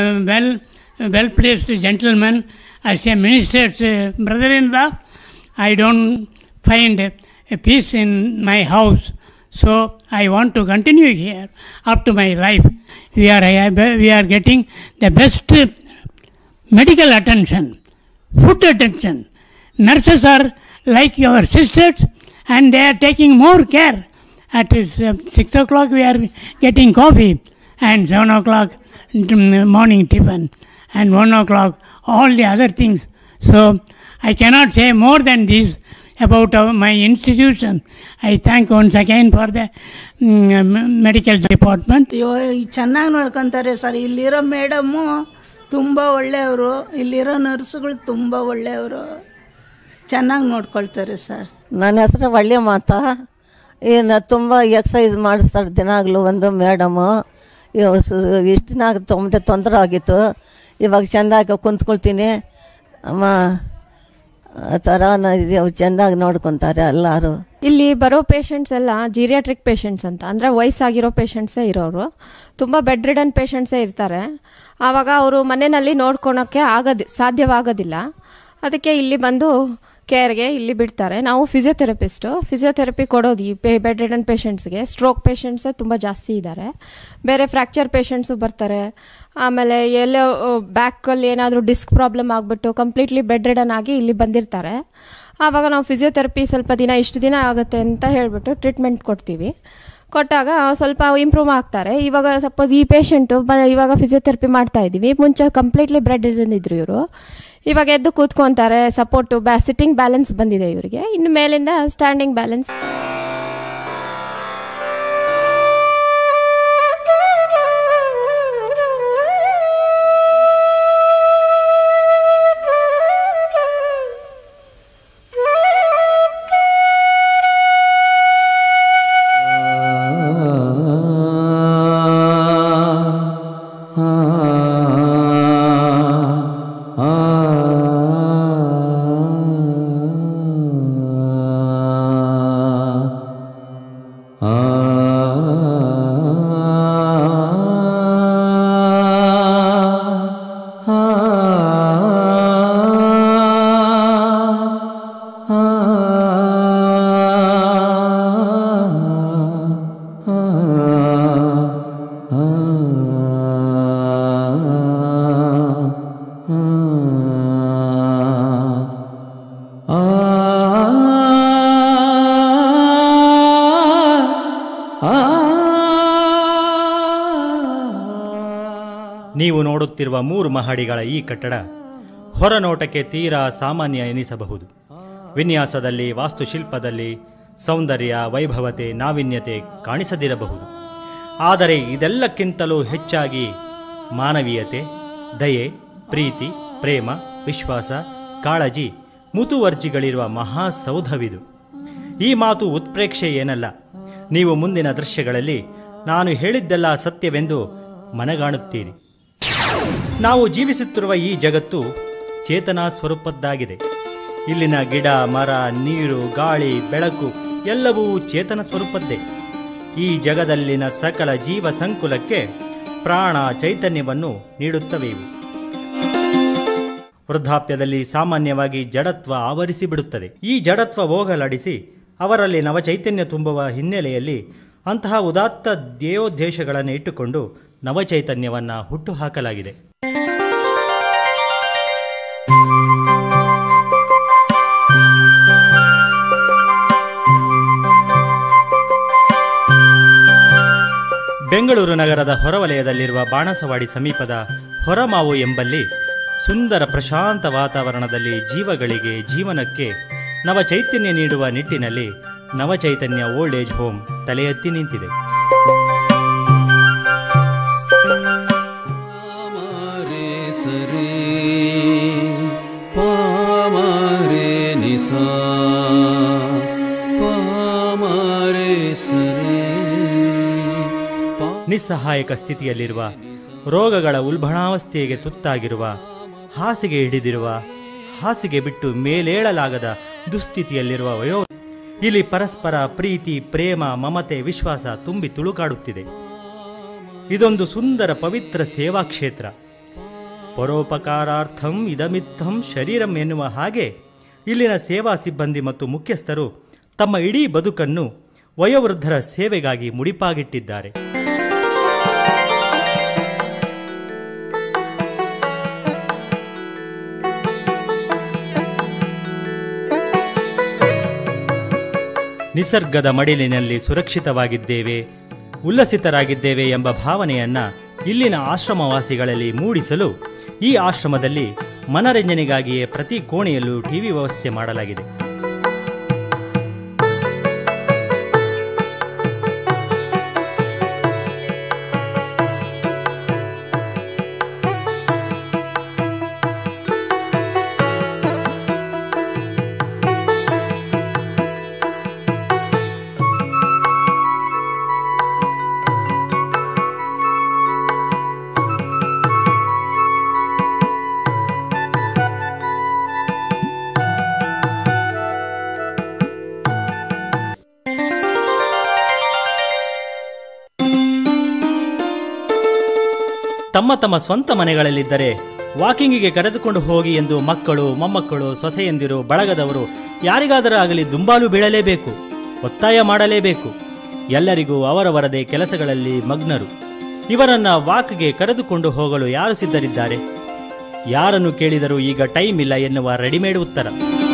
uh, well, well placed gentleman, as a minister's uh, brother in law, I don't find a peace in my house. So I want to continue here up to my life. We are, we are getting the best uh, medical attention, food attention. Nurses are like your sisters and they are taking more care. At uh, 6 o'clock we are getting coffee and 7 o'clock mm, morning tiffin and 1 o'clock all the other things. So I cannot say more than this about our, my institution. I thank once again for the mm, medical department. ಅಯ್ಯೋ ಚೆನ್ನಾಗಿ ನೋಡ್ಕೊಂತಾರೆ sir ಇಲ್ಲಿರೋ madam ತುಂಬ ಒಳ್ಳೆಯವರು ಇಲ್ಲಿರೋ ನರ್ಸ್ಗಳು ತುಂಬ ಒಳ್ಳೆಯವರು ಚೆನ್ನಾಗಿ ನೋಡ್ಕೊಳ್ತಾರೆ ಸರ್ ನನ್ನ ಹೆಸರು ಒಳ್ಳೆ ಮಾತಾ ಏನು ತುಂಬ ಎಕ್ಸಸೈಸ್ ಮಾಡಿಸ್ತಾರೆ ದಿನಾಗಲೂ ಒಂದು ಮೇಡಮು ಇಷ್ಟು ದಿನ ತುಂಬ ತೊಂದರೆ ಆಗಿತ್ತು ಇವಾಗ ಚೆಂದಾಗಿ ಕುಂತ್ಕೊಳ್ತೀನಿ ಅಮ್ಮ ಆ ಥರ ಚೆಂದಾಗಿ ನೋಡ್ಕೊತಾರೆ ಎಲ್ಲರೂ ಇಲ್ಲಿ ಬರೋ ಪೇಷಂಟ್ಸ್ ಎಲ್ಲ ಜೀರಿಯಾಟ್ರಿಕ್ ಪೇಷಂಟ್ಸ್ ಅಂತ ಅಂದರೆ ವಯಸ್ಸಾಗಿರೋ ಪೇಷಂಟ್ಸೇ ಇರೋರು ತುಂಬ ಬೆಡ್ ರಿಡನ್ ಪೇಷಂಟ್ಸೇ ಇರ್ತಾರೆ ಆವಾಗ ಅವರು ಮನೆಯಲ್ಲಿ ನೋಡ್ಕೊಳಕ್ಕೆ ಆಗೋದಿ ಸಾಧ್ಯವಾಗೋದಿಲ್ಲ ಅದಕ್ಕೆ ಇಲ್ಲಿ ಬಂದು ಕೇರ್ಗೆ ಇಲ್ಲಿ ಬಿಡ್ತಾರೆ ನಾವು ಫಿಸಿಯೋಥೆರಪಿಸ್ಟು ಫಿಸಿಯೋಥೆರಪಿ ಕೊಡೋದು ಈ ಪೇ ಬೆಡ್ ರಿಡನ್ ಪೇಷಂಟ್ಸ್ಗೆ ಸ್ಟ್ರೋಕ್ ಪೇಷಂಟ್ಸೇ ತುಂಬ ಜಾಸ್ತಿ ಇದ್ದಾರೆ ಬೇರೆ ಫ್ರ್ಯಾಕ್ಚರ್ ಪೇಷಂಟ್ಸು ಬರ್ತಾರೆ ಆಮೇಲೆ ಎಲ್ಲೋ ಬ್ಯಾಕಲ್ಲಿ ಏನಾದರೂ ಡಿಸ್ಕ್ ಪ್ರಾಬ್ಲಮ್ ಆಗಿಬಿಟ್ಟು ಕಂಪ್ಲೀಟ್ಲಿ ಬೆಡ್ ರಿಡನ್ ಆಗಿ ಇಲ್ಲಿ ಬಂದಿರ್ತಾರೆ ಆವಾಗ ನಾವು ಫಿಸಿಯೋಥೆರಪಿ ಸ್ವಲ್ಪ ದಿನ ಇಷ್ಟು ದಿನ ಆಗುತ್ತೆ ಅಂತ ಹೇಳಿಬಿಟ್ಟು ಟ್ರೀಟ್ಮೆಂಟ್ ಕೊಡ್ತೀವಿ ಕೊಟ್ಟಾಗ ಸ್ವಲ್ಪ ಇಂಪ್ರೂವ್ ಆಗ್ತಾರೆ ಇವಾಗ ಸಪೋಸ್ ಈ ಪೇಷಂಟು ಬ ಇವಾಗ ಫಿಸಿಯೋಥೆರಪಿ ಮಾಡ್ತಾ ಇದ್ದೀವಿ ಮುಂಚೆ ಕಂಪ್ಲೀಟ್ಲಿ ಬ್ರೆಡ್ ಇದ್ರು ಇವರು ಇವಾಗ ಎದ್ದು ಕೂತ್ಕೊತಾರೆ ಸಪೋರ್ಟು ಬ್ಯಾ ಸಿಟ್ಟಿಂಗ್ ಬ್ಯಾಲೆನ್ಸ್ ಬಂದಿದೆ ಇವರಿಗೆ ಇನ್ನು ಮೇಲಿಂದ ಸ್ಟ್ಯಾಂಡಿಂಗ್ ಬ್ಯಾಲೆನ್ಸ್ ನೀವು ನೋಡುತ್ತಿರುವ ಮೂರು ಮಹಡಿಗಳ ಈ ಕಟ್ಟಡ ಹೊರನೋಟಕ್ಕೆ ತೀರಾ ಸಾಮಾನ್ಯ ಎನಿಸಬಹುದು ವಿನ್ಯಾಸದಲ್ಲಿ ವಾಸ್ತುಶಿಲ್ಪದಲ್ಲಿ ಸೌಂದರ್ಯ ವೈಭವತೆ ನಾವಿನ್ಯತೆ ಕಾಣಿಸದಿರಬಹುದು ಆದರೆ ಇದೆಲ್ಲಕ್ಕಿಂತಲೂ ಹೆಚ್ಚಾಗಿ ಮಾನವೀಯತೆ ದಯೆ ಪ್ರೀತಿ ಪ್ರೇಮ ವಿಶ್ವಾಸ ಕಾಳಜಿ ಮುತುವರ್ಜಿಗಳಿರುವ ಮಹಾಸೌಧವಿದು ಈ ಮಾತು ಉತ್ಪ್ರೇಕ್ಷೆ ಏನಲ್ಲ ನೀವು ಮುಂದಿನ ದೃಶ್ಯಗಳಲ್ಲಿ ನಾನು ಹೇಳಿದ್ದೆಲ್ಲ ಸತ್ಯವೆಂದು ಮನಗಾಣುತ್ತೀರಿ ನಾವು ಜೀವಿಸುತ್ತಿರುವ ಈ ಜಗತ್ತು ಚೇತನ ಸ್ವರೂಪದ್ದಾಗಿದೆ ಇಲ್ಲಿನ ಗಿಡ ಮರ ನೀರು ಗಾಳಿ ಬೆಳಕು ಎಲ್ಲವೂ ಚೇತನ ಸ್ವರೂಪದ್ದೇ ಈ ಜಗದಲ್ಲಿನ ಸಕಲ ಜೀವ ಸಂಕುಲಕ್ಕೆ ಪ್ರಾಣ ಚೈತನ್ಯವನ್ನು ನೀಡುತ್ತವೆ ಇವು ವೃದ್ಧಾಪ್ಯದಲ್ಲಿ ಸಾಮಾನ್ಯವಾಗಿ ಜಡತ್ವ ಆವರಿಸಿಬಿಡುತ್ತದೆ ಈ ಜಡತ್ವ ಹೋಗಲಾಡಿಸಿ ಅವರಲ್ಲಿ ನವಚೈತನ್ಯ ತುಂಬುವ ಹಿನ್ನೆಲೆಯಲ್ಲಿ ಅಂತಹ ಉದಾತ್ತ ಧ್ಯೇಯೋದ್ದೇಶಗಳನ್ನು ಇಟ್ಟುಕೊಂಡು ನವಚೈತನ್ಯವನ್ನು ಹುಟ್ಟುಹಾಕಲಾಗಿದೆ ಬೆಂಗಳೂರು ನಗರದ ಹೊರವಲಯದಲ್ಲಿರುವ ಬಾಣಸವಾಡಿ ಸಮೀಪದ ಹೊರಮಾವು ಎಂಬಲ್ಲಿ ಸುಂದರ ಪ್ರಶಾಂತ ವಾತಾವರಣದಲ್ಲಿ ಜೀವಗಳಿಗೆ ಜೀವನಕ್ಕೆ ನವಚೈತನ್ಯ ನೀಡುವ ನಿಟ್ಟಿನಲ್ಲಿ ನವಚೈತನ್ಯ ಓಲ್ಡ್ ಏಜ್ ಹೋಮ್ ತಲೆ ಎತ್ತಿ ನಿಂತಿದೆ रे सरे पामारे निसा पामारे सरे ನಿಸ್ಸಹಾಯಕ ಸ್ಥಿತಿಯಲ್ಲಿರುವ ರೋಗಗಳ ಉಲ್ಬಣಾವಸ್ಥೆಗೆ ತುತ್ತಾಗಿರುವ ಹಾಸಿಗೆ ಹಿಡಿದಿರುವ ಹಾಸಿಗೆ ಬಿಟ್ಟು ಮೇಲೇಳಲಾಗದ ದುಸ್ಥಿತಿಯಲ್ಲಿರುವ ವಯೋ ಇಲ್ಲಿ ಪರಸ್ಪರ ಪ್ರೀತಿ ಪ್ರೇಮ ಮಮತೆ ವಿಶ್ವಾಸ ತುಂಬಿ ತುಳುಕಾಡುತ್ತಿದೆ ಇದೊಂದು ಸುಂದರ ಪವಿತ್ರ ಸೇವಾ ಕ್ಷೇತ್ರ ಪರೋಪಕಾರಾರ್ಥಂ ಇದಮಿತ್ತಂ ಶರೀರಂ ಎನ್ನುವ ಹಾಗೆ ಇಲ್ಲಿನ ಸೇವಾ ಸಿಬ್ಬಂದಿ ಮತ್ತು ಮುಖ್ಯಸ್ಥರು ತಮ್ಮ ಇಡೀ ಬದುಕನ್ನು ವಯೋವೃದ್ಧರ ಸೇವೆಗಾಗಿ ಮುಡಿಪಾಗಿಟ್ಟಿದ್ದಾರೆ ನಿಸರ್ಗದ ಮಡಿಲಿನಲ್ಲಿ ಸುರಕ್ಷಿತವಾಗಿದ್ದೇವೆ ಉಲ್ಲಸಿತರಾಗಿದ್ದೇವೆ ಎಂಬ ಭಾವನೆಯನ್ನ ಇಲ್ಲಿನ ಆಶ್ರಮವಾಸಿಗಳಲ್ಲಿ ಮೂಡಿಸಲು ಈ ಆಶ್ರಮದಲ್ಲಿ ಮನರಂಜನೆಗಾಗಿಯೇ ಪ್ರತಿ ಕೋಣೆಯಲ್ಲೂ ಟಿವಿ ವ್ಯವಸ್ಥೆ ಮಾಡಲಾಗಿದೆ ತಮ್ಮ ತಮ್ಮ ಸ್ವಂತ ಮನೆಗಳಲ್ಲಿದ್ದರೆ ವಾಕಿಂಗಿಗೆ ಕರೆದುಕೊಂಡು ಹೋಗಿ ಎಂದು ಮಕ್ಕಳು ಮೊಮ್ಮಕ್ಕಳು ಸೊಸೆಯಂದಿರು ಬಳಗದವರು ಯಾರಿಗಾದರೂ ಆಗಲಿ ದುಂಬಾಲು ಬೀಳಲೇಬೇಕು ಒತ್ತಾಯ ಮಾಡಲೇಬೇಕು ಎಲ್ಲರಿಗೂ ಅವರವರದೇ ಕೆಲಸಗಳಲ್ಲಿ ಮಗ್ನರು ಇವರನ್ನ ವಾಕ್ಗೆ ಕರೆದುಕೊಂಡು ಹೋಗಲು ಯಾರು ಸಿದ್ಧರಿದ್ದಾರೆ ಯಾರನ್ನು ಕೇಳಿದರೂ ಈಗ ಟೈಮ್ ಇಲ್ಲ ಎನ್ನುವ ರೆಡಿಮೇಡ್ ಉತ್ತರ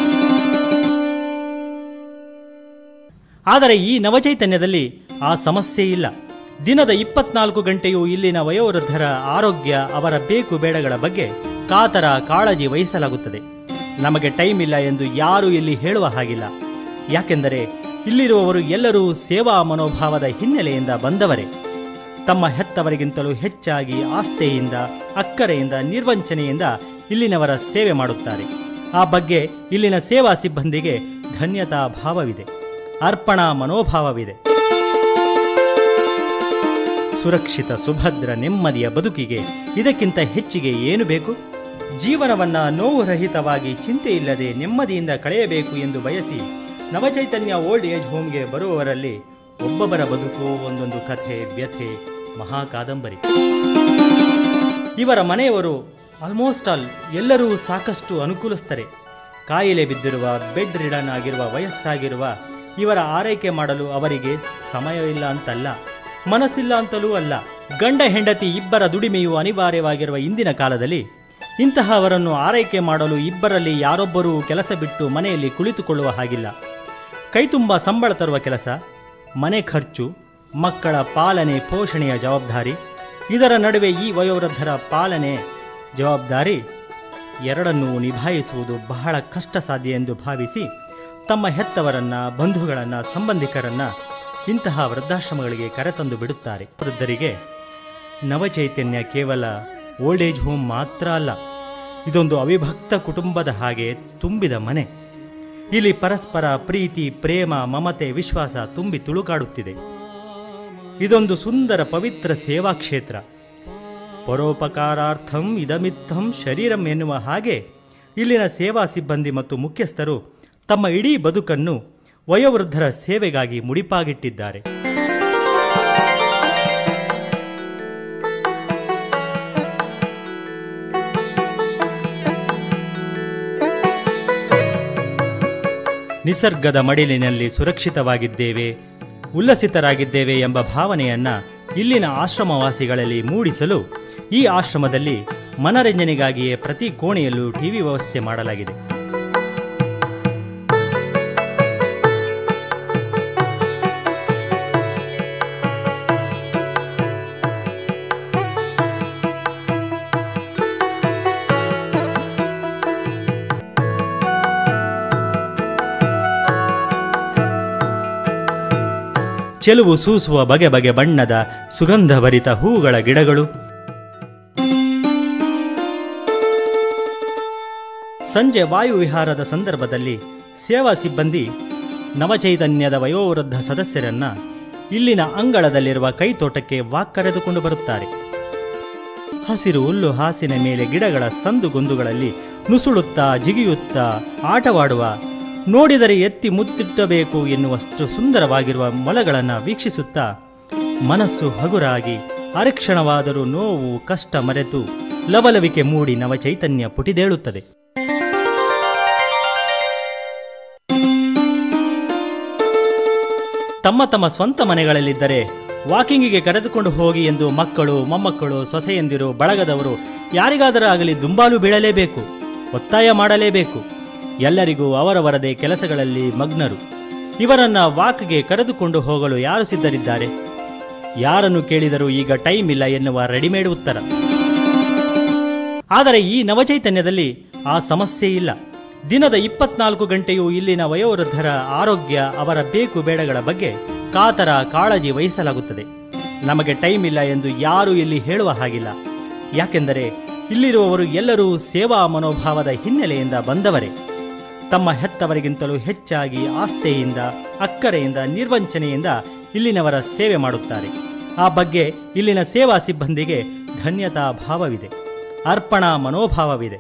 ಆದರೆ ಈ ನವಚೈತನ್ಯದಲ್ಲಿ ಆ ಸಮಸ್ಯೆ ಇಲ್ಲ ದಿನದ ಇಪ್ಪತ್ನಾಲ್ಕು ಗಂಟೆಯೂ ಇಲ್ಲಿನ ವಯೋವೃದ್ಧರ ಆರೋಗ್ಯ ಅವರ ಬೇಕು ಬೇಡಗಳ ಬಗ್ಗೆ ಕಾತರ ಕಾಳಜಿ ವಹಿಸಲಾಗುತ್ತದೆ ನಮಗೆ ಟೈಮ್ ಇಲ್ಲ ಎಂದು ಯಾರೂ ಇಲ್ಲಿ ಹೇಳುವ ಹಾಗಿಲ್ಲ ಯಾಕೆಂದರೆ ಇಲ್ಲಿರುವವರು ಎಲ್ಲರೂ ಸೇವಾ ಮನೋಭಾವದ ಹಿನ್ನೆಲೆಯಿಂದ ಬಂದವರೇ ತಮ್ಮ ಹೆತ್ತವರಿಗಿಂತಲೂ ಹೆಚ್ಚಾಗಿ ಆಸ್ಥೆಯಿಂದ ಅಕ್ಕರೆಯಿಂದ ನಿರ್ವಂಚನೆಯಿಂದ ಇಲ್ಲಿನವರ ಸೇವೆ ಮಾಡುತ್ತಾರೆ ಆ ಬಗ್ಗೆ ಇಲ್ಲಿನ ಸೇವಾ ಸಿಬ್ಬಂದಿಗೆ ಧನ್ಯತಾ ಭಾವವಿದೆ ಅರ್ಪಣಾ ಮನೋಭಾವವಿದೆ ಸುರಕ್ಷಿತ ಸುಭದ್ರ ನೆಮ್ಮದಿಯ ಬದುಕಿಗೆ ಇದಕ್ಕಿಂತ ಹೆಚ್ಚಿಗೆ ಏನು ಬೇಕು ಜೀವನವನ್ನ ನೋವು ರಹಿತವಾಗಿ ಚಿಂತೆ ಇಲ್ಲದೆ ನೆಮ್ಮದಿಯಿಂದ ಕಳೆಯಬೇಕು ಎಂದು ಬಯಸಿ ನವಚೈತನ್ಯ ಓಲ್ಡ್ ಏಜ್ ಹೋಮ್ಗೆ ಬರುವವರಲ್ಲಿ ಒಬ್ಬೊಬ್ಬರ ಬದುಕು ಒಂದೊಂದು ಕಥೆ ವ್ಯಥೆ ಮಹಾ ಕಾದಂಬರಿ ಇವರ ಮನೆಯವರು ಆಲ್ಮೋಸ್ಟ್ ಆಲ್ ಎಲ್ಲರೂ ಸಾಕಷ್ಟು ಅನುಕೂಲಸ್ಥರೆ ಕಾಯಿಲೆ ಬಿದ್ದಿರುವ ಬೆಡ್ ರಿಡನ್ ಆಗಿರುವ ವಯಸ್ಸಾಗಿರುವ ಇವರ ಆರೈಕೆ ಮಾಡಲು ಅವರಿಗೆ ಸಮಯವಿಲ್ಲ ಅಂತಲ್ಲ ಮನಸ್ಸಿಲ್ಲ ಅಂತಲೂ ಅಲ್ಲ ಗಂಡ ಹೆಂಡತಿ ಇಬ್ಬರ ದುಡಿಮೆಯು ಅನಿವಾರ್ಯವಾಗಿರುವ ಇಂದಿನ ಕಾಲದಲ್ಲಿ ಇಂತಹವರನ್ನು ಆರೈಕೆ ಮಾಡಲು ಇಬ್ಬರಲ್ಲಿ ಯಾರೊಬ್ಬರೂ ಕೆಲಸ ಬಿಟ್ಟು ಮನೆಯಲ್ಲಿ ಕುಳಿತುಕೊಳ್ಳುವ ಹಾಗಿಲ್ಲ ಕೈತುಂಬ ಸಂಬಳ ತರುವ ಕೆಲಸ ಮನೆ ಖರ್ಚು ಮಕ್ಕಳ ಪಾಲನೆ ಪೋಷಣೆಯ ಜವಾಬ್ದಾರಿ ಇದರ ನಡುವೆ ಈ ವಯೋವೃದ್ಧರ ಪಾಲನೆ ಜವಾಬ್ದಾರಿ ಎರಡನ್ನೂ ನಿಭಾಯಿಸುವುದು ಬಹಳ ಕಷ್ಟ ಸಾಧ್ಯ ಎಂದು ಭಾವಿಸಿ ತಮ್ಮ ಹೆತ್ತವರನ್ನ ಬಂಧುಗಳನ್ನ ಸಂಬಂಧಿಕರನ್ನ ಇಂತಹ ವೃದ್ಧಾಶ್ರಮಗಳಿಗೆ ಕರೆತಂದು ಬಿಡುತ್ತಾರೆ ವೃದ್ಧರಿಗೆ ನವಚೈತನ್ಯ ಕೇವಲ ಓಲ್ಡ್ ಏಜ್ ಹೋಮ್ ಮಾತ್ರ ಅಲ್ಲ ಇದೊಂದು ಅವಿಭಕ್ತ ಕುಟುಂಬದ ಹಾಗೆ ತುಂಬಿದ ಮನೆ ಇಲ್ಲಿ ಪರಸ್ಪರ ಪ್ರೀತಿ ಪ್ರೇಮ ಮಮತೆ ವಿಶ್ವಾಸ ತುಂಬಿ ತುಳುಕಾಡುತ್ತಿದೆ ಇದೊಂದು ಸುಂದರ ಪವಿತ್ರ ಸೇವಾ ಕ್ಷೇತ್ರ ಪರೋಪಕಾರಾರ್ಥಂ ಇದಮಿತ್ತಂ ಶರೀರಂ ಎನ್ನುವ ಹಾಗೆ ಇಲ್ಲಿನ ಸೇವಾ ಸಿಬ್ಬಂದಿ ಮತ್ತು ಮುಖ್ಯಸ್ಥರು ತಮ್ಮ ಇಡೀ ಬದುಕನ್ನು ವಯೋವೃದ್ಧರ ಸೇವೆಗಾಗಿ ಮುಡಿಪಾಗಿಟ್ಟಿದ್ದಾರೆ ನಿಸರ್ಗದ ಮಡಿಲಿನಲ್ಲಿ ಸುರಕ್ಷಿತವಾಗಿದ್ದೇವೆ ಉಲ್ಲಸಿತರಾಗಿದ್ದೇವೆ ಎಂಬ ಭಾವನೆಯನ್ನ ಇಲ್ಲಿನ ಆಶ್ರಮವಾಸಿಗಳಲ್ಲಿ ಮೂಡಿಸಲು ಈ ಆಶ್ರಮದಲ್ಲಿ ಮನರಂಜನೆಗಾಗಿಯೇ ಪ್ರತಿ ಕೋಣೆಯಲ್ಲೂ ಟಿವಿ ವ್ಯವಸ್ಥೆ ಮಾಡಲಾಗಿದೆ ಚೆಲುವು ಸೂಸುವ ಬಗೆ ಬಗೆ ಬಣ್ಣದ ಸುಗಂಧಭರಿತ ಹೂಗಳ ಗಿಡಗಳು ಸಂಜೆ ವಾಯುವಿಹಾರದ ಸಂದರ್ಭದಲ್ಲಿ ಸೇವಾ ಸಿಬ್ಬಂದಿ ನವಚೈತನ್ಯದ ವಯೋವೃದ್ಧ ಸದಸ್ಯರನ್ನ ಇಲ್ಲಿನ ಅಂಗಳದಲ್ಲಿರುವ ಕೈತೋಟಕ್ಕೆ ವಾಕ್ ಕರೆದುಕೊಂಡು ಬರುತ್ತಾರೆ ಹಸಿರು ಹುಲ್ಲು ಹಾಸಿನ ಮೇಲೆ ಗಿಡಗಳ ಸಂದುಗೊಂದುಗಳಲ್ಲಿ ನುಸುಳುತ್ತಾ ಜಿಗಿಯುತ್ತಾ ಆಟವಾಡುವ ನೋಡಿದರೆ ಎತ್ತಿ ಮುತ್ತಿಟ್ಟಬೇಕು ಎನ್ನುವಷ್ಟು ಸುಂದರವಾಗಿರುವ ಮೊಲಗಳನ್ನು ವೀಕ್ಷಿಸುತ್ತಾ ಮನಸ್ಸು ಹಗುರಾಗಿ ಅರಕ್ಷಣವಾದರೂ ನೋವು ಕಷ್ಟ ಮರೆತು ಲವಲವಿಕೆ ಮೂಡಿ ನವಚೈತನ್ಯ ಪುಟಿದೇಳುತ್ತದೆ ತಮ್ಮ ತಮ್ಮ ಸ್ವಂತ ಮನೆಗಳಲ್ಲಿದ್ದರೆ ವಾಕಿಂಗಿಗೆ ಕರೆದುಕೊಂಡು ಹೋಗಿ ಎಂದು ಮಕ್ಕಳು ಮೊಮ್ಮಕ್ಕಳು ಸೊಸೆಯಂದಿರು ಬಳಗದವರು ಯಾರಿಗಾದರೂ ಆಗಲಿ ದುಂಬಾಲು ಬೀಳಲೇಬೇಕು ಒತ್ತಾಯ ಮಾಡಲೇಬೇಕು ಎಲ್ಲರಿಗೂ ಅವರವರದೇ ಕೆಲಸಗಳಲ್ಲಿ ಮಗ್ನರು ಇವರನ್ನ ವಾಕ್ಗೆ ಕರೆದುಕೊಂಡು ಹೋಗಲು ಯಾರು ಸಿದ್ಧರಿದ್ದಾರೆ ಯಾರನ್ನು ಕೇಳಿದರೂ ಈಗ ಟೈಮ್ ಇಲ್ಲ ಎನ್ನುವ ರೆಡಿಮೇಡ್ ಉತ್ತರ ಆದರೆ ಈ ನವಚೈತನ್ಯದಲ್ಲಿ ಆ ಸಮಸ್ಯೆ ಇಲ್ಲ ದಿನದ ಇಪ್ಪತ್ನಾಲ್ಕು ಗಂಟೆಯೂ ಇಲ್ಲಿನ ವಯೋವೃದ್ಧರ ಆರೋಗ್ಯ ಅವರ ಬೇಕು ಬೇಡಗಳ ಬಗ್ಗೆ ಕಾತರ ಕಾಳಜಿ ವಹಿಸಲಾಗುತ್ತದೆ ನಮಗೆ ಟೈಮ್ ಇಲ್ಲ ಎಂದು ಯಾರೂ ಇಲ್ಲಿ ಹೇಳುವ ಹಾಗಿಲ್ಲ ಯಾಕೆಂದರೆ ಇಲ್ಲಿರುವವರು ಎಲ್ಲರೂ ಸೇವಾ ಮನೋಭಾವದ ಹಿನ್ನೆಲೆಯಿಂದ ಬಂದವರೇ ತಮ್ಮ ಹೆತ್ತವರಿಗಿಂತಲೂ ಹೆಚ್ಚಾಗಿ ಆಸ್ಥೆಯಿಂದ ಅಕ್ಕರೆಯಿಂದ ನಿರ್ವಂಚನೆಯಿಂದ ಇಲ್ಲಿನವರ ಸೇವೆ ಮಾಡುತ್ತಾರೆ ಆ ಬಗ್ಗೆ ಇಲ್ಲಿನ ಸೇವಾ ಸಿಬ್ಬಂದಿಗೆ ಧನ್ಯತಾ ಭಾವವಿದೆ ಅರ್ಪಣಾ ಮನೋಭಾವವಿದೆ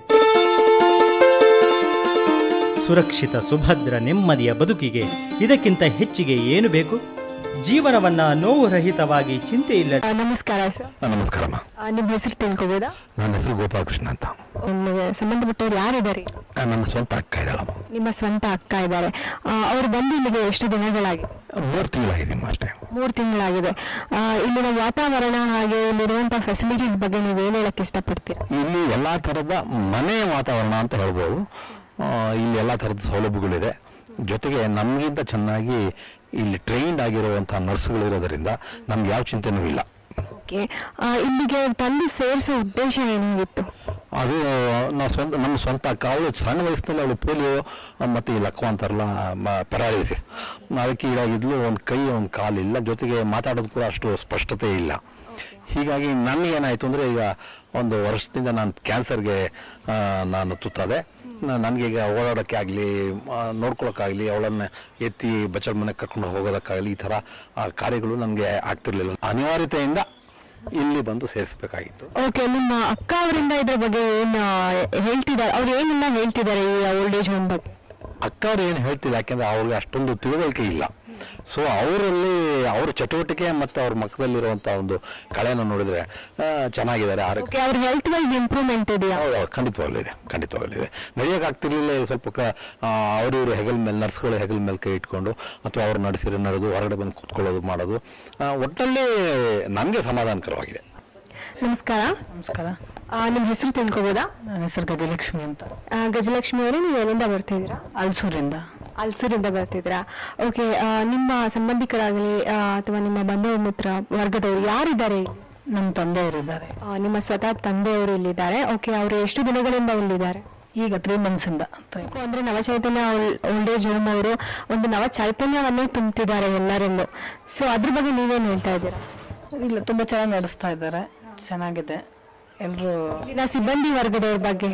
ಸುರಕ್ಷಿತ ಸುಭದ್ರ ನೆಮ್ಮದಿಯ ಬದುಕಿಗೆ ಇದಕ್ಕಿಂತ ಹೆಚ್ಚಿಗೆ ಏನು ಬೇಕು ಜೀವನವನ್ನ ನೋವು ರಹಿತವಾಗಿ ಚಿಂತೆ ಇಲ್ಲ ಆ, ನಮಸ್ಕಾರ ಸರ್ ನಮಸ್ಕಾರಮ್ಮ ಆ, ನಿಮ್ಮ ಹೆಸರು ತಿಳ್ಕೊಬೋದಾ ನನ್ನ ಹೆಸರು ಗೋಪಾಲಕೃಷ್ಣ ಅಂತ ನಿಮಗೆ ಸಂಬಂಧಪಟ್ಟವ್ರು ಯಾರಿದ್ದಾರೆ ಆ, ನನ್ನ ಸ್ವಂತ ಅಕ್ಕ ಇದ್ದಾಳಮ್ಮ ನಿಮ್ಮ ಸ್ವಂತ ಅಕ್ಕ ಇದ್ದಾರೆ ಅವ್ರು ಬಂದು ಇಲ್ಲಿಗೆ ಎಷ್ಟು ದಿನಗಳಾಗಿದೆ ಮೂರು ತಿಂಗಳಾಗಿದೆ ಅಷ್ಟೇ ಮೂರು ತಿಂಗಳಾಗಿದೆ ಆ, ಇಲ್ಲಿನ ವಾತಾವರಣ ಹಾಗೆ ಇಲ್ಲಿರುವಂತಹ ಫೆಸಿಲಿಟೀಸ್ ಬಗ್ಗೆ ನೀವು ಏನ್ ಹೇಳಕ್ ಇಷ್ಟಪಡ್ತೀರಾ ಇಲ್ಲಿ ಎಲ್ಲ ಥರದ ಮನೆ ವಾತಾವರಣ ಅಂತ ಹೇಳ್ಬೋದು ಆ, ಇಲ್ಲಿ ಎಲ್ಲ ಥರದ ಸೌಲಭ್ಯಗಳಿದೆ ಜೊತೆಗೆ ನಮಗಿಂತ ಚೆನ್ನಾಗಿ ಇಲ್ಲಿ ಟ್ರೈನ್ಡ್ ಆಗಿರುವಂಥ ನರ್ಸ್ಗಳಿರೋದ್ರಿಂದ ನಮ್ಗೆ ಯಾವ ಚಿಂತೆನೂ ಇಲ್ಲ ಓಕೆ ಇಲ್ಲಿಗೆ ತಂದು ಸೇರಿಸೋ ಉದ್ದೇಶ ಏನಾಗಿತ್ತು ಅದು ನಾವು ಸ್ವಂತ ನಮ್ಮ ಸ್ವಂತ ಅಕ್ಕ ಅವಳು ಸಣ್ಣ ವಯಸ್ಸಿನಲ್ಲಿ ಅವಳು ಪೋಲಿಯೋ ಮತ್ತು ಈ ಲಕ್ವ ಅಂತಾರಲ್ಲ ಪೆರಾಲಿಸಿಸ್ ಅದಕ್ಕೆ ಈಡಾಗಿದ್ಲು ಒಂದು ಕೈ ಒಂದು ಕಾಲಿಲ್ಲ ಜೊತೆಗೆ ಮಾತಾಡೋದು ಕೂಡ ಅಷ್ಟು ಸ್ಪಷ್ಟತೆ ಇಲ್ಲ ಹೀಗಾಗಿ ನನಗೇನಾಯಿತು ಅಂದರೆ ಈಗ ಒಂದು ವರ್ಷದಿಂದ ನಾನು ಕ್ಯಾನ್ಸರ್ಗೆ ನಾನು ತುತ್ತಾದೆ ನನಗೆ ಈಗ ಓಡಾಡೋಕ್ಕೆ ಆಗಲಿ ನೋಡ್ಕೊಳ್ಳೋಕ್ಕಾಗಲಿ ಅವಳನ್ನು ಎತ್ತಿ ಬಚ್ಚಲ ಮನೆಗೆ ಕರ್ಕೊಂಡು ಹೋಗೋದಕ್ಕಾಗಲಿ ಈ ಥರ ಆ, ಕಾರ್ಯಗಳು ನನಗೆ ಆಗ್ತಿರ್ಲಿಲ್ಲ ಅನಿವಾರ್ಯತೆಯಿಂದ ಇಲ್ಲಿ ಬಂದು ಸೇರಿಸಬೇಕಾಗಿತ್ತು ಓಕೆ ನಿಮ್ಮ ಅಕ್ಕ ಅವರಿಂದ ಇದ್ರ ಬಗ್ಗೆ ಏನ್ ಆ, ಹೇಳ್ತಿದ್ದಾರೆ ಅವ್ರು ಏನೆಲ್ಲ ಹೇಳ್ತಿದ್ದಾರೆ ಈ ಓಲ್ಡ್ ಏಜ್ ಹೋಮ್ ಬಗ್ಗೆ ಅಕ್ಕ ಅವ್ರು ಏನು ಹೇಳ್ತಿಲ್ಲ ಯಾಕೆಂದ್ರೆ ಅವ್ರಿಗೆ ಅಷ್ಟೊಂದು ತಿಳುವಳಿಕೆ ಇಲ್ಲ ಸೊ ಅವರಲ್ಲಿ ಅವ್ರ ಚಟುವಟಿಕೆ ಮತ್ತು ಅವ್ರ ಮುಖದಲ್ಲಿರುವಂಥ ಒಂದು ಕಳೆಯನ್ನು ನೋಡಿದ್ರೆ ಆ, ಚೆನ್ನಾಗಿದ್ದಾರೆ ಆರೋಗ್ಯ ಓಕೆ ಅವ್ರ ಹೆಲ್ತ್ ವೈಸ್ ಇಂಪ್ರೂವ್ಮೆಂಟ್ ಇದೆಯಾ ಹೌದು, ಹೌದು, ಖಂಡಿತವಾಗ್ಲೂ ಇದೆ ಖಂಡಿತವಾಗ್ಲೂ ಇದೆ ನಡೆಯೋಕ್ಕಾಗ್ತಿರ್ಲಿಲ್ಲ ಸ್ವಲ್ಪ ಕ ಅವರು ಇವರು ಹೆಗಲ್ ಮೇಲೆ ನರ್ಸ್ಗಳು ಹೆಗಲ್ ಮೇಲೆ ಕೈ ಇಟ್ಕೊಂಡು ಅಥವಾ ಅವ್ರು ನಡೆಸಿರೋ ನಡೆದು ಹೊರಗಡೆ ಬಂದು ಕೂತ್ಕೊಳ್ಳೋದು ಮಾಡೋದು ಆ, ಒಟ್ಟಲ್ಲಿ ನಮಗೆ ಸಮಾಧಾನಕರವಾಗಿದೆ ನಮಸ್ಕಾರ ನಮಸ್ಕಾರ ನಿಮ್ಮ ಹೆಸರು ತಿಳ್ಕೊಬೋದಾ ನನ್ನ ಹೆಸರು ಗಜಲಕ್ಷ್ಮಿ ಅಂತ ಆ, ಗಜಲಕ್ಷ್ಮಿ ಅವರೇ ನೀವು ಎಲ್ಲಿಂದ ಬರ್ತಿದ್ದೀರಾ ಅಲ್ಸೂರಿಂದ ಅಲ್ಸೂರಿಂದ ಬರ್ತಿದ್ದೀರಾ ಓಕೆ ನಿಮ್ಮ ಸಂಬಂಧಿಕರಾಗಲಿ ಆ, ಅಥವಾ ನಿಮ್ಮ ಬಂಧು ಮಿತ್ರ ವರ್ಗದವರು ಯಾರಿದ್ದಾರೆ ಇಲ್ಲಿ? ನಮ್ಮ ತಂದೆಯವರಿದ್ದಾರೆ ಆ, ನಿಮ್ಮ ಸ್ವತಃ ತಂದೆಯವರು ಇಲ್ಲಿದ್ದಾರೆ ಓಕೆ ಅವರು ಎಷ್ಟು ದಿನಗಳಿಂದ ಇಲ್ಲಿದ್ದಾರೆ ಈಗ ತ್ರೀ ಮಂತ್ಸಿಂದ ಯಾಕೋ ಅಂದ್ರೆ ನವಚೈತನ್ಯ ಓಲ್ಡ್ ಏಜ್ ಹೋಮ್ ಅವರು ಒಂದು ನವ ಚೈತನ್ಯವನ್ನೇ ತುಂಬ್ತಿದ್ದಾರೆ ಎಲ್ಲರಲ್ಲೂ ಸೊ ಅದ್ರ ಬಗ್ಗೆ ನೀವೇನ್ ಹೇಳ್ತಾ ಇದ್ದೀರಾ ಇಲ್ಲ ತುಂಬ ಚೆನ್ನಾಗಿ ನಡೆಸ್ತಾ ಇದ್ದಾರೆ ಚೆನ್ನಾಗಿದೆ ಎಲ್ಲರೂ ಇಲ್ಲಿನ ಸಿಬ್ಬಂದಿ ವರ್ಗದವ್ರ ಬಗ್ಗೆ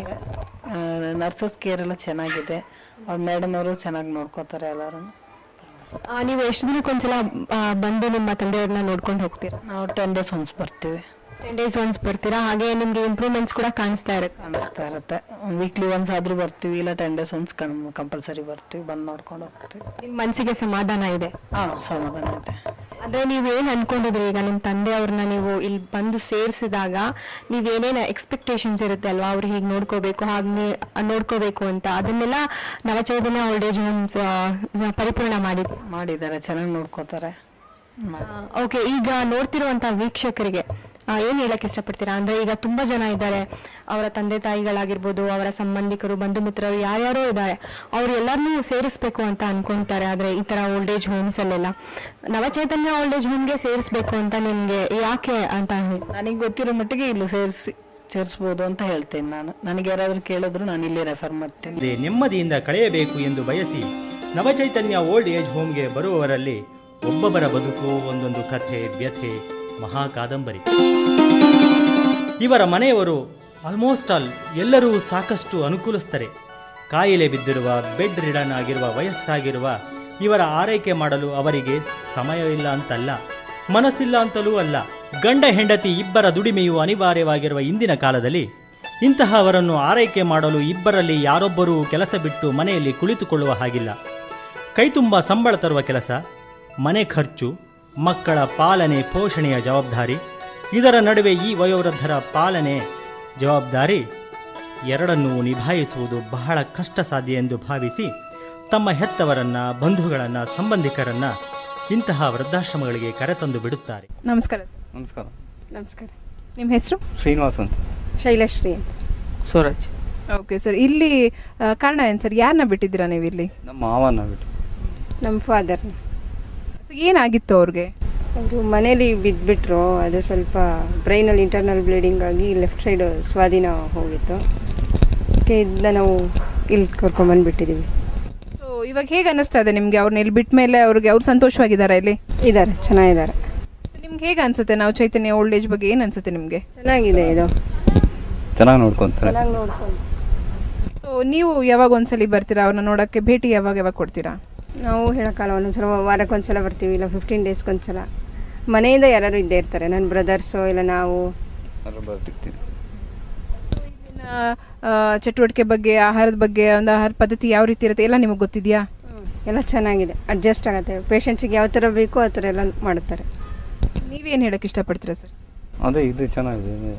ನರ್ಸಸ್ ಕೇರ್ ಎಲ್ಲ ಚೆನ್ನಾಗಿದೆ ಅವ್ರ ಮೇಡಮ್ ಅವರು ಚೆನ್ನಾಗಿ ನೋಡ್ಕೋತಾರೆ ಎಲ್ಲರೂ ಆ, ನೀವು ಎಷ್ಟು ದಿನಕ್ಕೊಂದ್ಸಲ ಆ, ಬಂದು ನಿಮ್ಮ ತಂದೆಯವ್ರನ್ನ ನೋಡ್ಕೊಂಡು ಹೋಗ್ತೀರಾ ನಾವು ಟೆನ್ ಡೇಸ್ ಒನ್ಸ್ ಬರ್ತೀವಿ ಟೆನ್ ಡೇಸ್ ಒನ್ಸ್ ಬರ್ತೀರಾ ಹಾಗೆ ನಿಮ್ಗೆ ಇಂಪ್ರೂವ್ಮೆಂಟ್ಸ್ ಕೂಡ ಕಾಣಿಸ್ತಾ ಇರುತ್ತೆ ಕಾಣಿಸ್ತಾ ಇರುತ್ತೆ ವೀಕ್ಲಿ ಒನ್ಸ್ ಆದರೂ ಬರ್ತೀವಿ ಇಲ್ಲ ಟೆನ್ ಡೇಸ್ ಒನ್ಸ್ ಕಂಪಲ್ಸರಿ ಬರ್ತೀವಿ ಬಂದು ನೋಡ್ಕೊಂಡು ಹೋಗ್ತೀವಿ ನಿಮ್ ಮನ್ಸಿಗೆ ಸಮಾಧಾನ ಇದೆ ಹಾಂ ಸಮಾಧಾನ ಇದೆ ಅದೇ ನೀವ್ ಏನ್ ಅನ್ಕೊಂಡಿದ್ರಿ ಈಗ ನಿಮ್ ತಂದೆಯವ್ರನ್ನ ನೀವು ಇಲ್ಲಿ ಬಂದು ಸೇರಿಸಿದಾಗ ನೀವ್ ಏನೇನ್ ಎಕ್ಸ್ಪೆಕ್ಟೇಷನ್ಸ್ ಇರುತ್ತೆ ಅಲ್ವಾ ಅವ್ರು ಹೀಗೆ ನೋಡ್ಕೋಬೇಕು ಹಾಗೆ ನೋಡ್ಕೋಬೇಕು ಅಂತ ಅದನ್ನೆಲ್ಲ ನವಚೈತನ್ಯ ಓಲ್ಡ್ ಏಜ್ ಹೋಮ್ಸ್ ಪರಿಪೂರ್ಣ ಮಾಡಿದೆ ಮಾಡಿದ್ದಾರೆ ಚೆನ್ನಾಗಿ ನೋಡ್ಕೋತಾರೆ ಓಕೆ ಈಗ ನೋಡ್ತಿರುವಂತ ವೀಕ್ಷಕರಿಗೆ ಆ, ಏನ್ ಹೇಳಕ್ ಇಷ್ಟಪಡ್ತೀರಾ ಅಂದ್ರೆ ಈಗ ತುಂಬಾ ಜನ ಇದ್ದಾರೆ ಅವರ ತಂದೆ ತಾಯಿಗಳಾಗಿರ್ಬೋದು ಅವರ ಸಂಬಂಧಿಕರು ಬಂಧು ಮಿತ್ರರು ಯಾರ್ಯಾರೋ ಇದ್ದಾರೆ ಅವ್ರು ಎಲ್ಲರನ್ನೂ ಸೇರಿಸ್ಬೇಕು ಅಂತ ಅನ್ಕೊಂತಾರೆ ಆದ್ರೆ ಈ ತರ ಓಲ್ಡ್ ಏಜ್ ಹೋಮ್ಸ್ ಅಲ್ಲೆಲ್ಲ ನವಚೈತನ್ಯ ಓಲ್ಡ್ ಏಜ್ ಹೋಮ್ಗೆ ಸೇರಿಸ್ಬೇಕು ಅಂತ ನಿಮ್ಗೆ ಯಾಕೆ ಅಂತ ಹೇಳಿ ನನಗೆ ಗೊತ್ತಿರೋ ಮಟ್ಟಿಗೆ ಇಲ್ಲಿ ಸೇರಿಸಿ ಸೇರಿಸ್ಬೋದು ಅಂತ ಹೇಳ್ತೇನೆ ನಾನು ನನಗೆ ಯಾರಾದರೂ ಕೇಳಿದ್ರು ನಾನು ಇಲ್ಲಿ ರೆಫರ್ ಮಾಡ್ತೀನಿ ಇದೆ ನೆಮ್ಮದಿಯಿಂದ ಕಳೆಯಬೇಕು ಎಂದು ಬಯಸಿ ನವಚೈತನ್ಯ ಓಲ್ಡ್ ಏಜ್ ಹೋಮ್ಗೆ ಬರುವವರಲ್ಲಿ ಒಬ್ಬೊಬ್ಬರ ಬದುಕು ಒಂದೊಂದು ಕಥೆ ವ್ಯಥೆ ಮಹಾ ಕಾದಂಬರಿ ಇವರ ಮನೆಯವರು ಆಲ್ಮೋಸ್ಟ್ ಆಲ್ ಎಲ್ಲರೂ ಸಾಕಷ್ಟು ಅನುಕೂಲಿಸ್ತಾರೆ ಕಾಯಿಲೆ ಬಿದ್ದಿರುವ ಬೆಡ್ ರಿಡನ್ ಆಗಿರುವ ವಯಸ್ಸಾಗಿರುವ ಇವರ ಆರೈಕೆ ಮಾಡಲು ಅವರಿಗೆ ಸಮಯವಿಲ್ಲ ಅಂತಲ್ಲ ಮನಸ್ಸಿಲ್ಲ ಅಂತಲೂ ಅಲ್ಲ ಗಂಡ ಹೆಂಡತಿ ಇಬ್ಬರ ದುಡಿಮೆಯು ಅನಿವಾರ್ಯವಾಗಿರುವ ಇಂದಿನ ಕಾಲದಲ್ಲಿ ಇಂತಹವರನ್ನು ಆರೈಕೆ ಮಾಡಲು ಇಬ್ಬರಲ್ಲಿ ಯಾರೊಬ್ಬರೂ ಕೆಲಸ ಬಿಟ್ಟು ಮನೆಯಲ್ಲಿ ಕುಳಿತುಕೊಳ್ಳುವ ಹಾಗಿಲ್ಲ ಕೈತುಂಬ ಸಂಬಳ ತರುವ ಕೆಲಸ ಮನೆ ಖರ್ಚು ಮಕ್ಕಳ ಪಾಲನೆ ಪೋಷಣೆಯ ಜವಾಬ್ದಾರಿ ಇದರ ನಡುವೆ ಈ ವಯೋವೃದ್ಧರ ಪಾಲನೆ ಜವಾಬ್ದಾರಿ ಎರಡನ್ನೂ ನಿಭಾಯಿಸುವುದು ಬಹಳ ಕಷ್ಟ ಸಾಧ್ಯ ಎಂದು ಭಾವಿಸಿ ತಮ್ಮ ಹೆತ್ತವರನ್ನ ಬಂಧುಗಳನ್ನ ಸಂಬಂಧಿಕರನ್ನ ಇಂತಹ ವೃದ್ಧಾಶ್ರಮಗಳಿಗೆ ಕರೆತಂದು ಬಿಡುತ್ತಾರೆ ನಮಸ್ಕಾರ ಸರ್ ನಮಸ್ಕಾರ ನಮಸ್ಕಾರ ನಿಮ್ಮ ಹೆಸರು ಶ್ರೀನಿವಾಸ್ ಅಂತ ಶೈಲಶ್ರೀ ಅಂತ ಸ್ವರಾಜ್ ಓಕೆ ಸರ್ ಇಲ್ಲಿ ಆ, ಕಾರಣ ಏನು ಸರ್ ಯಾರನ್ನ ಬಿಟ್ಟಿದ್ದೀರಾ ನೀವು ಇಲ್ಲಿ ನಮ್ಮ ಮಾವನ ಬಿಟ್ಟು ನಮ್ಮ ಫಾದರ್ ಸೊ ಏನಾಗಿತ್ತು ಅವ್ರಿಗೆ ಅವರು ಮನೇಲಿ ಬಿದ್ದುಬಿಟ್ರು ಅದು ಸ್ವಲ್ಪ ಬ್ರೈನಲ್ಲಿ ಇಂಟರ್ನಲ್ ಬ್ಲೀಡಿಂಗ್ ಆಗಿ ಲೆಫ್ಟ್ ಸೈಡ್ ಸ್ವಾಧೀನ ಹೋಗಿತ್ತು ಅದಕ್ಕೆ ಇದನ್ನ ನಾವು ಇಲ್ಲಿ ಕರ್ಕೊಂಬಂದ್ಬಿಟ್ಟಿದ್ದೀವಿ ಸೊ ಇವಾಗ ಹೇಗೆ ಅನ್ನಿಸ್ತಾ ಇದೆ ನಿಮಗೆ ಅವ್ರನ್ನ ಇಲ್ಲಿ ಬಿಟ್ಟ ಮೇಲೆ ಅವ್ರಿಗೆ ಅವ್ರು ಸಂತೋಷವಾಗಿದ್ದಾರೆ ಇಲ್ಲಿ ಇದ್ದಾರೆ ಚೆನ್ನಾಗಿದ್ದಾರೆ ಸೊ ನಿಮ್ಗೆ ಹೇಗೆ ಅನ್ಸುತ್ತೆ ನಾವು ಚೈತನ್ಯ ಓಲ್ಡ್ ಏಜ್ ಬಗ್ಗೆ ಏನು ಅನ್ಸುತ್ತೆ ನಿಮಗೆ ಚೆನ್ನಾಗಿದೆ ಇದು ಚೆನ್ನಾಗಿ ನೋಡ್ಕೊಂತಾರೆ ಚೆನ್ನಾಗಿ ನೋಡ್ಕೊಂಡು ಸೊ ನೀವು ಯಾವಾಗ ಒಂದ್ಸಲಿ ಬರ್ತೀರಾ ಅವ್ರನ್ನ ನೋಡೋಕ್ಕೆ ಭೇಟಿ ಯಾವಾಗ ಯಾವಾಗ ಕೊಡ್ತೀರಾ ನಾವು ಹೇಳೋಕ್ಕಲ್ಲ ಒಂದೊಂದ್ಸಲ ವಾರಕ್ಕೆ ಒಂದ್ಸಲ ಬರ್ತೀವಿ ಇಲ್ಲ ಫಿಫ್ಟೀನ್ ಡೇಸ್ಗೆ ಒಂದ್ಸಲ ಮನೆಯಿಂದ ಯಾರು ಇದ್ದೇ ಇರ್ತಾರೆ ನನ್ನ ಬ್ರದರ್ಸು ಇಲ್ಲ ನಾವು ಅದ್ರ ಬರ್ತಿರ್ತೀವಿ ಇಲ್ಲಿನ ಆ, ಚಟುವಟಿಕೆ ಬಗ್ಗೆ ಆಹಾರದ ಬಗ್ಗೆ ಒಂದು ಆಹಾರ ಪದ್ಧತಿ ಯಾವ ರೀತಿ ಇರುತ್ತೆ ಎಲ್ಲ ನಿಮಗೆ ಗೊತ್ತಿದೆಯಾ ಎಲ್ಲ ಚೆನ್ನಾಗಿದೆ ಅಡ್ಜಸ್ಟ್ ಆಗುತ್ತೆ ಪೇಷಂಟ್ಸಿಗೆ ಯಾವ ಥರ ಬೇಕೋ ಆ ಥರ ಎಲ್ಲ ಮಾಡುತ್ತಾರೆ ನೀವೇನು ಹೇಳೋಕ್ಕೆ ಇಷ್ಟಪಡ್ತೀರಾ ಸರ್ ಅದೇ ಇದು ಚೆನ್ನಾಗಿದೆ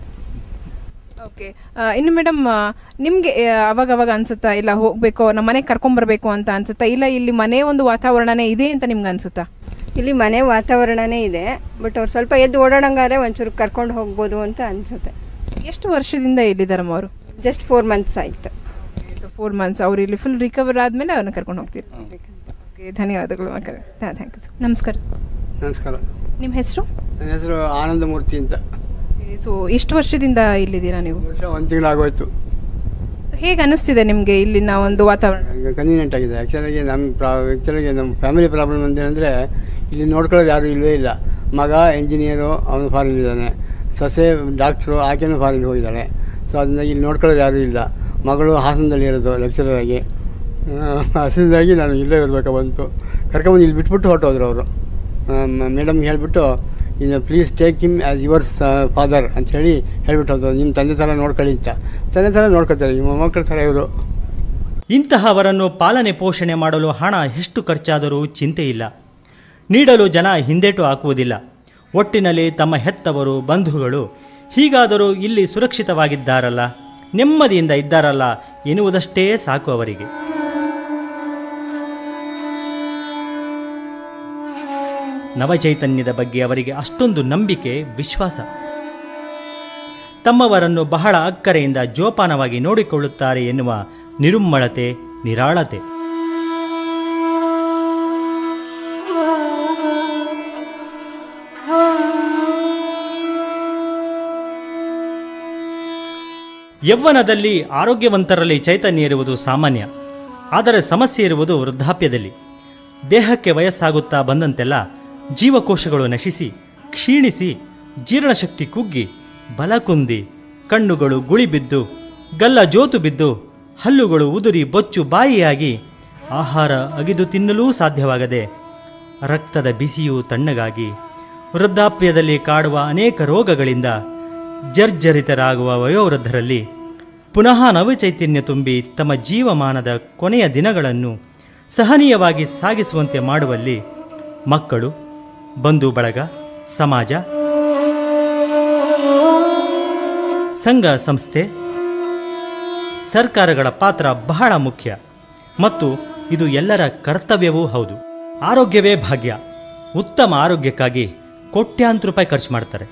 ಓಕೆ ಇನ್ನು ಮೇಡಮ್ ನಿಮಗೆ ಅವಾಗ ಅವಾಗ ಅನ್ಸುತ್ತಾ ಇಲ್ಲ ಹೋಗಬೇಕು ನಮ್ಮ ಮನೆಗೆ ಕರ್ಕೊಂಬರ್ಬೇಕು ಅಂತ ಅನ್ಸುತ್ತಾ ಇಲ್ಲ ಇಲ್ಲಿ ಮನೆ ಒಂದು ವಾತಾವರಣನೇ ಇದೆ ಅಂತ ನಿಮ್ಗೆ ಅನ್ಸುತ್ತಾ ಇಲ್ಲಿ ಮನೆ ವಾತಾವರಣನೇ ಇದೆ ಬಟ್ ಅವ್ರು ಸ್ವಲ್ಪ ಎದ್ದು ಓಡಾಡಂಗಾದ್ರೆ ಒಂಚೂರು ಕರ್ಕೊಂಡು ಹೋಗ್ಬೋದು ಅಂತ ಅನ್ಸುತ್ತೆ ಎಷ್ಟು ವರ್ಷದಿಂದ ಇಲ್ಲಿದ್ದಾರಮ್ಮ ಅವರು ಜಸ್ಟ್ ಫೋರ್ ಮಂತ್ಸ್ ಆಯಿತು ಸೊ ಫೋರ್ ಮಂತ್ಸ್ ಅವ್ರು ಇಲ್ಲಿ ಫುಲ್ ರಿಕವರ್ ಆದಮೇಲೆ ಅವ್ರನ್ನ ಕರ್ಕೊಂಡು ಹೋಗ್ತೀರಿ ಓಕೆ ಧನ್ಯವಾದಗಳು ಮಕ್ಕಳು ಥ್ಯಾಂಕ್ ಯು ನಮಸ್ಕಾರ ನಮಸ್ಕಾರ ನಿಮ್ಮ ಹೆಸರು ನನ್ನ ಹೆಸರು ಆನಂದಮೂರ್ತಿ ಅಂತ ಸೊ ಎಷ್ಟು ವರ್ಷದಿಂದ ಇಲ್ಲಿದ್ದೀರಾ ನೀವು ವರ್ಷ ಒಂದು ತಿಂಗಳಾಗೋಯ್ತು ಸೊ ಹೇಗೆ ಅನಿಸ್ತಿದೆ ನಿಮಗೆ ಇಲ್ಲಿನ ಒಂದು ವಾತಾವರಣ ಈಗ ಕನ್ವೀನಿಯೆಂಟ್ ಆಗಿದೆ ಆ್ಯಕ್ಚುಲಾಗಿ ನಮ್ಮ ಪ್ರಾ ಆ್ಯಕ್ಚುಲಾಗಿ ನಮ್ಮ ಫ್ಯಾಮಿಲಿ ಪ್ರಾಬ್ಲಮ್ ಅಂತೇನೆಂದರೆ ಇಲ್ಲಿ ನೋಡ್ಕೊಳ್ಳೋದು ಯಾರೂ ಇಲ್ಲವೇ ಇಲ್ಲ ಮಗ ಇಂಜಿನಿಯರು ಅವನು ಫಾರಿನ್ ಇದ್ದಾನೆ ಸೊಸೆ ಡಾಕ್ಟ್ರು ಆಕೆನೂ ಫಾರಿನ್ ಹೋಗಿದ್ದಾಳೆ ಸೊ ಅದರಿಂದ ಇಲ್ಲಿ ನೋಡ್ಕೊಳ್ಳೋದು ಯಾರೂ ಇಲ್ಲ ಮಗಳು ಹಾಸನದಲ್ಲಿ ಇರೋದು ಲೆಕ್ಚರರ್ ಆಗಿ ಹಸಿದಾಗಿ ನಾನು ಇಲ್ಲೇ ಇರಬೇಕು ಬಂತು ಕರ್ಕೊಂಬಂದು ಇಲ್ಲಿ ಬಿಟ್ಬಿಟ್ಟು ಹೊರಟೋದ್ರು ಅವರು ಮೇಡಮ್ಗೆ ಹೇಳಿಬಿಟ್ಟು ಇನ್ನು please take him as yours father ಅಂತ ಹೇಳಿ ಹೇಳ್ಬಿಟ್ಟು ಹೋದ್ರು ನಿಮ್ಮ ತಂದೆ ಥರ ನೋಡ್ಕೊಳ್ಳಿ ಅಂತ ತಂದೆ ಥರ ನೋಡ್ಕೊತಾರೆ ನಿಮ್ಮ ಮಕ್ಕಳ ಥರ ಇವರು ಇಂತಹವರನ್ನು ಪಾಲನೆ ಪೋಷಣೆ ಮಾಡಲು ಹಣ ಎಷ್ಟು ಖರ್ಚಾದರೂ ಚಿಂತೆ ಇಲ್ಲ ನೀಡಲು ಜನ ಹಿಂದೇಟು ಹಾಕುವುದಿಲ್ಲ ಒಟ್ಟಿನಲ್ಲಿ ತಮ್ಮ ಹೆತ್ತವರು ಬಂಧುಗಳು ಹೀಗಾದರೂ ಇಲ್ಲಿ ಸುರಕ್ಷಿತವಾಗಿದ್ದಾರಲ್ಲ ನೆಮ್ಮದಿಯಿಂದ ಇದ್ದಾರಲ್ಲ ಎನ್ನುವುದಷ್ಟೇ ಸಾಕು ಅವರಿಗೆ ನವಚೈತನ್ಯದ ಬಗ್ಗೆ ಅವರಿಗೆ ಅಷ್ಟೊಂದು ನಂಬಿಕೆ ವಿಶ್ವಾಸ ತಮ್ಮವರನ್ನು ಬಹಳ ಅಕ್ಕರೆಯಿಂದ ಜೋಪಾನವಾಗಿ ನೋಡಿಕೊಳ್ಳುತ್ತಾರೆ ಎನ್ನುವ ನಿರುಮ್ಮಳತೆ ನಿರಾಳತೆ ಯೌವನದಲ್ಲಿ ಆರೋಗ್ಯವಂತರಲ್ಲಿ ಚೈತನ್ಯ ಇರುವುದು ಸಾಮಾನ್ಯ ಆದರೆ ಸಮಸ್ಯೆ ಇರುವುದು ವೃದ್ಧಾಪ್ಯದಲ್ಲಿ ದೇಹಕ್ಕೆ ವಯಸ್ಸಾಗುತ್ತಾ ಬಂದಂತೆಲ್ಲ ಜೀವಕೋಶಗಳು ನಶಿಸಿ ಕ್ಷೀಣಿಸಿ ಜೀರ್ಣಶಕ್ತಿ ಕುಗ್ಗಿ ಬಲ ಕುಂದಿ ಕಣ್ಣುಗಳು ಗುಳಿಬಿದ್ದು ಗಲ್ಲ ಜೋತು ಬಿದ್ದು ಹಲ್ಲುಗಳು ಉದುರಿ ಬೊಚ್ಚು ಬಾಯಿಯಾಗಿ ಆಹಾರ ಅಗಿದು ತಿನ್ನಲೂ ಸಾಧ್ಯವಾಗದೆ ರಕ್ತದ ಬಿಸಿಯು ತಣ್ಣಗಾಗಿ ವೃದ್ಧಾಪ್ಯದಲ್ಲಿ ಕಾಡುವ ಅನೇಕ ರೋಗಗಳಿಂದ ಜರ್ಜರಿತರಾಗುವ ವಯೋವೃದ್ಧರಲ್ಲಿ ಪುನಃ ನವಚೈತನ್ಯ ತುಂಬಿ ತಮ್ಮ ಜೀವಮಾನದ ಕೊನೆಯ ದಿನಗಳನ್ನು ಸಹನೀಯವಾಗಿ ಸಾಗಿಸುವಂತೆ ಮಾಡುವಲ್ಲಿ ಮಕ್ಕಳು ಬಂಧು ಬಳಗ ಸಮಾಜ ಸಂಘ ಸಂಸ್ಥೆ ಸರ್ಕಾರಗಳ ಪಾತ್ರ ಬಹಳ ಮುಖ್ಯ ಮತ್ತು ಇದು ಎಲ್ಲರ ಕರ್ತವ್ಯವೂ ಹೌದು ಆರೋಗ್ಯವೇ ಭಾಗ್ಯ ಉತ್ತಮ ಆರೋಗ್ಯಕ್ಕಾಗಿ ಕೋಟ್ಯಾಂತರ ರೂಪಾಯಿ ಖರ್ಚು ಮಾಡ್ತಾರೆ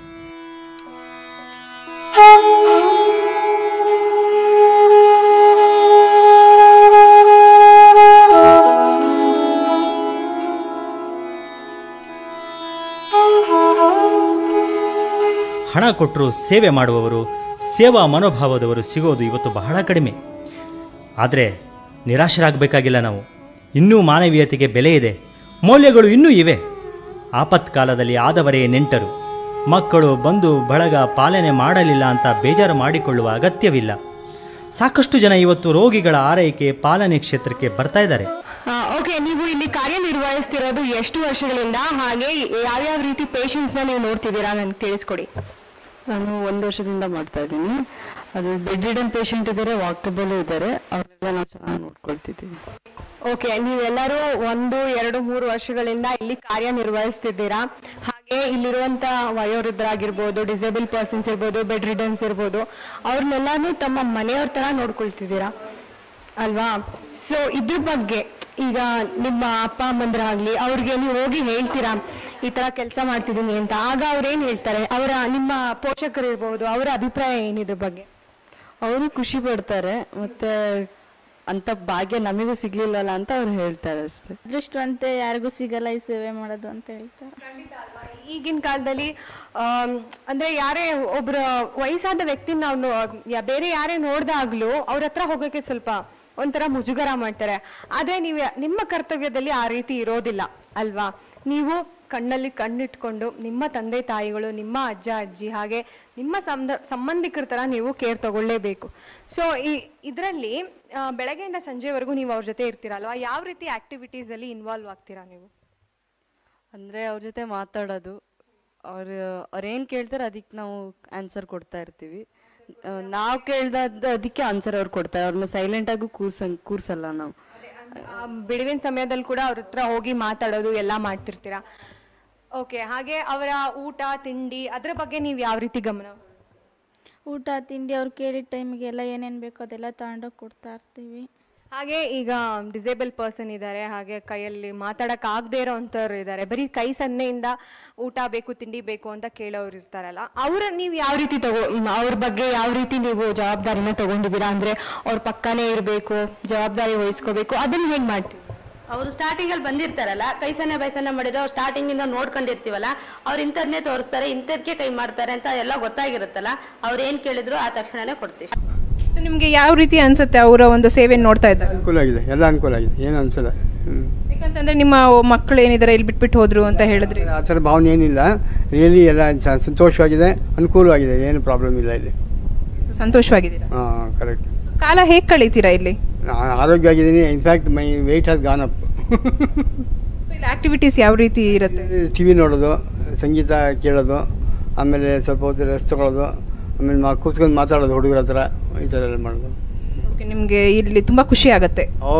ಹಣ ಕೊಟ್ಟರು ಸೇವೆ ಮಾಡುವವರು ಸೇವಾ ಮನೋಭಾವದವರು ಸಿಗೋದು ಇವತ್ತು ಬಹಳ ಕಡಿಮೆ ಆದರೆ ನಿರಾಶರಾಗಬೇಕಾಗಿಲ್ಲ ನಾವು ಇನ್ನೂ ಮಾನವೀಯತೆಗೆ ಬೆಲೆ ಇದೆ ಮೌಲ್ಯಗಳು ಇನ್ನೂ ಇವೆ ಆಪತ್ಕಾಲದಲ್ಲಿ ಆದವರೇ ನೆಂಟರು ಮಕ್ಕಳು ಬಂದು ಬಳಗ ಪಾಲನೆ ಮಾಡಲಿಲ್ಲ ಅಂತ ಬೇಜಾರು ಮಾಡಿಕೊಳ್ಳುವ ಅಗತ್ಯವಿಲ್ಲ ಸಾಕಷ್ಟು ಜನ ಇವತ್ತು ರೋಗಿಗಳ ಆರೈಕೆ ಪಾಲನೆ ಕ್ಷೇತ್ರಕ್ಕೆ ಬರ್ತಾ ಇದ್ದಾರೆ ಓಕೆ ನೀವು ಇಲ್ಲಿ ಕಾರ್ಯನಿರ್ವಹಿಸ್ತಿರೋದು ಎಷ್ಟು ವರ್ಷಗಳಿಂದ ಹಾಗೆ ಯಾವ್ಯಾವ ರೀತಿ ಪೇಷಂಟ್ಸ್ ನ ನೀವು ನೋಡ್ತಿದ್ದೀರಾ ನನ್ಗೆ ತಿಳಿಸ್ಕೊಡಿ ನಾನು ಒಂದು ವರ್ಷದಿಂದ ಮಾಡ್ತಾ ಇದ್ದೀನಿ ಅದು ಬೆಡ್ ರಿಡನ್ ಪೇಷಂಟ್ ಇದ್ದಾರೆ ವಾಕಬಲ್ ಇದ್ದಾರೆ ಅವ್ರನ್ನೆಲ್ಲ ನಾವು ಚೆನ್ನಾಗಿ ನೋಡ್ಕೊಳ್ತಿದ್ದೀವಿ ಓಕೆ ನೀವೆಲ್ಲರೂ ಒಂದು ಎರಡು ಮೂರು ವರ್ಷಗಳಿಂದ ಇಲ್ಲಿ ಕಾರ್ಯನಿರ್ವಹಿಸ್ತಿದ್ದೀರಾ ಹಾಗೆ ಏ ಇಲ್ಲಿರುವಂತ ವಯೋವೃದ್ಧರಾಗಿರ್ಬೋದು ಡಿಸೇಬಲ್ ಪರ್ಸನ್ಸ್ ಇರ್ಬೋದು ಬೆಡ್ ರಿಡನ್ಸ್ ಇರ್ಬೋದು ಅವ್ರನ್ನೆಲ್ಲಾನು ತಮ್ಮ ಮನೆಯವ್ರ ತರ ನೋಡ್ಕೊಳ್ತಿದ್ದೀರಾ ಅಲ್ವಾ ಸೊ ಇದ್ರ ಬಗ್ಗೆ ಈಗ ನಿಮ್ಮ ಅಪ್ಪ ಅಮ್ಮಂದ್ರಾಗ್ಲಿ ಅವ್ರಿಗೆ ನೀವು ಹೋಗಿ ಹೇಳ್ತೀರಾ ಈ ತರ ಕೆಲಸ ಮಾಡ್ತಿದ್ದೀನಿ ಅಂತ ಆಗ ಅವ್ರೇನ್ ಹೇಳ್ತಾರೆ ಅವರ ನಿಮ್ಮ ಪೋಷಕರು ಇರ್ಬೋದು ಅವರ ಅಭಿಪ್ರಾಯ ಏನಿದ್ರ ಬಗ್ಗೆ ಅವರು ಖುಷಿ ಪಡ್ತಾರೆ ಮತ್ತೆ ಅಂತ ಭಾಗ್ಯ ನಮಗೂ ಸಿಗ್ಲಿಲ್ಲಲ್ಲ ಅಂತ ಅವ್ರು ಹೇಳ್ತಾರೆ ಅಷ್ಟೇ ಅದೃಷ್ಟವಂತೆ ಯಾರಿಗೂ ಸಿಗಲ್ಲ ಈ ಸೇವೆ ಮಾಡೋದು ಅಂತ ಹೇಳ್ತಾರೆ ಈಗಿನ ಕಾಲದಲ್ಲಿ ಆಮ್, ಅಂದ್ರೆ ಯಾರೇ ಒಬ್ರ ವಯಸ್ಸಾದ ವ್ಯಕ್ತಿ ನಾವು ನೋ- ಯಾ- ಬೇರೆ ಯಾರೇ ನೋಡ್ದಾಗ್ಲೂ ಅವ್ರ ಹತ್ರ ಹೋಗೋಕೆ ಸ್ವಲ್ಪ ಒಂಥರ ಮುಜುಗರ ಮಾಡ್ತಾರೆ ಆದ್ರೆ ನೀವು ನಿಮ್ಮ ಕರ್ತವ್ಯದಲ್ಲಿ ಆ ರೀತಿ ಇರೋದಿಲ್ಲ ಅಲ್ವಾ ನೀವು ಕಣ್ಣಲ್ಲಿ ಕಣ್ಣಿಟ್ಕೊಂಡು ನಿಮ್ಮ ತಂದೆ ತಾಯಿಗಳು ನಿಮ್ಮ ಅಜ್ಜ ಅಜ್ಜಿ ಹಾಗೆ ನಿಮ್ಮ ಸಂಬ ಸಂಬಂಧಿಕರ ತರ ನೀವು ಕೇರ್ ತಗೊಳ್ಳೇಬೇಕು ಸೊ ಈ ಇದರಲ್ಲಿ ಬೆಳಗ್ಗೆಯಿಂದ ಸಂಜೆವರೆಗೂ ನೀವು ಅವ್ರ ಜೊತೆ ಇರ್ತೀರಲ್ವಾ ಯಾವ ರೀತಿ ಆಕ್ಟಿವಿಟೀಸ್ ಅಲ್ಲಿ ಇನ್ವಾಲ್ವ್ ಆಗ್ತೀರಾ ನೀವು ಅಂದ್ರೆ ಅವ್ರ ಜೊತೆ ಮಾತಾಡೋದು ಅವ್ರು ಅವ್ರೇನ್ ಕೇಳ್ತಾರೆ ಅದಕ್ಕೆ ನಾವು ಆನ್ಸರ್ ಕೊಡ್ತಾ ಇರ್ತೀವಿ ನಾವು ಕೇಳ್ದ ಅದಕ್ಕೆ ಆನ್ಸರ್ ಅವ್ರು ಕೊಡ್ತಾರೆ ಅವ್ರನ್ನ ಸೈಲೆಂಟ್ ಆಗೂ ಕೂರ್ಸ ಕೂರ್ಸಲ್ಲ ನಾವು ಆ, ಬಿಡುವಿನ ಸಮಯದಲ್ಲಿ ಕೂಡ ಅವ್ರ ಹತ್ರ ಹೋಗಿ ಮಾತಾಡೋದು ಎಲ್ಲ ಮಾಡ್ತಿರ್ತೀರಾ ಓಕೆ ಹಾಗೆ ಅವರ ಊಟ ತಿಂಡಿ ಅದ್ರ ಬಗ್ಗೆ ನೀವು ಯಾವ ರೀತಿ ಗಮನ ಊಟ ತಿಂಡಿ ಅವ್ರು ಕೇಳಿದ ಟೈಮಿಗೆಲ್ಲ ಏನೇನು ಬೇಕೋ ಅದೆಲ್ಲ ತಗೊಂಡೋಗಿ ಕೊಡ್ತಾ ಇರ್ತೀವಿ ಹಾಗೆ ಈಗ ಡಿಸೇಬಲ್ ಪರ್ಸನ್ ಇದ್ದಾರೆ ಹಾಗೆ ಕೈಯಲ್ಲಿ ಮಾತಾಡಕ್ ಆಗದೆ ಇರೋ ಅಂಥವ್ರು ಇದ್ದಾರೆ ಬರೀ ಕೈ ಸನ್ನೆಯಿಂದ ಊಟ ಬೇಕು ತಿಂಡಿ ಬೇಕು ಅಂತ ಕೇಳೋರು ಇರ್ತಾರಲ್ಲ ಅವ್ರ ನೀವು ಯಾವ ರೀತಿ ತಗೋ ಮ್, ಅವ್ರ ಬಗ್ಗೆ ಯಾವ ರೀತಿ ನೀವು ಜವಾಬ್ದಾರಿನ ತಗೊಂಡಿದ್ದೀರಾ ಅಂದ್ರೆ ಅವ್ರ ಪಕ್ಕನೇ ಇರಬೇಕು ಜವಾಬ್ದಾರಿ ವಹಿಸ್ಕೋಬೇಕು ಅದನ್ನ ಹೇಗ್ ಮಾಡ್ತೀವಿ ಅವರು ಸ್ಟಾರ್ಟಿಂಗ್ ಅಲ್ಲಿ ಬಂದಿರ್ತಾರಲ್ಲ ಕೈ ಸನ್ನೆ ಬೈಸನ್ನೆ ಮಾಡಿದ್ರೆ ಅವ್ರು ಸ್ಟಾರ್ಟಿಂಗ್ ಇಂದ ನೋಡ್ಕೊಂಡಿರ್ತೀವಲ್ಲ ಅವ್ರು ಇಂಥದ್ನೇ ತೋರಿಸ್ತಾರೆ ಇಂಥದ್ಕೆ ಕೈ ಮಾಡ್ತಾರೆ ಅಂತ ಎಲ್ಲ ಗೊತ್ತಾಗಿರುತ್ತಲ್ಲ ಅವ್ರು ಏನ್ ಕೇಳಿದ್ರು ಆ ತಕ್ಷಣನೇ ಕೊಡ್ತೀವಿ ಸೊ ನಿಮಗೆ ಯಾವ ರೀತಿ ಅನ್ಸುತ್ತೆ ಅವರ ಒಂದು ಸೇವೆ ನೋಡ್ತಾ ಇದ್ದಾಗ ಅನುಕೂಲ ಆಗಿದೆ ಎಲ್ಲ ಅನುಕೂಲ ಆಗಿದೆ ಏನು ಅನ್ಸಲ್ಲ ಹ್ಮ್. ಯಾಕಂತಂದ್ರೆ ನಿಮ್ಮ ಮಕ್ಕಳು ಏನಿದ್ದಾರೆ ಇಲ್ಲಿ ಬಿಟ್ಬಿಟ್ಟು ಹೋದ್ರು ಅಂತ ಹೇಳಿದ್ರಿ ಆ ಥರ ಭಾವನೆ ಏನಿಲ್ಲ ರಿಯಲಿ ಎಲ್ಲ ಸ- ಸಂತೋಷವಾಗಿದೆ ಅನುಕೂಲವಾಗಿದೆ ಏನು ಪ್ರಾಬ್ಲಮ್ ಇಲ್ಲ ಇಲ್ಲಿ ಸೊ ಸಂತೋಷವಾಗಿದ್ದೀರಾ ಹಾಂ ಕರೆಕ್ಟ್ ಕಾಲ ಹೇಗೆ ಕಳೀತೀರಾ ಇಲ್ಲಿ ನಾನು ಆರೋಗ್ಯವಾಗಿದ್ದೀನಿ in fact my weight has gone up so ಇಲ್ಲಿ ಆಕ್ಟಿವಿಟೀಸ್ ಯಾವ ರೀತಿ ಇರುತ್ತೆ ಟಿ ವಿ ನೋಡೋದು ಸಂಗೀತ ಕೇಳೋದು ಆಮೇಲೆ ಸ್ವಲ್ಪ ಹೊತ್ತು ರೆಸ್ಟ್ ತಗೊಳ್ಳೋದು ಆಮೇಲೆ ಮಾ ಕೂತ್ಕೊಂಡು ಮಾತಾಡೋದು ಹುಡುಗರ ಹತ್ರ ಈ ಥರ ಎಲ್ಲ ಮಾಡೋದು ಓಕೆ ನಿಮಗೆ ಇಲ್ಲಿ ತುಂಬ ಖುಷಿ ಆಗುತ್ತೆ oh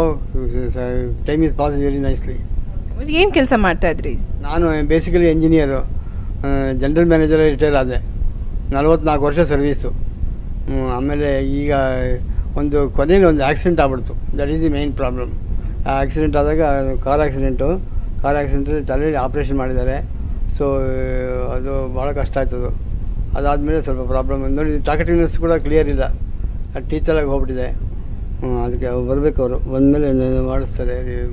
time is pass very nicely ಏನು ಕೆಲಸ ಮಾಡ್ತಾ ಇದ್ರಿ ನಾನು basically engineer general manager retire ಆದೆ ನಲವತ್ನಾಲ್ಕು ವರ್ಷ ಸರ್ವೀಸು ಹ್ಮ್, ಆಮೇಲೆ ಈಗ ಒಂದು ಕೊನೆಯಲ್ಲಿ ಒಂದು ಆಕ್ಸಿಡೆಂಟ್ ಆಗ್ಬಿಡ್ತು that is the main problem ಆ ಆಕ್ಸಿಡೆಂಟ್ ಆದಾಗ ಕಾರ್ ಆಕ್ಸಿಡೆಂಟು ಕಾರ್ ಆಕ್ಸಿಡೆಂಟಲ್ಲಿ ತಲೆಯಲ್ಲಿ ಆಪ್ರೇಷನ್ ಮಾಡಿದ್ದಾರೆ ಸೊ ಅದು ಭಾಳ ಕಷ್ಟ ಆಯ್ತದು ಅದಾದಮೇಲೆ ಸ್ವಲ್ಪ ಪ್ರಾಬ್ಲಮ್ ನೋಡಿ ಟಾಕೆಟಿವ್ನೆಸ್ ಕೂಡ ಕ್ಲಿಯರ್ ಇಲ್ಲ ಅದು ಟೀಚರಾಗಿ ಹೋಗ್ಬಿಟ್ಟಿದೆ ಹ್ಮ್, ಅದಕ್ಕೆ ಅವ್ರು ಬರಬೇಕು ಅವರು ಬಂದಮೇಲೆ ಮಾಡಿಸ್ತಾರೆ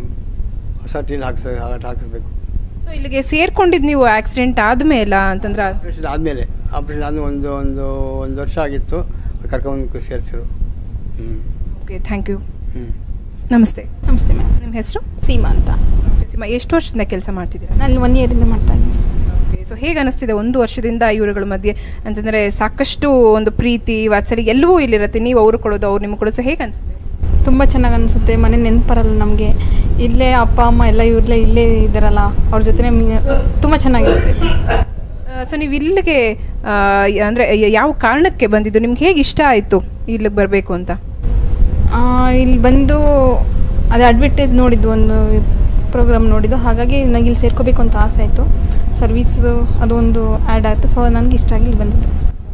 ಹೊಸ ಟೀಲ್ ಹಾಕ್ಸ್ತಾರೆ ಹಾಕಿಸ್ಬೇಕು ಸೊ ಇಲ್ಲಿಗೆ ಸೇರ್ಕೊಂಡಿದ್ದು ನೀವು ಆಕ್ಸಿಡೆಂಟ್ ಆದ್ಮೇಲೆ ಅಂತಂದ್ರೆ ಆಪ್ರೇಷನ್ ಆದಮೇಲೆ ಆಪ್ರೇಷನ್ ಆದಮೇಲೆ ಒಂದು ಒಂದು ಒಂದು ವರ್ಷ ಆಗಿತ್ತು ಕರ್ಕೊಂಡು ಸೇರಿಸಿರು ಹ್ಞೂ ಓಕೆ ಥ್ಯಾಂಕ್ ಯು ಹ್ಞೂ ನಮಸ್ತೆ ನಮಸ್ತೆ ಮ್ಯಾಮ್ ನಿಮ್ಮ ಹೆಸರು ಸೀಮಾ ಅಂತ ಸೀಮಾ ಎಷ್ಟು ವರ್ಷದಿಂದ ಕೆಲಸ ಮಾಡ್ತಿದ್ದೀರಾ ನಾನು ಒನ್ ಇಯರಿಂದ ಮಾಡ್ತಾ ಇದ್ದೀನಿ ಓಕೆ ಸೊ ಹೇಗೆ ಅನಿಸ್ತಿದೆ ಒಂದು ವರ್ಷದಿಂದ ಇವರುಗಳ ಮಧ್ಯೆ ಅಂತಂದರೆ ಸಾಕಷ್ಟು ಒಂದು ಪ್ರೀತಿ ವಾತ್ಸಲ್ಯ ಎಲ್ಲವೂ ಇಲ್ಲಿರುತ್ತೆ ನೀವು ಅವರು ಕೊಡೋದು ಅವ್ರು ನಿಮ್ಗೆ ಕೊಡೋದು ಸೊ ಹೇಗೆ ಅನಿಸುತ್ತೆ ತುಂಬ ಚೆನ್ನಾಗಿ ಅನಿಸುತ್ತೆ ಮನೆ ನೆನಪರಲ್ಲ ನಮಗೆ ಇಲ್ಲೇ ಅಪ್ಪ ಅಮ್ಮ ಎಲ್ಲ ಇವ್ರಲ್ಲೇ ಇಲ್ಲೇ ಇದ್ದಾರಲ್ಲ ಅವ್ರ ಜೊತೆ ನಮಗೆ ತುಂಬ ಚೆನ್ನಾಗಿರುತ್ತೆ ಸೊ ನೀವು ಇಲ್ಲಿಗೆ ಆ, ಅಂದ್ರೆ ಯ- ಯಾವ ಕಾರಣಕ್ಕೆ ಬಂದಿದ್ದು ನಿಮ್ಗೆ ಹೇಗೆ ಇಷ್ಟ ಆಯಿತು ಇಲ್ಲಿಗೆ ಬರಬೇಕು ಅಂತ ಆ, ಇಲ್ಲಿ ಬಂದು ಅದೇ ಅಡ್ವರ್ಟೈಸ್ ನೋಡಿದ್ದು ಒಂದು ಪ್ರೋಗ್ರಾಮ್ ನೋಡಿದ್ದು ಹಾಗಾಗಿ ನನಗೆ ಇಲ್ಲಿ ಸೇರ್ಕೋಬೇಕು ಅಂತ ಆಸೆ ಆಯಿತು ಸರ್ವಿಸ್ ಅದೊಂದು ಆ್ಯಡ್ ಆಯಿತು ಸೊ ನನಗೆ ಇಷ್ಟ ಆಗಿ ಇಲ್ಲಿ ಬಂದಿದ್ದು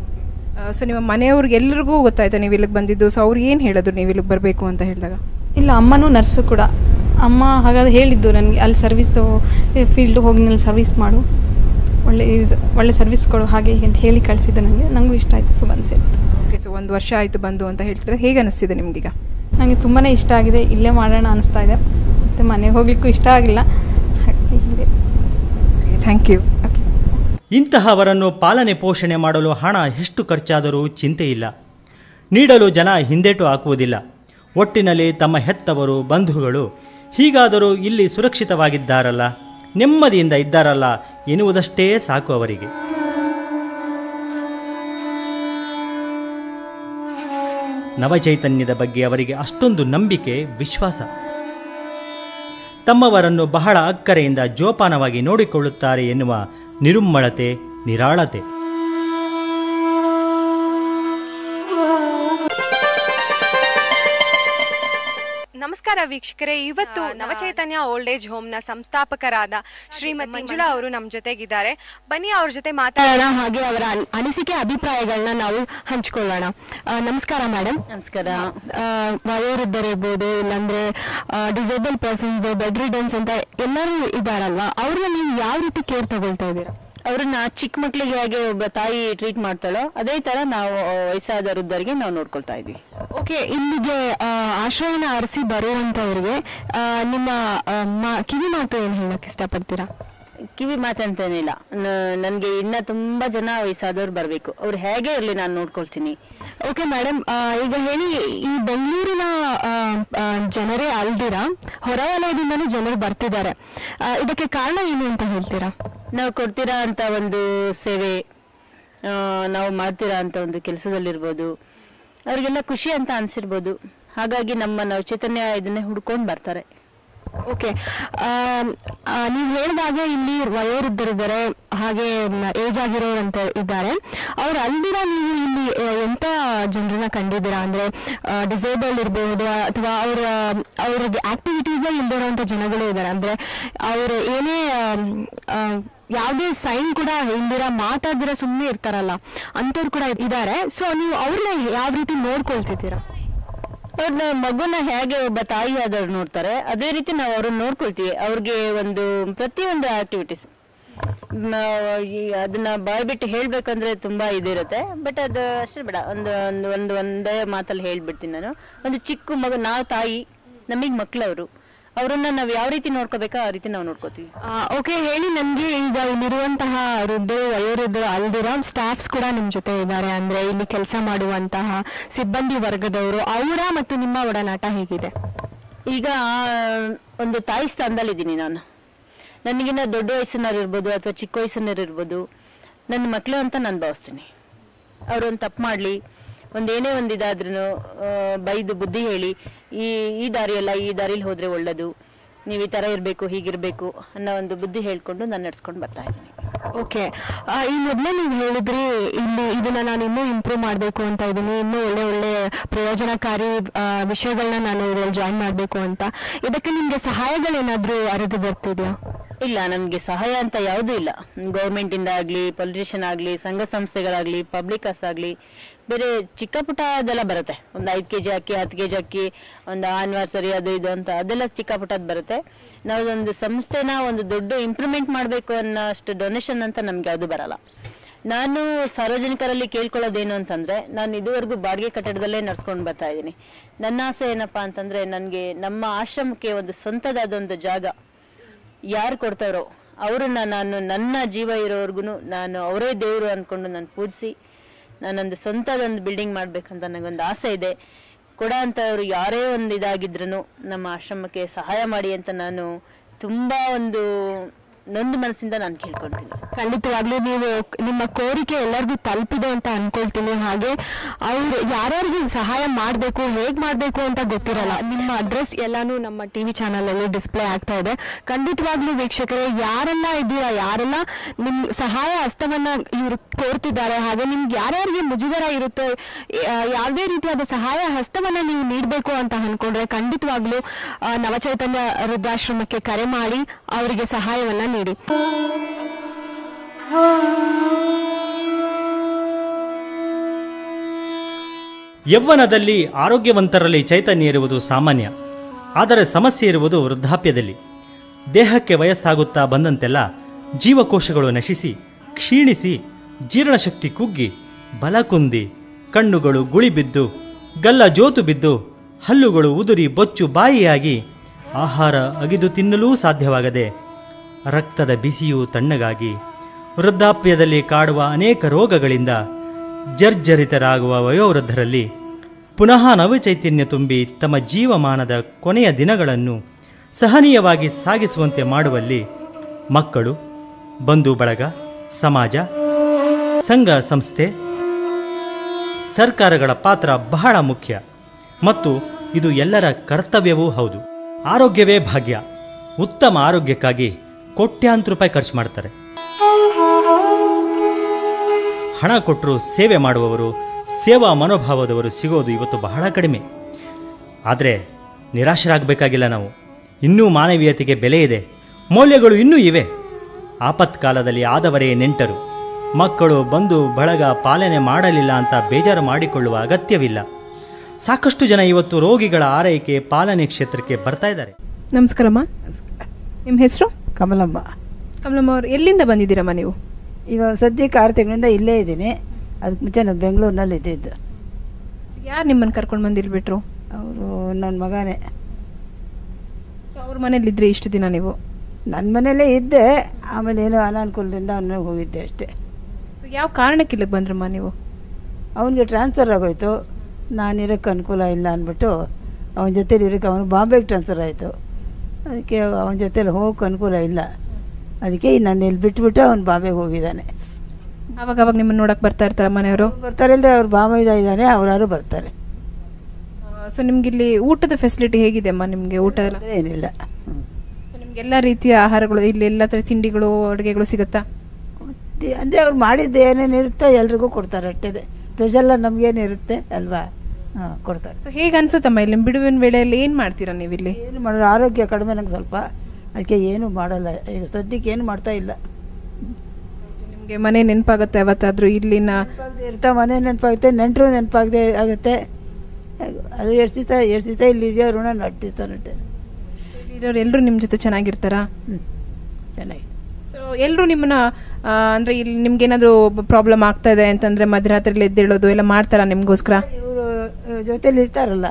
ಸೊ ನಿಮ್ಮ ಮನೆಯವ್ರಿಗೆ ಎಲ್ಲರಿಗೂ ಗೊತ್ತಾಯ್ತಾ ನೀವು ಇಲ್ಲಿಗೆ ಬಂದಿದ್ದು ಸೊ ಅವ್ರು ಏನು ಹೇಳಿದ್ರು ನೀವು ಇಲ್ಲಿಗೆ ಬರಬೇಕು ಅಂತ ಹೇಳಿದಾಗ ಇಲ್ಲ ಅಮ್ಮನೂ ನರ್ಸು ಕೂಡ ಅಮ್ಮ ಹಾಗಾದ್ರೆ ಹೇಳಿದ್ದು ನನಗೆ ಅಲ್ಲಿ ಸರ್ವಿಸ್ದು ಫೀಲ್ಡ್ ಹೋಗಿ ನಲ್ಲಿ ಸರ್ವಿಸ್ ಮಾಡು ಒಳ್ಳೆ is- ಒಳ್ಳೆ ಸರ್ವಿಸ್ ಕೊಡು ಹಾಗೆ ಹೀಗೆ ಅಂತ ಹೇಳಿ ಕಳಿಸಿದ್ದು ನನಗೆ ನನಗೂ ಇಷ್ಟ ಆಯಿತು ಸೊ ಬಂದು ಸೇರಿತು ಓಕೆ ಸೊ ಒಂದು ವರ್ಷ ಆಯಿತು ಬಂದು ಅಂತ ಹೇಳ್ತಿದ್ರೆ ಹೇಗೆ ಅನಿಸ್ತಿದೆ ನಿಮ್ಗೀಗ ನನಗೆ ತುಂಬಾ ಇಷ್ಟ ಆಗಿದೆ ಇಲ್ಲೇ ಮಾಡೋಣ ಅನಿಸ್ತಾ ಇದೆ ಮತ್ತು ಮನೆಗೆ ಹೋಗ್ಲಿಕ್ಕೂ ಇಷ್ಟ ಆಗಿಲ್ಲ ಹಾಗಾಗಿ ಇಲ್ಲೇ ಥ್ಯಾಂಕ್ ಯು ಇಂತಹವರನ್ನು ಪಾಲನೆ ಪೋಷಣೆ ಮಾಡಲು ಹಣ ಎಷ್ಟು ಖರ್ಚಾದರೂ ಚಿಂತೆ ಇಲ್ಲ ನೀಡಲು ಜನ ಹಿಂದೇಟು ಹಾಕುವುದಿಲ್ಲ ಒಟ್ಟಿನಲ್ಲಿ ತಮ್ಮ ಹೆತ್ತವರು ಬಂಧುಗಳು ಹೀಗಾದರೂ ಇಲ್ಲಿ ಸುರಕ್ಷಿತವಾಗಿದ್ದಾರಲ್ಲ ನೆಮ್ಮದಿಯಿಂದ ಇದ್ದಾರಲ್ಲ ಎನ್ನುವುದಷ್ಟೇ ಸಾಕು ಅವರಿಗೆ ನವಚೈತನ್ಯದ ಬಗ್ಗೆ ಅವರಿಗೆ ಅಷ್ಟೊಂದು ನಂಬಿಕೆ ವಿಶ್ವಾಸ ತಮ್ಮವರನ್ನು ಬಹಳ ಅಕ್ಕರೆಯಿಂದ ಜೋಪಾನವಾಗಿ ನೋಡಿಕೊಳ್ಳುತ್ತಾರೆ ಎನ್ನುವ ನಿರುಮ್ಮಳತೆ ನಿರಾಳತೆ ನಮಸ್ಕಾರ ನಮಸ್ಕಾರ ವೀಕ್ಷಕರೇ ಇವತ್ತು ನವಚೈತನ್ಯ ಓಲ್ಡ್ ಏಜ್ ಹೋಮ್ ನ ಸಂಸ್ಥಾಪಕರಾದ ಶ್ರೀಮತಿ ಮಂಜುಳಾ ಅವರು ನಮ್ಮ ಜೊತೆಗಿದ್ದಾರೆ ಬನ್ನಿ ಅವ್ರ ಜೊತೆ ಮಾತಾಡೋಣ ಹಾಗೆ ಅವರ ಅನ್- ಅನಿಸಿಕೆ ಅಭಿಪ್ರಾಯಗಳನ್ನ ನಾವು ಹಂಚ್ಕೊಳ್ಳೋಣ ಆ, ನಮಸ್ಕಾರ ಮೇಡಮ್ ನಮಸ್ಕಾರ ವಯೋವೃದ್ಧರಿರ್ಬೋದು ಇಲ್ಲಾಂದ್ರೆ ಡಿಸೇಬಲ್ ಪರ್ಸನ್ಸ್ ಬೆಡ್ ರಿಡನ್ಸ್ ಅಂತ ಎಲ್ಲರೂ ಇದ್ದಾರಲ್ವಾ ಅವ್ರನ್ನ ನೀವು ಯಾವ ರೀತಿ ಕೇರ್ ತಗೊಳ್ತಾ ಇದ್ದೀರಾ ಅವ್ರನ್ನ ಚಿಕ್ಕ ಮಕ್ಳಿಗೆ ಹೇಗೆ ಒಬ್ಬ ತಾಯಿ ಟ್ರೀಟ್ ಮಾಡ್ತಾಳೋ ಅದೇ ತರ ನಾವು ಆ, ವಯಸ್ಸಾದ ವೃದ್ಧರಿಗೆ ನಾವು ನೋಡ್ಕೊಳ್ತಾ ಇದ್ವಿ ಓಕೆ ಇಲ್ಲಿಗೆ ಆ, ಆಶ್ರಯನ ಅರಸಿ ಬರುವಂತವ್ರಿಗೆ ಆ, ನಿಮ್ಮ ಆ, ಮಾ- ಕಿವಿ ಮಾತು ಏನ್ ಹೇಳಕ್ ಇಷ್ಟಪಡ್ತೀರಾ ಕಿವಿ ಮಾತಂತೇನಿಲ್ಲ ನ- ನನ್ಗೆ ಇನ್ನ ತುಂಬಾ ಜನ ವಯಸ್ಸಾದವ್ರು ಬರ್ಬೇಕು ಅವ್ರು ಹೇಗೆ ಇರ್ಲಿ ನಾನು ನೋಡ್ಕೊಳ್ತೀನಿ ಓಕೆ ಮೇಡಮ್ ಈಗ ಹೇಳಿ ಈ ಬೆಂಗಳೂರಿನ ಆ, ಆ, ಜನರೇ ಅಲ್ದಿರ ಹೊರವಲಯದಿಂದನೂ ಜನರು ಬರ್ತಿದ್ದಾರೆ ಆ, ಇದಕ್ಕೆ ಕಾರಣ ಏನು ಅಂತ ಹೇಳ್ತೀರಾ ನಾವು ಕೊಡ್ತೀರಾ ಅಂತ ಒಂದು ಸೇವೆ ಆ, ನಾವು ಮಾಡ್ತೀರಾ ಅಂತ ಒಂದು ಕೆಲಸದಲ್ಲಿರ್ಬೋದು ಅವ್ರಿಗೆಲ್ಲ ಖುಷಿ ಅಂತ ಅನ್ಸಿರ್ಬೋದು ಹಾಗಾಗಿ ನಮ್ಮ ನಾವು ಚೈತನ್ಯ ಇದನ್ನೇ ಹುಡ್ಕೊಂಡು ಬರ್ತಾರೆ ಓಕೆ ನೀವು ಹೇಳಿದಾಗ ಇಲ್ಲಿ ವಯೋವೃದ್ಧರಿದ್ದಾರೆ ಹಾಗೆ ಏಜ್ ಆಗಿರೋರು ಅಂತ ಇದ್ದಾರೆ ಅವ್ರು ಅಲ್ದಿರ ನೀವು ಇಲ್ಲಿ ಆ, ಎಂತ ಜನರನ್ನ ಕಂಡಿದ್ದೀರಾ ಅಂದ್ರೆ ಡಿಸೇಬಲ್ ಇರಬಹುದು ಅಥವಾ ಅವ್ರ ಅವ್ರಿಗೆ ಆಕ್ಟಿವಿಟೀಸೇ ಇಲ್ದಿರೋಂಥ ಜನಗಳು ಇದ್ದಾರೆ ಅಂದ್ರೆ ಅವ್ರು ಏನೇ ಆಮ್, ಆ, ಯಾವುದೇ ಸೈನ್ ಕೂಡ ಇಲ್ದಿರ ಮಾತಾಡಿದ್ರೆ ಸುಮ್ಮನೆ ಇರ್ತಾರಲ್ಲ ಅಂಥವ್ರು ಕೂಡ ಇದ್ದಾರೆ ಸೊ ನೀವು ಅವ್ರನ್ನ ಯಾವ ರೀತಿ ನೋಡ್ಕೊಳ್ತಿದ್ದೀರಾ ಅವ್ರನ್ನ ಮಗುನ ಹೇಗೆ ಒಬ್ಬ ತಾಯಿ ಆದವ್ರು ನೋಡ್ತಾರೆ ಅದೇ ರೀತಿ ನಾವು ಅವ್ರನ್ನ ನೋಡ್ಕೊಳ್ತೀವಿ ಅವ್ರಿಗೆ ಒಂದು ಪ್ರತಿಯೊಂದು ಆಕ್ಟಿವಿಟೀಸ್ ಅದನ್ನ ಬಾಯ್ ಬಿಟ್ಟು ಹೇಳ್ಬೇಕಂದ್ರೆ ತುಂಬಾ ಇದಿರುತ್ತೆ ಬಟ್ ಅದು ಅಷ್ಟೇ ಬೇಡ ಒಂದು ಒಂದು ಒಂದು ಒಂದೇ ಮಾತಲ್ಲಿ ಹೇಳ್ಬಿಡ್ತೀನಿ ನಾನು ಒಂದು ಚಿಕ್ಕ ಮಗು ನಾವು ತಾಯಿ ನಮಗ್ ಮಕ್ಳವ್ರು ಅವ್ರನ್ನ ನಾವ್ ಯಾವ ರೀತಿ ನೋಡ್ಕೋಬೇಕೋ ಆ ರೀತಿ ನಾವು ನೋಡ್ಕೋತೀವಿ ಓಕೆ ಹೇಳಿ ನಮ್ಗೆ ಈಗ ಇಲ್ಲಿರುವಂತಹ ವೃದ್ಧರು ವಯೋವೃದ್ಧರು ಅಲ್ದಿರ ಸ್ಟಾಫ್ಸ್ ಕೂಡ ನಿಮ್ ಜೊತೆ ಇದ್ದಾರೆ ಅಂದ್ರೆ ಇಲ್ಲಿ ಕೆಲಸ ಮಾಡುವಂತಹ ಸಿಬ್ಬಂದಿ ವರ್ಗದವರು ಅವರ ಮತ್ತು ನಿಮ್ಮ ಒಡನಾಟ ಹೇಗಿದೆ ಈಗ ಒಂದು ತಾಯಿ ಸ್ಥಾನದಲ್ಲಿ ಇದ್ದೀನಿ ನಾನು ನನಗಿನ್ನ ದೊಡ್ಡ ವಯಸ್ಸಿನವ್ರು ಇರ್ಬೋದು ಅಥವಾ ಚಿಕ್ಕ ವಯಸ್ಸಿನವ್ರು ಇರ್ಬೋದು ನನ್ನ ಮಕ್ಕಳು ಅಂತ ನಾನು ಭಾವಿಸ್ತೀನಿ ಅವ್ರು ಒಂದು ತಪ್ಪು ಮಾಡಲಿ ಒಂದು ಏನೇ ಒಂದು ಇದಾದ್ರೂ ಬೈದು ಬುದ್ಧಿ ಹೇಳಿ ಈ ಈ ದಾರಿಯಲ್ಲ ಈ ದಾರಿಲಿ ಹೋದ್ರೆ ಒಳ್ಳೇದು ನೀವು ಈ ತರ ಇರಬೇಕು ಹೀಗಿರ್ಬೇಕು ಅನ್ನೋ ಒಂದು ಬುದ್ಧಿ ಹೇಳ್ಕೊಂಡು ನಾನು ನಡ್ಸ್ಕೊಂಡು ಬರ್ತಾ ಇದ್ದೀನಿ ಓಕೆ ಈ ಮೊದಲೇ ನೀವು ಹೇಳಿದ್ರಿ ಇಲ್ಲಿ ಇದನ್ನ ನಾನು ಇನ್ನೂ ಇಂಪ್ರೂವ್ ಮಾಡಬೇಕು ಅಂತ ಇದ್ದೀನಿ ಇನ್ನೂ ಒಳ್ಳೆ ಒಳ್ಳೆ ಪ್ರಯೋಜನಕಾರಿ ಆ, ವಿಷಯಗಳನ್ನ ನಾನು ಇದ್ರಲ್ಲಿ ಜಾಯಿನ್ ಮಾಡಬೇಕು ಅಂತ ಇದಕ್ಕೆ ನಿಮ್ಗೆ ಸಹಾಯಗಳೇನಾದ್ರೂ ಅರಿದು ಬರ್ತಿದ್ಯಾ ಇಲ್ಲ ನಮ್ಗೆ ಸಹಾಯ ಅಂತ ಯಾವುದೂ ಇಲ್ಲ ಗೌರ್ಮೆಂಟ್ ಇಂದ ಆಗ್ಲಿ ಪೊಲಿಟಿಷಿಯನ್ ಆಗ್ಲಿ ಸಂಘ ಸಂಸ್ಥೆಗಳಾಗ್ಲಿ ಪಬ್ಲಿಕರ್ಸ್ ಆಗ್ಲಿ ಬೇರೆ ಚಿಕ್ಕ ಪುಟ್ಟ ಅದೆಲ್ಲ ಬರುತ್ತೆ ಒಂದು ಐದು ಕೆಜಿ ಅಕ್ಕಿ ಹತ್ತು ಕೆಜಿ ಅಕ್ಕಿ ಒಂದು ಆನಿವರ್ಸರಿ ಅದು ಇದು ಅಂತ ಅದೆಲ್ಲ ಚಿಕ್ಕ ಪುಟ್ಟದ್ ಬರುತ್ತೆ ನಾವು ಒಂದು ಸಂಸ್ಥೆನ ಒಂದು ದೊಡ್ಡ ಇಂಪ್ರೂವ್ಮೆಂಟ್ ಮಾಡಬೇಕು ಅನ್ನೋ ಅಷ್ಟು ಡೊನೇಷನ್ ಅಂತ ನಮ್ಗೆ ಯಾವುದು ಬರಲ್ಲ ನಾನು ಸಾರ್ವಜನಿಕರಲ್ಲಿ ಕೇಳ್ಕೊಳ್ಳೋದೇನು ಅಂತಂದ್ರೆ ನಾನು ಇದುವರೆಗೂ ಬಾಡಿಗೆ ಕಟ್ಟಡದಲ್ಲೇ ನಡ್ಸ್ಕೊಂಡು ಬರ್ತಾ ಇದ್ದೀನಿ ನನ್ನ ಆಸೆ ಏನಪ್ಪಾ ಅಂತಂದ್ರೆ ನನಗೆ ನಮ್ಮ ಆಶ್ರಮಕ್ಕೆ ಒಂದು ಸ್ವಂತದಾದ ಒಂದು ಜಾಗ ಯಾರು ಕೊಡ್ತಾರೋ ಅವ್ರನ್ನ ನಾನು ನನ್ನ ಜೀವ ಇರೋವರೆಗೂ ನಾನು ಅವರೇ ದೇವರು ಅನ್ಕೊಂಡು ನಾನು ಪೂಜಿಸಿ ನಾನೊಂದು ಸ್ವಂತದೊಂದು ಬಿಲ್ಡಿಂಗ್ ಮಾಡ್ಬೇಕಂತ ನನಗೊಂದು ಆಸೆ ಇದೆ ಕೊಡ ಅಂತವ್ರು ಯಾರೇ ಒಂದು ಇದಾಗಿದ್ರು ನಮ್ಮ ಆಶ್ರಮಕ್ಕೆ ಸಹಾಯ ಮಾಡಿ ಅಂತ ನಾನು ತುಂಬಾ ಒಂದು ನೊಂದು ಮನಸ್ಸಿಂದ ನಾನು ಕೇಳ್ಕೊಳ್ತೀನಿ ಖಂಡಿತವಾಗ್ಲೂ ನೀವು ನಿಮ್ಮ ಕೋರಿಕೆ ಎಲ್ಲರಿಗೂ ತಲುಪಿದೆ ಅಂತ ಅನ್ಕೊಳ್ತೀನಿ ಹಾಗೆ ಅವ್ರು ಯಾರ್ಯಾರಿಗೆ ಸಹಾಯ ಮಾಡಬೇಕು ಹೇಗ್ ಮಾಡಬೇಕು ಅಂತ ಗೊತ್ತಿರಲ್ಲ ನಿಮ್ಮ ಅಡ್ರೆಸ್ ಎಲ್ಲಾನು ನಮ್ಮ ಟಿವಿ ಚಾನಲ್ ಅಲ್ಲಿ ಡಿಸ್ಪ್ಲೇ ಆಗ್ತಾ ಇದೆ ಖಂಡಿತವಾಗ್ಲೂ ವೀಕ್ಷಕರೇ ಯಾರೆಲ್ಲ ಇದ್ದೀರಾ ಯಾರೆಲ್ಲ ನಿಮ್ ಸಹಾಯ ಹಸ್ತವನ್ನ ಇವರು ಕೋರ್ತಿದ್ದಾರೆ ಹಾಗೆ ನಿಮ್ಗೆ ಯಾರ್ಯಾರಿಗೆ ಮುಜುಗರ ಇರುತ್ತೋ ಆ, ಯಾವುದೇ ರೀತಿಯಾದ ಸಹಾಯ ಹಸ್ತವನ್ನ ನೀವು ನೀಡಬೇಕು ಅಂತ ಅನ್ಕೊಂಡ್ರೆ ಖಂಡಿತವಾಗ್ಲೂ ಆ, ನವಚೈತನ್ಯ ವೃದ್ಧಾಶ್ರಮಕ್ಕೆ ಕರೆ ಮಾಡಿ ಅವರಿಗೆ ಸಹಾಯವನ್ನ ನೀಡಿ ಯೌವನದಲ್ಲಿ ಆರೋಗ್ಯವಂತರಲ್ಲಿ ಚೈತನ್ಯ ಇರುವುದು ಸಾಮಾನ್ಯ ಆದರೆ ಸಮಸ್ಯೆ ಇರುವುದು ವೃದ್ಧಾಪ್ಯದಲ್ಲಿ ದೇಹಕ್ಕೆ ವಯಸ್ಸಾಗುತ್ತಾ ಬಂದಂತೆಲ್ಲ ಜೀವಕೋಶಗಳು ನಶಿಸಿ ಕ್ಷೀಣಿಸಿ ಜೀರ್ಣಶಕ್ತಿ ಕುಗ್ಗಿ ಬಲ ಕುಂದಿ ಕಣ್ಣುಗಳು ಗುಳಿಬಿದ್ದು ಗಲ್ಲ ಜೋತು ಬಿದ್ದು ಹಲ್ಲುಗಳು ಉದುರಿ ಬೊಚ್ಚು ಬಾಯಿಯಾಗಿ ಆಹಾರ ಅಗಿದು ತಿನ್ನಲೂ ಸಾಧ್ಯವಾಗದೆ ರಕ್ತದ ಬಿಸಿಯು ತಣ್ಣಗಾಗಿ ವೃದ್ಧಾಪ್ಯದಲ್ಲಿ ಕಾಡುವ ಅನೇಕ ರೋಗಗಳಿಂದ ಜರ್ಜರಿತರಾಗುವ ವಯೋವೃದ್ಧರಲ್ಲಿ ಪುನಃ ನವಚೈತನ್ಯ ತುಂಬಿ ತಮ್ಮ ಜೀವಮಾನದ ಕೊನೆಯ ದಿನಗಳನ್ನು ಸಹನೀಯವಾಗಿ ಸಾಗಿಸುವಂತೆ ಮಾಡುವಲ್ಲಿ ಮಕ್ಕಳು ಬಂಧು ಬಳಗ ಸಮಾಜ ಸಂಘ ಸಂಸ್ಥೆ ಸರ್ಕಾರಗಳ ಪಾತ್ರ ಬಹಳ ಮುಖ್ಯ ಮತ್ತು ಇದು ಎಲ್ಲರ ಕರ್ತವ್ಯವೂ ಹೌದು ಆರೋಗ್ಯವೇ ಭಾಗ್ಯ ಉತ್ತಮ ಆರೋಗ್ಯಕ್ಕಾಗಿ ಕೋಟ್ಯಾಂತರ ರೂಪಾಯಿ ಖರ್ಚು ಮಾಡ್ತಾರೆ ಹಣ ಕೊಟ್ಟರು ಸೇವೆ ಮಾಡುವವರು ಸೇವಾ ಮನೋಭಾವದವರು ಸಿಗೋದು ಇವತ್ತು ಬಹಳ ಕಡಿಮೆ ಆದರೆ ನಿರಾಶರಾಗಬೇಕಾಗಿಲ್ಲ ನಾವು ಇನ್ನೂ ಮಾನವೀಯತೆಗೆ ಬೆಲೆ ಇದೆ ಮೌಲ್ಯಗಳು ಇನ್ನೂ ಇವೆ ಆಪತ್ಕಾಲದಲ್ಲಿ ಆದವರೇ ನೆಂಟರು ಮಕ್ಕಳು ಬಂದು ಬಳಗ ಪಾಲನೆ ಮಾಡಲಿಲ್ಲ ಅಂತ ಬೇಜಾರು ಮಾಡಿಕೊಳ್ಳುವ ಅಗತ್ಯವಿಲ್ಲ ಸಾಕಷ್ಟು ಜನ ಇವತ್ತು ರೋಗಿಗಳ ಆರೈಕೆ ಪಾಲನೆ ಕ್ಷೇತ್ರಕ್ಕೆ ಬರ್ತಾ ಇದ್ದಾರೆ ನಮಸ್ಕಾರಮ್ಮ ನಿಮ್ಮ ಹೆಸರು ಕಮಲಮ್ಮ ಕಮಲಮ್ಮ ಅವ್ರು ಎಲ್ಲಿಂದ ಬಂದಿದ್ದೀರಮ್ಮ ನೀವು ಇವಾಗ ಸದ್ಯಕ್ಕೆ ಆರು ತಿಂಗಳಿಂದ ಇಲ್ಲೇ ಇದ್ದೀನಿ ಅದಕ್ಕೆ ಮುಂಚೆ ನಾನು ಬೆಂಗಳೂರಿನಲ್ಲಿ ಇದ್ದಿದ್ದು ಯಾರು ನಿಮ್ಮನ್ನು ಕರ್ಕೊಂಡು ಬಂದು ಇಲ್ಲಿ ಬಿಟ್ರು ಅವರು ನನ್ನ ಮಗನೇ ಸೊ ಅವ್ರ ಮನೇಲಿದ್ರಿ ಇಷ್ಟು ದಿನ ನೀವು ನನ್ನ ಮನೇಲೇ ಇದ್ದೆ ಆಮೇಲೆ ಏನೋ ಅನಾನುಕೂಲದಿಂದ ಅವನ ಹೋಗಿದ್ದೆ ಅಷ್ಟೇ ಸೊ ಯಾವ ಕಾರಣಕ್ಕೆ ಇಲ್ಲಿಗೆ ಬಂದ್ರಮ್ಮ ನೀವು ಅವನಿಗೆ ಟ್ರಾನ್ಸ್ಫರ್ ಆಗೋಯ್ತು ನಾನು ಇರೋಕ್ಕೆ ಅನುಕೂಲ ಇಲ್ಲ ಅಂದ್ಬಿಟ್ಟು ಅವನ ಜೊತೇಲಿ ಇರೋಕ್ಕೆ ಅವನು ಬಾಂಬೆಗೆ ಟ್ರಾನ್ಸ್ಫರ್ ಆಯಿತು ಅದಕ್ಕೆ ಅವನ ಜೊತೇಲಿ ಹೋಗೋಕ್ಕೆ ಅನುಕೂಲ ಇಲ್ಲ ಅದಕ್ಕೆ ನಾನು ಇಲ್ಲಿ ಬಿಟ್ಬಿಟ್ಟು ಅವ್ನು ಬಾಂಬೆಗೆ ಹೋಗಿದ್ದಾನೆ ಅವಾಗ ಅವಾಗ ನಿಮ್ಮನ್ನು ನೋಡಕ್ಕೆ ಬರ್ತಾ ಇರ್ತಾರ ಮನೆಯವರು ಬರ್ತಾರೆ ಇಲ್ಲದೆ ಅವ್ರು ಬಾಂಬೆ ಇದ್ದಾನೆ ಅವರಾರು ಬರ್ತಾರೆ ಸೊ ನಿಮ್ಗೆ ಇಲ್ಲಿ ಊಟದ ಫೆಸಿಲಿಟಿ ಹೇಗಿದೆ ಅಮ್ಮ ನಿಮಗೆ ಊಟ ಎಲ್ಲ ಏನಿಲ್ಲ ಸೊ ನಿಮ್ಗೆ ಎಲ್ಲ ರೀತಿಯ ಆಹಾರಗಳು ಇಲ್ಲಿ ಎಲ್ಲ ಥರ ತಿಂಡಿಗಳು ಅಡುಗೆಗಳು ಸಿಗುತ್ತಾ ಅಂದರೆ ಅವ್ರು ಮಾಡಿದ್ದು ಏನೇನು ಇರುತ್ತೋ ಎಲ್ರಿಗೂ ಕೊಡ್ತಾರೆ ಅಷ್ಟೇ ಸ್ಪೆಷಲ್ಲ ನಮಗೇನಿರುತ್ತೆ ಅಲ್ವಾ ಹಾಂ ಕೊಡ್ತಾರೆ ಸೊ ಹೇಗೆ ಅನ್ಸುತ್ತಮ್ಮ ಇಲ್ಲಿ ನಿಮ್ ಬಿಡುವಿನ ವೇಳೆಯಲ್ಲಿ ಏನು ಮಾಡ್ತೀರಾ ನೀವು ಇಲ್ಲಿ ಏನು ಮಾಡೋದು ಆರೋಗ್ಯ ಕಡಿಮೆ ನಂಗೆ ಸ್ವಲ್ಪ ಅದಕ್ಕೆ ಏನು ಮಾಡಲ್ಲ ಈಗ ಸದ್ಯಕ್ಕೆ ಏನು ಮಾಡ್ತಾ ಇಲ್ಲ ನಿಮಗೆ ಮನೆ ನೆನಪಾಗುತ್ತೆ ಯಾವತ್ತಾದ್ರೂ ಇಲ್ಲಿನ ಇರ್ತಾ ಮನೆ ನೆನಪಾಗುತ್ತೆ ನೆಂಟರು ನೆನಪಾಗದೆ ಆಗುತ್ತೆ ಅದು ಎಷ್ಟು ದಿವಸ ಎಷ್ಟು ದಿವಸ ಇಲ್ಲಿದೆಯೋ ಋಣ ನಟ್ಟಿರ್ತಾ ನಟ್ಟೆ ಇರೋರು ಎಲ್ಲರೂ ನಿಮ್ಮ ಜೊತೆ ಚೆನ್ನಾಗಿರ್ತಾರಾ ಚೆನ್ನಾಗಿ ಸೊ ಎಲ್ಲರೂ ನಿಮ್ಮನ್ನ ಆ, ಅಂದ್ರೆ ಇಲ್ಲಿ ನಿಮ್ಗೆ ಏನಾದರೂ ಪ್ರಾಬ್ಲಮ್ ಆಗ್ತಾ ಇದೆ ಅಂತಂದ್ರೆ ಮಧ್ಯರಾತ್ರಿಲಿ ಎದ್ದೇಳೋದು ಎಲ್ಲ ಮಾಡ್ತಾರಾ ನಿಮ್ಗೋಸ್ಕರ ಇವರು ಜೊತೇಲಿ ಇರ್ತಾರಲ್ಲ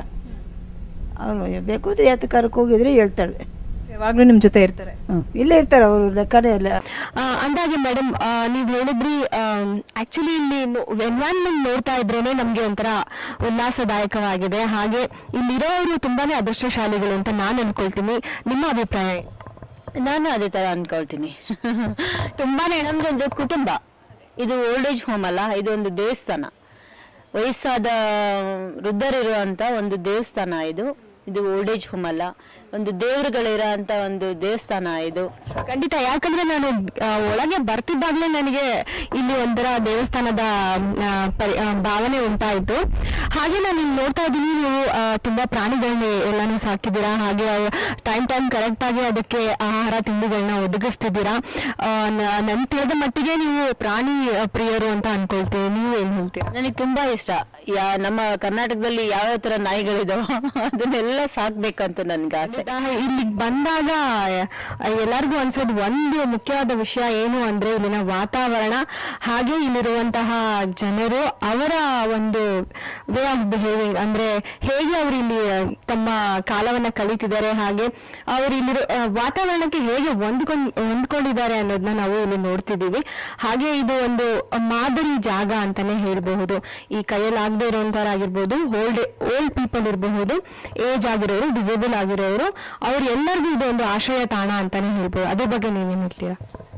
ಅವರು ಬೇಕು ಅಂದರೆ ಯಾತ ಕರಕ್ಕೆ ಹೋಗಿದ್ರೆ ಹೇಳ್ತಾಳೆ ಯಾವಾಗಲೂ ನಿಮ್ಮ ಜೊತೆ ಇರ್ತಾರೆ ಹ್ಞೂ ಇಲ್ಲೇ ಇರ್ತಾರೆ ಅವರು ಲೆಕ್ಕನೇ ಇಲ್ಲ ಆ, ಅಂದಾಗೆ ಮೇಡಮ್ ನೀವು ಹೇಳಿದ್ರಿ ಆಕ್ಚುಲಿ ಇಲ್ಲಿ ಎನ್ವೈರನ್ಮೆಂಟ್ ನೋಡ್ತಾ ಇದ್ರೇನೆ ನಮ್ಗೆ ಒಂಥರ ಉಲ್ಲಾಸದಾಯಕವಾಗಿದೆ ಹಾಗೆ ಇಲ್ಲಿರೋರು ತುಂಬಾನೇ ಅದೃಷ್ಟಶಾಲಿಗಳು ಅಂತ ನಾನು ಅನ್ಕೊಳ್ತೀನಿ ನಿಮ್ಮ ಅಭಿಪ್ರಾಯ ನಾನು ಅದೇ ತರ ಅನ್ಕೊಳ್ತೀನಿ ತುಂಬಾನೇ ನಮ್ದೊಂದು ಕುಟುಂಬ ಇದು ಓಲ್ಡ್ ಏಜ್ ಹೋಮ್ ಅಲ್ಲ ಇದು ಒಂದು ದೇವಸ್ಥಾನ ವಯಸ್ಸಾದ ವೃದ್ಧರಿರುವಂತ ಒಂದು ದೇವಸ್ಥಾನ ಇದು ಇದು ಓಲ್ಡ್ ಏಜ್ ಹೋಮ್ ಅಲ್ಲ ಒಂದು ದೇವರುಗಳಿರೋ ಅಂತ ಒಂದು ದೇವಸ್ಥಾನ ಇದು ಖಂಡಿತ ಯಾಕಂದ್ರೆ ನಾನು ಆ, ಒಳಗೆ ಬರ್ತಿದ್ದಾಗ್ಲೇ ನನಗೆ ಇಲ್ಲಿ ಒಂಥರ ದೇವಸ್ಥಾನದ ಆ, ಪರಿ- ಆ, ಭಾವನೆ ಉಂಟಾಯಿತು ಹಾಗೆ ನಾನು ಇಲ್ಲಿ ನೋಡ್ತಾ ಇದ್ದೀನಿ ನೀವು ಆ, ತುಂಬಾ ಪ್ರಾಣಿಗಳನ್ನ ಎಲ್ಲಾನು ಸಾಕಿದ್ದೀರಾ ಹಾಗೆ ಟೈಮ್ ಟೈಮ್ ಕರೆಕ್ಟ್ ಆಗಿ ಅದಕ್ಕೆ ಆಹಾರ ತಿಂಡಿಗಳನ್ನ ಒದಗಿಸ್ತಿದ್ದೀರಾ ಆ, ನ- ನನ್ ತಿಳಿದ ಮಟ್ಟಿಗೆ ನೀವು ಪ್ರಾಣಿ ಆ, ಪ್ರಿಯರು ಅಂತ ಅನ್ಕೊಳ್ತೀವಿ ನೀವು ಏನ್ ಹೇಳ್ತೀರಾ ನನಗೆ ತುಂಬಾ ಇಷ್ಟ ಯಾ ನಮ್ಮ ಕರ್ನಾಟಕದಲ್ಲಿ ಯಾವ್ಯಾವ ತರ ನಾಯಿಗಳಿದಾವ ಅದನ್ನೆಲ್ಲ ಸಾಕ್ಬೇಕಂತ ನನ್ಗೆ ಆಸೆ ಇಲ್ಲಿ ಬಂದಾಗ ಆ, ಎಲ್ಲರಿಗೂ ಅನ್ಸೋದು ಒಂದು ಮುಖ್ಯವಾದ ವಿಷಯ ಏನು ಅಂದ್ರೆ ಇಲ್ಲಿನ ವಾತಾವರಣ ಹಾಗೆ ಇಲ್ಲಿರುವಂತಹ ಜನರು ಅವರ ಒಂದು ವೇ ಆಫ್ ಬಿಹೇವಿಂಗ್ ಅಂದ್ರೆ ಹೇಗೆ ಅವರು ಇಲ್ಲಿ ತಮ್ಮ ಕಾಲವನ್ನ ಕಳೀತಿದ್ದಾರೆ ಹಾಗೆ ಅವರು ಇಲ್ಲಿರೋ ಆ, ವಾತಾವರಣಕ್ಕೆ ಹೇಗೆ ಹೊಂದ್ಕೊಂಡ್ ಹೊಂದ್ಕೊಂಡಿದ್ದಾರೆ ಅನ್ನೋದನ್ನ ನಾವು ಇಲ್ಲಿ ನೋಡ್ತಿದೀವಿ ಹಾಗೆ ಇದು ಒಂದು ಮಾದರಿ ಜಾಗ ಅಂತಾನೆ ಹೇಳ್ಬಹುದು ಈ ಕೈಯಲ್ಲಿ ಆಗದೆ ಇರುವಂತವರಾಗಿರ್ಬೋದು ಓಲ್ಡ್ ಓಲ್ಡ್ ಪೀಪಲ್ ಇರಬಹುದು ಏಜ್ ಆಗಿರೋರು ಡಿಸೇಬಲ್ ಆಗಿರೋರು ಅವ್ರು ಎಲ್ಲರಿಗೂ ಇದು ಒಂದು ಆಶ್ರಯ ತಾಣ ಅಂತಾನೆ ಹೇಳ್ಬೋದು ಅದ್ರ ಬಗ್ಗೆ ನೀವೇನ್ ಹೇಳ್ತೀರಾ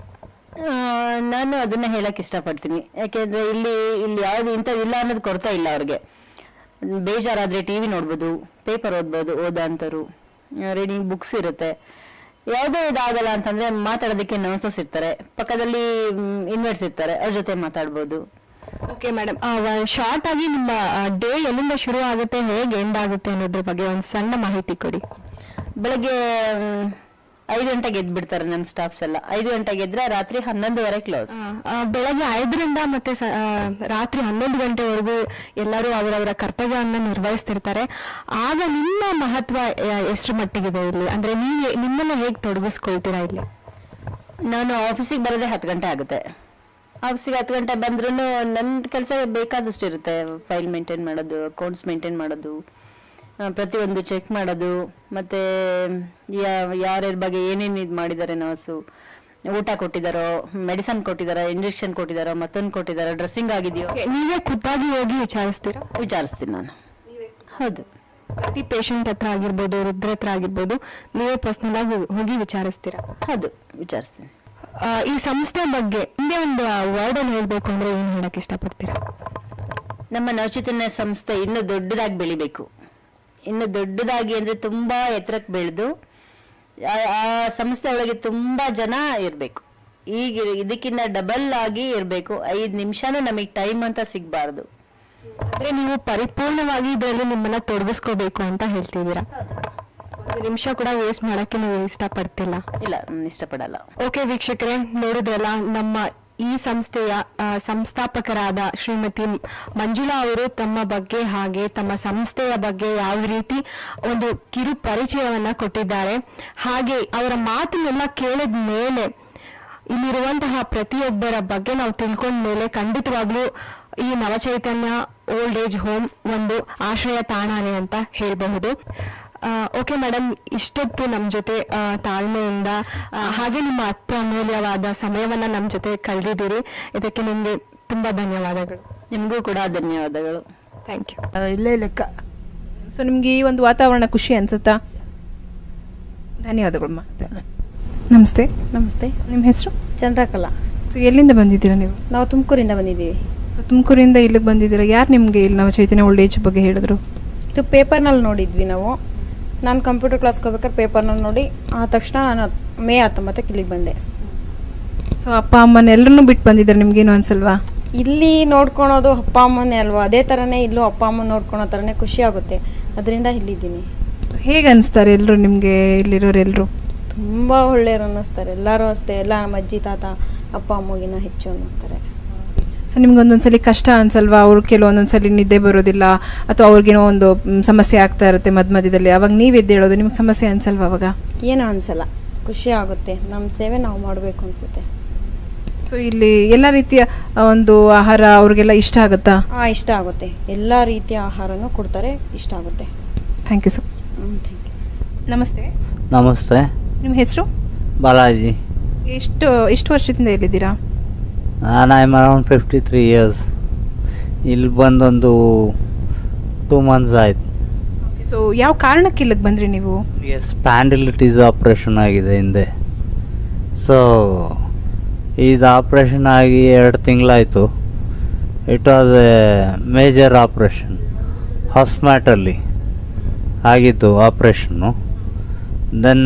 ಆ, ನಾನು ಅದನ್ನ ಹೇಳಕ್ ಇಷ್ಟಪಡ್ತೀನಿ ಯಾಕೆಂದ್ರೆ ಇಲ್ಲಿ ಇಲ್ಲಿ ಯಾವ್ದು ಇಂಥದ್ದು ಇಲ್ಲ ಅನ್ನೋದು ಕೊರತೆ ಇಲ್ಲ ಅವ್ರಿಗೆ ಬೇಜಾರಾದ್ರೆ ಟಿವಿ ನೋಡ್ಬೋದು ಪೇಪರ್ ಓದ್ಬೋದು ಓದಂತರು ರೀಡಿಂಗ್ ಬುಕ್ಸ್ ಇರುತ್ತೆ ಯಾವುದೇ ಇದಾಗಲ್ಲ ಅಂತಂದ್ರೆ ಮಾತಾಡೋದಕ್ಕೆ ನರ್ಸಸ್ ಇರ್ತಾರೆ ಪಕ್ಕದಲ್ಲಿ ಇನ್ವೆಟ್ಸ್ ಇರ್ತಾರೆ ಅವ್ರ ಜೊತೆ ಮಾತಾಡ್ಬೋದು ಓಕೆ ಮೇಡಮ್ ಶಾರ್ಟ್ ಆಗಿ ನಿಮ್ಮ ಡೇ ಎಲ್ಲಿಂದ ಶುರು ಆಗುತ್ತೆ ಹೇಗೆ ಎಂಡ್ ಆಗುತ್ತೆ ಅನ್ನೋದ್ರ ಬಗ್ಗೆ ಒಂದು ಸಣ್ಣ ಮಾಹಿತಿ ಕೊಡಿ ಬೆಳಗ್ಗೆ ಮ್, ಐದು ಗಂಟೆಗೆ ಎದ್ದು ಬಿಡ್ತಾರೆ ನಮ್ಮ ಸ್ಟಾಫ್ಸ್ ಎಲ್ಲ ಐದು ಗಂಟೆಗೆ ಎದ್ರೆ ರಾತ್ರಿ ಹನ್ನೊಂದುವರೆ ಕ್ಲೋಸ್ ಆ, ಬೆಳಗ್ಗೆ ಐದರಿಂದ ಮತ್ತೆ ಸ- ಆ, ರಾತ್ರಿ ಹನ್ನೊಂದು ಗಂಟೆವರೆಗೂ ಎಲ್ಲರೂ ಅವರವರ ಕರ್ತವ್ಯವನ್ನು ನಿರ್ವಹಿಸ್ತಿರ್ತಾರೆ ಆಗ ನಿಮ್ಮ ಮಹತ್ವ ಆ, ಎಷ್ಟು ಮಟ್ಟಿಗಿದೆ ಇಲ್ಲಿ ಅಂದ್ರೆ ನೀವು ನಿಮ್ಮನ್ನ ಹೇಗೆ ತೊಡಗಿಸ್ಕೊಳ್ತೀರಾ ಇಲ್ಲಿ ನಾನು ಆಫೀಸಿಗೆ ಬರೋದೇ ಹತ್ತು ಗಂಟೆ ಆಗುತ್ತೆ ಆಫೀಸಿಗೆ ಹತ್ತು ಗಂಟೆ ಬಂದ್ರೂ ನನ್ನ ಕೆಲಸ ಬೇಕಾದಷ್ಟು ಇರುತ್ತೆ ಫೈಲ್ ಮೇಂಟೈನ್ ಮಾಡೋದು ಅಕೌಂಟ್ಸ್ ಮೇಂಟೈನ್ ಮಾಡೋದು ಆ, ಪ್ರತಿಯೊಂದು ಚೆಕ್ ಮಾಡೋದು ಮತ್ತೆ ಯಾ- ಯಾರ್ಯಾರ ಬಗ್ಗೆ ಏನೇನು ಇದು ಮಾಡಿದ್ದಾರೆ ನರ್ಸು ಊಟ ಕೊಟ್ಟಿದ್ದಾರೋ ಮೆಡಿಸನ್ ಕೊಟ್ಟಿದ್ದಾರೋ ಇಂಜೆಕ್ಷನ್ ಕೊಟ್ಟಿದ್ದಾರೋ ಮತ್ತೊಂದು ಕೊಟ್ಟಿದ್ದಾರೋ ಡ್ರೆಸ್ಸಿಂಗ್ ಆಗಿದೆಯೋ ನೀವೇ ಖುದ್ದಾಗಿ ಹೋಗಿ ವಿಚಾರಿಸ್ತೀರಾ ವಿಚಾರಿಸ್ತೀನಿ ನಾನು ಹೌದು ಪ್ರತಿ ಪೇಷಂಟ್ ಹತ್ರ ಆಗಿರ್ಬೋದು ವೃದ್ಧರ ಹತ್ರ ಆಗಿರ್ಬೋದು ನೀವೇ ಪರ್ಸನಲ್ ಆಗಿ ಹೋಗಿ ವಿಚಾರಿಸ್ತೀರಾ ಹೌದು ವಿಚಾರಿಸ್ತೀನಿ ಆ, ಈ ಸಂಸ್ಥೆ ಬಗ್ಗೆ ಹಿಂದೆ ಒಂದು ವರ್ಡ್ ಅಲ್ಲಿ ಹೇಳ್ಬೇಕು ಅಂದ್ರೆ ಏನ್ ಹೇಳಕ್ ಇಷ್ಟಪಡ್ತೀರಾ ನಮ್ಮ ನವಚೈತನ್ಯ ಸಂಸ್ಥೆ ಇನ್ನು ದೊಡ್ಡದಾಗಿ ಬೆಳಿಬೇಕು ಇನ್ನು ದೊಡ್ಡದಾಗಿ ಅಂದ್ರೆ ತುಂಬಾ ಎತ್ತರಕ್ಕೆ ಬೆಳೆದು ಆ- ಆ ಸಂಸ್ಥೆ ಒಳಗೆ ತುಂಬಾ ಜನ ಇರ್ಬೇಕು ಈಗ ಇದಕ್ಕಿಂತ ಡಬಲ್ ಆಗಿ ಇರ್ಬೇಕು ಐದ್ ನಿಮಿಷನೂ ನಮಗೆ ಟೈಮ್ ಅಂತ ಸಿಗ್ಬಾರ್ದು ಅಂದ್ರೆ ನೀವು ಪರಿಪೂರ್ಣವಾಗಿ ಇದರಲ್ಲಿ ನಿಮ್ಮನ್ನ ತೊಡಗಿಸ್ಕೋಬೇಕು ಅಂತ ಹೇಳ್ತಿದ್ದೀರಾ ನಿಮಿಷ ಕೂಡ ವೇಸ್ಟ್ ಮಾಡಕ್ಕೆ ನೀವು ಇಷ್ಟಪಡ್ತಿಲ್ಲ ಇಲ್ಲ ನಾನು ಇಷ್ಟಪಡಲ್ಲ ಓಕೆ ವೀಕ್ಷಕರೇ ನೋಡಿದ್ರಲ್ಲ ನಮ್ಮ ಈ ಸಂಸ್ಥೆಯ ಆ, ಸಂಸ್ಥಾಪಕರಾದ ಶ್ರೀಮತಿ ಮಂಜುಳಾ ಅವರು ತಮ್ಮ ಬಗ್ಗೆ ಹಾಗೆ ತಮ್ಮ ಸಂಸ್ಥೆಯ ಬಗ್ಗೆ ಯಾವ ರೀತಿ ಒಂದು ಕಿರು ಪರಿಚಯವನ್ನ ಕೊಟ್ಟಿದ್ದಾರೆ ಹಾಗೆ ಅವರ ಮಾತನ್ನೆಲ್ಲ ಕೇಳಿದ ಮೇಲೆ ಇಲ್ಲಿರುವಂತಹ ಪ್ರತಿಯೊಬ್ಬರ ಬಗ್ಗೆ ನಾವು ತಿಳ್ಕೊಂಡ ಮೇಲೆ ಖಂಡಿತವಾಗ್ಲೂ ಈ ನವಚೈತನ್ಯ ಓಲ್ಡ್ ಏಜ್ ಹೋಮ್ ಒಂದು ಆಶ್ರಯ ತಾಣಾನೆ ಅಂತ ಹೇಳಬಹುದು ಓಕೆ ಮೇಡಮ್ ಇಷ್ಟೊತ್ತು ನಮ್ಮ ಜೊತೆ ಆ, ತಾಳ್ಮೆಯಿಂದ ಆ, ಹಾಗೆ ನಿಮ್ಮ ಅತ್ತ ಅಮೂಲ್ಯವಾದ ಸಮಯವನ್ನ ನಮ್ಮ ಜೊತೆ ಕಳೆದಿದ್ದೀರಿ ಇದಕ್ಕೆ ನಿಮಗೆ ತುಂಬಾ ಧನ್ಯವಾದಗಳು ನಿಮಗೂ ಕೂಡ ಧನ್ಯವಾದಗಳು ಥ್ಯಾಂಕ್ ಯು ಇಲ್ಲೇ ಲೆಕ್ಕ ಸೊ ನಿಮಗೆ ಈ ಒಂದು ವಾತಾವರಣ ಖುಷಿ ಅನ್ಸುತ್ತಾ ಧನ್ಯವಾದಗಳಮ್ಮ ನಮಸ್ತೆ ನಮಸ್ತೆ ನಿಮ್ಮ ಹೆಸರು ಚಂದ್ರಕಲಾ ಸೊ ಎಲ್ಲಿಂದ ಬಂದಿದ್ದೀರಾ ನೀವು ನಾವು ತುಮಕೂರಿಂದ ಬಂದಿದ್ದೀವಿ ಸೊ ತುಮಕೂರಿಂದ ಇಲ್ಲಿಗೆ ಬಂದಿದ್ದೀರಾ ಯಾರು ನಿಮಗೆ ಇಲ್ಲಿ ನಾವು ಚೈತನ್ಯ ಓಲ್ಡ್ ಏಜ್ ಬಗ್ಗೆ ಹೇಳಿದ್ರು ಇದು ಪೇಪರ್ನಲ್ಲಿ ನೋಡಿದ್ವಿ ನಾವು ನಾನು ಕಂಪ್ಯೂಟರ್ ಕ್ಲಾಸ್ಗೆ ಹೋಗ್ಬೇಕಾದ್ರೆ ಪೇಪರ್ನಲ್ಲಿ ನೋಡಿ ಆ ತಕ್ಷಣ ನಾನು ಮೇ ಹತ್ತೊಂಬತ್ತಕ್ಕೆ ಇಲ್ಲಿಗೆ ಬಂದೆ ಸೊ ಅಪ್ಪ ಅಮ್ಮನ ಎಲ್ಲರನ್ನೂ ಬಿಟ್ಟು ಬಂದಿದ್ದಾರೆ ನಿಮ್ಗೇನು ಅನ್ಸಲ್ವಾ ಇಲ್ಲಿ ನೋಡ್ಕೊಳೋದು ಅಪ್ಪ ಅಮ್ಮನೇ ಅಲ್ವಾ ಅದೇ ಥರನೇ ಇಲ್ಲೂ ಅಪ್ಪ ಅಮ್ಮ ನೋಡ್ಕೊಳೋ ಥರನೇ ಖುಷಿ ಆಗುತ್ತೆ ಅದರಿಂದ ಇಲ್ಲಿದ್ದೀನಿ ಹೇಗೆ ಅನಿಸ್ತಾರೆ ಎಲ್ಲರೂ ನಿಮಗೆ ಇಲ್ಲಿರೋರು ಎಲ್ಲರೂ ತುಂಬ ಒಳ್ಳೆಯವರು ಅನ್ನಿಸ್ತಾರೆ ಎಲ್ಲರೂ ಅಷ್ಟೇ ಎಲ್ಲ ನಮ್ಮ ಅಜ್ಜಿ ತಾತ ಅಪ್ಪ ಅಮ್ಮಗಿನ ಹೆಚ್ಚು ಅನ್ನಿಸ್ತಾರೆ ಸೊ ನಿಮ್ಗೆ ಒಂದೊಂದ್ಸಲಿ ಕಷ್ಟ ಅನ್ಸಲ್ವಾ ಅವ್ರು ಕೆಲವೊಂದೊಂದ್ಸಲಿ ನಿದ್ದೆ ಬರೋದಿಲ್ಲ ಅಥವಾ ಅವ್ರಿಗೇನೋ ಒಂದು ಮ್, ಸಮಸ್ಯೆ ಆಗ್ತಾ ಇರುತ್ತೆ ಮಧ್ಯ ಮಧ್ಯದಲ್ಲಿ ಅವಾಗ ನೀವು ಎದ್ದೇಳೋದು ನಿಮ್ಗೆ ಸಮಸ್ಯೆ ಅನ್ಸಲ್ವಾ ಅವಾಗ ಏನೂ ಅನ್ಸಲ್ಲ ಖುಷಿ ಆಗುತ್ತೆ ನಮ್ಮ ಸೇವೆ ನಾವು ಮಾಡಬೇಕು ಅನಿಸುತ್ತೆ ಸೊ ಇಲ್ಲಿ ಎಲ್ಲ ರೀತಿಯ ಆ, ಒಂದು ಆಹಾರ ಅವ್ರಿಗೆಲ್ಲ ಇಷ್ಟ ಆಗುತ್ತಾ ಹಾಂ ಇಷ್ಟ ಆಗುತ್ತೆ ಎಲ್ಲ ರೀತಿಯ ಆಹಾರನೂ ಕೊಡ್ತಾರೆ ಇಷ್ಟ ಆಗುತ್ತೆ thank you so hmm, thank you. ನಮಸ್ತೆ ನಮಸ್ತೆ ನಿಮ್ಮ ಹೆಸರು ಬಾಲಾಜಿ ಎಷ್ಟು ಎಷ್ಟು ವರ್ಷದಿಂದ ಇಲ್ಲಿದ್ದೀರಾ ನಾನು I am around fifty three years ಇಲ್ಲಿ ಬಂದೊಂದು ಟೂ ಮಂತ್ಸ್ ಆಯ್ತು ಸೊ ಯಾವ ಕಾರಣಕ್ಕೆ ಇಲ್ಲಿಗೆ ಬಂದ್ರಿ ನೀವು ಎಸ್ ಸ್ಪ್ಯಾಂಡಿಲಿಟೀಸ್ ಆಪ್ರೇಷನ್ ಆಗಿದೆ ಹಿಂದೆ ಸೊ ಇದು ಆಪ್ರೇಷನ್ ಆಗಿ ಎರಡು ತಿಂಗಳಾಯಿತು it was a major operation ಹಾಸ್ಮ್ಯಾಟಲ್ಲಿ ಆಗಿತ್ತು ಆಪ್ರೇಷನ್ನು then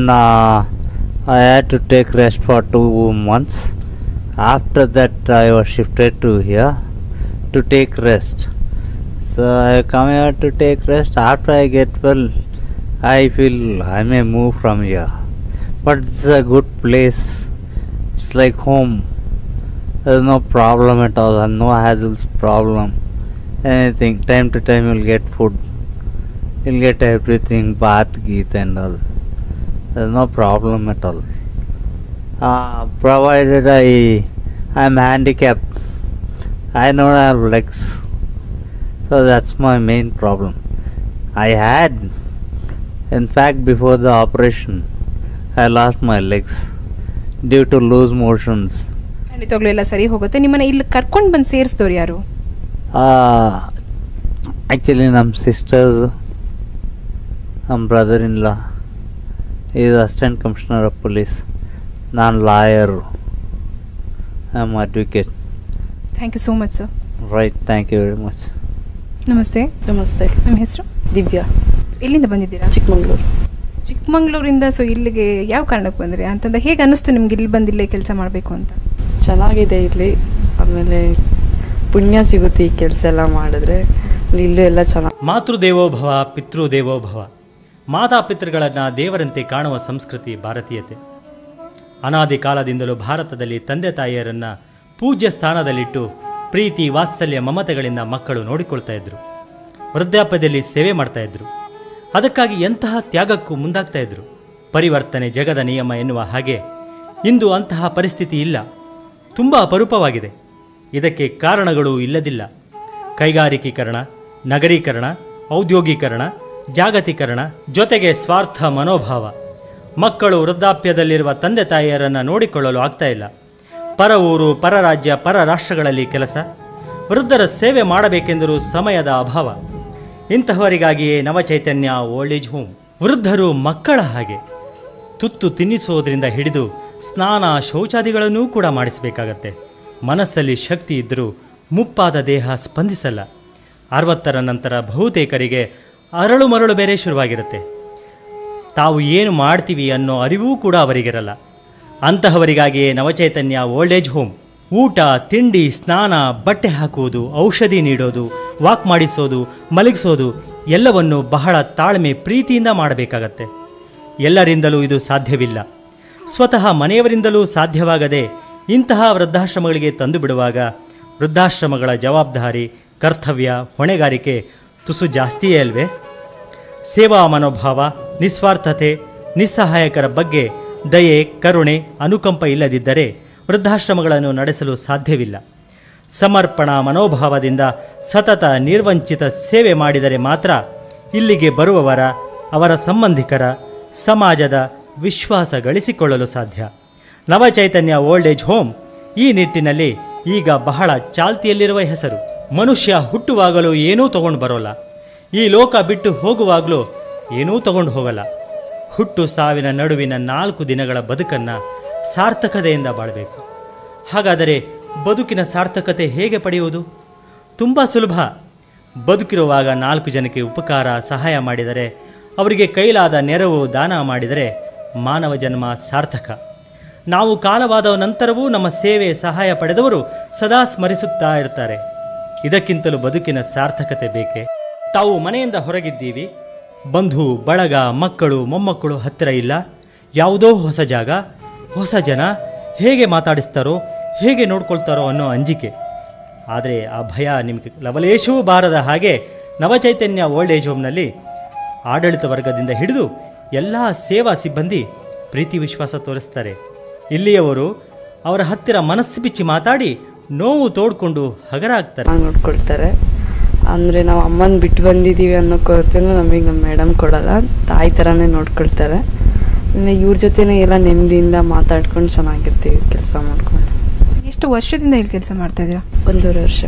I had to take rest for two months after that I was shifted to here to take rest so I come here to take rest after I get well I feel I may move from here, but it's a good place. It's like home. There's no problem at all, and no hassles problem. Anything time to time you'll get food. You'll get everything, bath, geet, and all. There's no problem at all. Uh, provided I I'm handicapped, I don't have legs, so that's my main problem. I had in fact, before the operation, I lost my legs due to loose motions. ಖಂಡಿತವಾಗ್ಲೂ ಎಲ್ಲ ಸರಿ ಹೋಗುತ್ತೆ ನಿಮ್ಮನ್ನ ಇಲ್ಲಿ ಕರ್ಕೊಂಡು ಬಂದು ಸೇರಿಸಿದವ್ರು ಯಾರು Uh, actually, ನಮ್ಮ ಸಿಸ್ಟರ್ಸ್ ನಮ್ಮ brother in law is assistant commissioner of police ನಾನು lawyer I am advocate thank you so much sir right thank you very much ನಮಸ್ತೆ ನಮಸ್ತೆ ನಿಮ್ಮ ಹೆಸರು ದಿವ್ಯಾ ಎಲ್ಲಿಂದ ಬಂದಿದ್ದೀರಾ ಚಿಕ್ಕಮಂಗ್ಳೂರು ಚಿಕ್ಕಮಂಗ್ಳೂರಿಂದ ಸೊ ಇಲ್ಲಿಗೆ ಯಾವ ಕಾರಣಕ್ಕೆ ಬಂದ್ರಿ ಅಂತಂದ್ರೆ ಹೇಗೆ ಅನಿಸ್ತು ನಿಮ್ಗೆ ಇಲ್ಲಿ ಬಂದು ಇಲ್ಲೇ ಕೆಲಸ ಮಾಡಬೇಕು ಅಂತ ಚೆನ್ನಾಗಿದೆ ಇಲ್ಲಿ ಆಮೇಲೆ ಪುಣ್ಯ ಸಿಗುತ್ತೆ ಈ ಕೆಲಸ ಎಲ್ಲ ಮಾಡಿದ್ರೆ ಇಲ್ಲೂ ಎಲ್ಲ ಚೆನ್ನಾಗಿ ಮಾತೃದೇವೋಭವ ಪಿತೃದೇವೋಭವ ಮಾತಾಪಿತೃಗಳನ್ನು ದೇವರಂತೆ ಕಾಣುವ ಸಂಸ್ಕೃತಿ ಭಾರತೀಯತೆ ಅನಾದಿ ಕಾಲದಿಂದಲೂ ಭಾರತದಲ್ಲಿ ತಂದೆ ತಾಯಿಯರನ್ನು ಪೂಜ್ಯ ಸ್ಥಾನದಲ್ಲಿಟ್ಟು ಪ್ರೀತಿ ವಾತ್ಸಲ್ಯ ಮಮತೆಗಳಿಂದ ಮಕ್ಕಳು ನೋಡಿಕೊಳ್ತಾ ಇದ್ರು ವೃದ್ಧಾಪ್ಯದಲ್ಲಿ ಸೇವೆ ಮಾಡ್ತಾ ಇದ್ರು ಅದಕ್ಕಾಗಿ ಎಂತಹ ತ್ಯಾಗಕ್ಕೂ ಮುಂದಾಗ್ತಾ ಇದ್ರು ಪರಿವರ್ತನೆ ಜಗದ ನಿಯಮ ಎನ್ನುವ ಹಾಗೆ ಇಂದು ಅಂತಹ ಪರಿಸ್ಥಿತಿ ಇಲ್ಲ ತುಂಬ ಅಪರೂಪವಾಗಿದೆ ಇದಕ್ಕೆ ಕಾರಣಗಳು ಇಲ್ಲದಿಲ್ಲ ಕೈಗಾರಿಕೀಕರಣ ನಗರೀಕರಣ ಔದ್ಯೋಗೀಕರಣ ಜಾಗತೀಕರಣ ಜೊತೆಗೆ ಸ್ವಾರ್ಥ ಮನೋಭಾವ ಮಕ್ಕಳು ವೃದ್ಧಾಪ್ಯದಲ್ಲಿರುವ ತಂದೆ ತಾಯಿಯರನ್ನು ನೋಡಿಕೊಳ್ಳಲು ಆಗ್ತಾ ಇಲ್ಲ ಪರ ಊರು ಪರ ರಾಜ್ಯ ಪರ ರಾಷ್ಟ್ರಗಳಲ್ಲಿ ಕೆಲಸ ವೃದ್ಧರ ಸೇವೆ ಮಾಡಬೇಕೆಂದರೂ ಸಮಯದ ಅಭಾವ ಇಂತಹವರಿಗಾಗಿಯೇ ನವಚೈತನ್ಯ ಓಲ್ಡ್ ಏಜ್ ಹೋಮ್ ವೃದ್ಧರು ಮಕ್ಕಳ ಹಾಗೆ ತುತ್ತು ತಿನ್ನಿಸುವುದರಿಂದ ಹಿಡಿದು ಸ್ನಾನ ಶೌಚಾದಿಗಳನ್ನೂ ಕೂಡ ಮಾಡಿಸಬೇಕಾಗತ್ತೆ ಮನಸ್ಸಲ್ಲಿ ಶಕ್ತಿ ಇದ್ದರೂ ಮುಪ್ಪಾದ ದೇಹ ಸ್ಪಂದಿಸಲ್ಲ ಅರವತ್ತರ ನಂತರ ಬಹುತೇಕರಿಗೆ ಅರಳು ಮರಳು ಬೇರೆ ಶುರುವಾಗಿರುತ್ತೆ ತಾವು ಏನು ಮಾಡ್ತೀವಿ ಅನ್ನೋ ಅರಿವೂ ಕೂಡ ಅವರಿಗಿರಲ್ಲ ಅಂತಹವರಿಗಾಗಿಯೇ ನವಚೈತನ್ಯ ಓಲ್ಡ್ ಏಜ್ ಹೋಮ್ ಊಟ ತಿಂಡಿ ಸ್ನಾನ ಬಟ್ಟೆ ಹಾಕುವುದು ಔಷಧಿ ನೀಡೋದು ವಾಕ್ ಮಾಡಿಸೋದು ಮಲಗಿಸೋದು ಎಲ್ಲವನ್ನು ಬಹಳ ತಾಳ್ಮೆ ಪ್ರೀತಿಯಿಂದ ಮಾಡಬೇಕಾಗತ್ತೆ ಎಲ್ಲರಿಂದಲೂ ಇದು ಸಾಧ್ಯವಿಲ್ಲ ಸ್ವತಃ ಮನೆಯವರಿಂದಲೂ ಸಾಧ್ಯವಾಗದೆ ಇಂತಹ ವೃದ್ಧಾಶ್ರಮಗಳಿಗೆ ತಂದು ಬಿಡುವಾಗ ವೃದ್ಧಾಶ್ರಮಗಳ ಜವಾಬ್ದಾರಿ ಕರ್ತವ್ಯ ಹೊಣೆಗಾರಿಕೆ ತುಸು ಜಾಸ್ತಿಯೇ ಅಲ್ವೇ ಸೇವಾ ಮನೋಭಾವ ನಿಸ್ವಾರ್ಥತೆ ನಿಸ್ಸಹಾಯಕರ ಬಗ್ಗೆ ದಯೆ ಕರುಣೆ ಅನುಕಂಪ ಇಲ್ಲದಿದ್ದರೆ ವೃದ್ಧಾಶ್ರಮಗಳನ್ನು ನಡೆಸಲು ಸಾಧ್ಯವಿಲ್ಲ ಸಮರ್ಪಣಾ ಮನೋಭಾವದಿಂದ ಸತತ ನಿರ್ವಂಚಿತ ಸೇವೆ ಮಾಡಿದರೆ ಮಾತ್ರ ಇಲ್ಲಿಗೆ ಬರುವವರ ಅವರ ಸಂಬಂಧಿಕರ ಸಮಾಜದ ವಿಶ್ವಾಸ ಗಳಿಸಿಕೊಳ್ಳಲು ಸಾಧ್ಯ ನವಚೈತನ್ಯ ಓಲ್ಡ್ ಏಜ್ ಹೋಮ್ ಈ ನಿಟ್ಟಿನಲ್ಲಿ ಈಗ ಬಹಳ ಚಾಲ್ತಿಯಲ್ಲಿರುವ ಹೆಸರು ಮನುಷ್ಯ ಹುಟ್ಟುವಾಗಲೂ ಏನೂ ತಗೊಂಡು ಬರೋಲ್ಲ ಈ ಲೋಕ ಬಿಟ್ಟು ಹೋಗುವಾಗಲೂ ಏನೂ ತಗೊಂಡು ಹೋಗಲ್ಲ ಹುಟ್ಟು ಸಾವಿನ ನಡುವಿನ ನಾಲ್ಕು ದಿನಗಳ ಬದುಕನ್ನು ಸಾರ್ಥಕತೆಯಿಂದ ಬಾಳಬೇಕು ಹಾಗಾದರೆ ಬದುಕಿನ ಸಾರ್ಥಕತೆ ಹೇಗೆ ಪಡೆಯುವುದು ತುಂಬ ಸುಲಭ ಬದುಕಿರುವಾಗ ನಾಲ್ಕು ಜನಕ್ಕೆ ಉಪಕಾರ ಸಹಾಯ ಮಾಡಿದರೆ ಅವರಿಗೆ ಕೈಲಾದ ನೆರವು ದಾನ ಮಾಡಿದರೆ ಮಾನವ ಜನ್ಮ ಸಾರ್ಥಕ ನಾವು ಕಾಲವಾದ ನಂತರವೂ ನಮ್ಮ ಸೇವೆ ಸಹಾಯ ಪಡೆದವರು ಸದಾ ಸ್ಮರಿಸುತ್ತಾ ಇರ್ತಾರೆ ಇದಕ್ಕಿಂತಲೂ ಬದುಕಿನ ಸಾರ್ಥಕತೆ ಬೇಕೆ ತಾವು ಮನೆಯಿಂದ ಹೊರಗಿದ್ದೀವಿ ಬಂಧು ಬಳಗ ಮಕ್ಕಳು ಮೊಮ್ಮಕ್ಕಳು ಹತ್ತಿರ ಇಲ್ಲ ಯಾವುದೋ ಹೊಸ ಜಾಗ ಹೊಸ ಜನ ಹೇಗೆ ಮಾತಾಡಿಸ್ತಾರೋ ಹೇಗೆ ನೋಡ್ಕೊಳ್ತಾರೋ ಅನ್ನೋ ಅಂಜಿಕೆ ಆದರೆ ಆ ಭಯ ನಿಮಗೆ ಲವಲೇಶವೂ ಬಾರದ ಹಾಗೆ ನವಚೈತನ್ಯ ಓಲ್ಡ್ ಏಜ್ ಹೋಮ್ನಲ್ಲಿ ಆಡಳಿತ ವರ್ಗದಿಂದ ಹಿಡಿದು ಎಲ್ಲ ಸೇವಾ ಸಿಬ್ಬಂದಿ ಪ್ರೀತಿ ವಿಶ್ವಾಸ ತೋರಿಸ್ತಾರೆ ಇಲ್ಲಿಯವರು ಅವರ ಹತ್ತಿರ ಮನಸ್ಸು ಬಿಚ್ಚಿ ಮಾತಾಡಿ ನೋವು ತೋಡ್ಕೊಂಡು ಹಗರ ಆಗ್ತಾರೆ ನೋಡ್ಕೊಳ್ತಾರೆ ಅಂದರೆ ನಾವು ಅಮ್ಮನ ಬಿಟ್ಟು ಬಂದಿದ್ದೀವಿ ಅನ್ನೋ ಕೊರತೆನೂ ನಮಗೆ ನಮ್ಮ ಮೇಡಮ್ ಕೊಡಲ್ಲ ತಾಯಿ ಥರನೇ ನೋಡ್ಕೊಳ್ತಾರೆ ಇನ್ನು ಇವ್ರ ಜೊತೆನೇ ಎಲ್ಲ ನೆಮ್ಮದಿಯಿಂದ ಮಾತಾಡ್ಕೊಂಡು ಚೆನ್ನಾಗಿರ್ತೀವಿ ಕೆಲಸ ಮಾಡ್ಕೊಂಡು ಎಷ್ಟು ವರ್ಷದಿಂದ ಇಲ್ಲಿ ಕೆಲಸ ಮಾಡ್ತಾ ಇದ್ದೀರಾ ಒಂದೂವರೆ ವರ್ಷ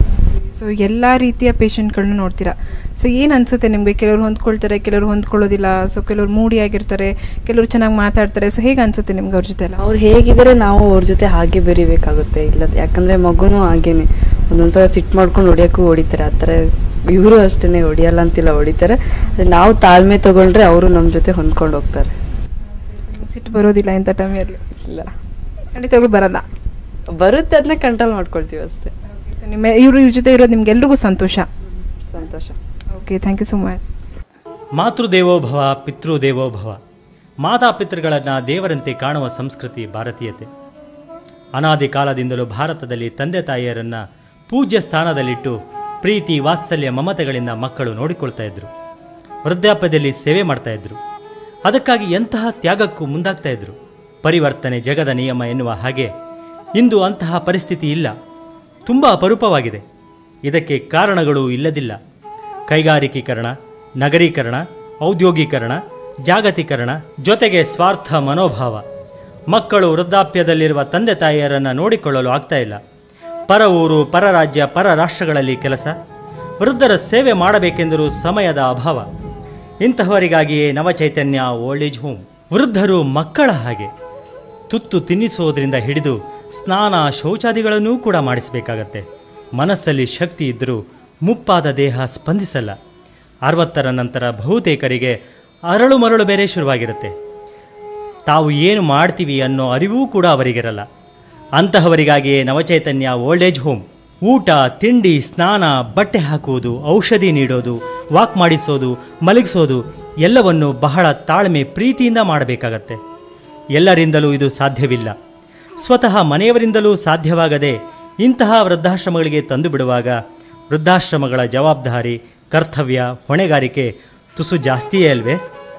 ಸೊ ಎಲ್ಲ ರೀತಿಯ ಪೇಷಂಟ್ಗಳನ್ನ ನೋಡ್ತೀರಾ ಸೊ ಏನು ಅನಿಸುತ್ತೆ ನಿಮಗೆ ಕೆಲವರು ಹೊಂದ್ಕೊಳ್ತಾರೆ ಕೆಲವರು ಹೊಂದ್ಕೊಳ್ಳೋದಿಲ್ಲ ಸೊ ಕೆಲವರು ಮೂಡಿ ಆಗಿರ್ತಾರೆ ಕೆಲವರು ಚೆನ್ನಾಗಿ ಮಾತಾಡ್ತಾರೆ ಸೊ ಹೇಗೆ ಅನಿಸುತ್ತೆ ನಿಮ್ಗೆ ಅವ್ರ ಜೊತೆ ಎಲ್ಲ ಅವ್ರು ಹೇಗಿದ್ದಾರೆ ನಾವು ಅವ್ರ ಜೊತೆ ಹಾಗೆ ಬೆರಿಬೇಕಾಗುತ್ತೆ ಇಲ್ಲ ಯಾಕಂದರೆ ಮಗುನೂ ಹಾಗೇನೆ ಒಂದೊಂದ್ಸಲ ಸಿಟ್ಟು ಮಾಡ್ಕೊಂಡು ಹೊಡಿಯೋಕ್ಕೂ ಹೊಡಿತಾರೆ ಆ ಥರ ಇವರು ಅಷ್ಟೇ ಹೊಡಿಯಲ್ಲ ಅಂತಿಲ್ಲ ಹೊಡಿತಾರೆ ಆದ್ರೆ ನಾವು ತಾಳ್ಮೆ ತಗೊಂಡ್ರೆ ಅವರು ನಮ್ಮ ಜೊತೆ ಹೊಂದ್ಕೊಂಡು ಹೋಗ್ತಾರೆ ಸಿಟ್ಟು ಬರೋದಿಲ್ಲ ಇಂಥ ಟೈಮಲ್ಲಿ ಇಲ್ಲ ಖಂಡಿತವಾಗ್ಲೂ ಬರಲ್ಲ ಬರುತ್ತೆ ಅದನ್ನ ಕಂಟ್ರೋಲ್ ಮಾಡ್ಕೊಳ್ತೀವಿ ಅಷ್ಟೇ ಸೊ ನಿಮ್ಮ ಇವರು ಇವ್ರ ಜೊತೆ ಇರೋದು ನಿಮ್ಗೆಲ್ರಿಗೂ ಸಂತೋಷ ಸಂತೋಷ okay thank you so much ಮಾತೃದೇವೋಭವ ಪಿತೃದೇವೋಭವ ಮಾತಾಪಿತೃಗಳನ್ನು ದೇವರಂತೆ ಕಾಣುವ ಸಂಸ್ಕೃತಿ ಭಾರತೀಯತೆ ಅನಾದಿ ಕಾಲದಿಂದಲೂ ಭಾರತದಲ್ಲಿ ತಂದೆ ತಾಯಿಯರನ್ನು ಪೂಜ್ಯ ಸ್ಥಾನದಲ್ಲಿಟ್ಟು ಪ್ರೀತಿ ವಾತ್ಸಲ್ಯ ಮಮತೆಗಳಿಂದ ಮಕ್ಕಳು ನೋಡಿಕೊಳ್ತಾ ಇದ್ರು ವೃದ್ಧಾಪ್ಯದಲ್ಲಿ ಸೇವೆ ಮಾಡ್ತಾ ಇದ್ರು ಅದಕ್ಕಾಗಿ ಎಂತಹ ತ್ಯಾಗಕ್ಕೂ ಮುಂದಾಗ್ತಾ ಇದ್ರು ಪರಿವರ್ತನೆ ಜಗದ ನಿಯಮ ಎನ್ನುವ ಹಾಗೆ ಇಂದು ಅಂತಹ ಪರಿಸ್ಥಿತಿ ಇಲ್ಲ ತುಂಬ ಅಪರೂಪವಾಗಿದೆ ಇದಕ್ಕೆ ಕಾರಣಗಳು ಇಲ್ಲದಿಲ್ಲ ಕೈಗಾರಿಕೀಕರಣ ನಗರೀಕರಣ ಔದ್ಯೋಗೀಕರಣ ಜಾಗತೀಕರಣ ಜೊತೆಗೆ ಸ್ವಾರ್ಥ ಮನೋಭಾವ ಮಕ್ಕಳು ವೃದ್ಧಾಪ್ಯದಲ್ಲಿರುವ ತಂದೆ ತಾಯಿಯರನ್ನು ನೋಡಿಕೊಳ್ಳಲು ಆಗ್ತಾ ಇಲ್ಲ ಪರ ಊರು ಪರ ರಾಜ್ಯ ಪರ ರಾಷ್ಟ್ರಗಳಲ್ಲಿ ಕೆಲಸ ವೃದ್ಧರ ಸೇವೆ ಮಾಡಬೇಕೆಂದರೂ ಸಮಯದ ಅಭಾವ ಇಂತಹವರಿಗಾಗಿಯೇ ನವಚೈತನ್ಯ ಓಲ್ಡ್ ಏಜ್ ಹೋಮ್ ವೃದ್ಧರು ಮಕ್ಕಳ ಹಾಗೆ ತುತ್ತು ತಿನ್ನಿಸುವುದರಿಂದ ಹಿಡಿದು ಸ್ನಾನ ಶೌಚಾದಿಗಳನ್ನೂ ಕೂಡ ಮಾಡಿಸಬೇಕಾಗತ್ತೆ ಮನಸ್ಸಲ್ಲಿ ಶಕ್ತಿ ಇದ್ದರೂ ಮುಪ್ಪಾದ ದೇಹ ಸ್ಪಂದಿಸಲ್ಲ ಅರವತ್ತರ ನಂತರ ಬಹುತೇಕರಿಗೆ ಅರಳು ಮರಳು ಬೇರೆ ಶುರುವಾಗಿರುತ್ತೆ ತಾವು ಏನು ಮಾಡ್ತೀವಿ ಅನ್ನೋ ಅರಿವೂ ಕೂಡ ಅವರಿಗಿರಲ್ಲ ಅಂತಹವರಿಗಾಗಿಯೇ ನವಚೈತನ್ಯ ಓಲ್ಡ್ ಏಜ್ ಹೋಮ್ ಊಟ ತಿಂಡಿ ಸ್ನಾನ ಬಟ್ಟೆ ಹಾಕುವುದು ಔಷಧಿ ನೀಡೋದು ವಾಕ್ ಮಾಡಿಸೋದು ಮಲಗಿಸೋದು ಎಲ್ಲವನ್ನು ಬಹಳ ತಾಳ್ಮೆ ಪ್ರೀತಿಯಿಂದ ಮಾಡಬೇಕಾಗತ್ತೆ ಎಲ್ಲರಿಂದಲೂ ಇದು ಸಾಧ್ಯವಿಲ್ಲ ಸ್ವತಃ ಮನೆಯವರಿಂದಲೂ ಸಾಧ್ಯವಾಗದೆ ಇಂತಹ ವೃದ್ಧಾಶ್ರಮಗಳಿಗೆ ತಂದು ಬಿಡುವಾಗ ವೃದ್ಧಾಶ್ರಮಗಳ ಜವಾಬ್ದಾರಿ ಕರ್ತವ್ಯ ಹೊಣೆಗಾರಿಕೆ ತುಸು ಜಾಸ್ತಿಯೇ ಅಲ್ವೇ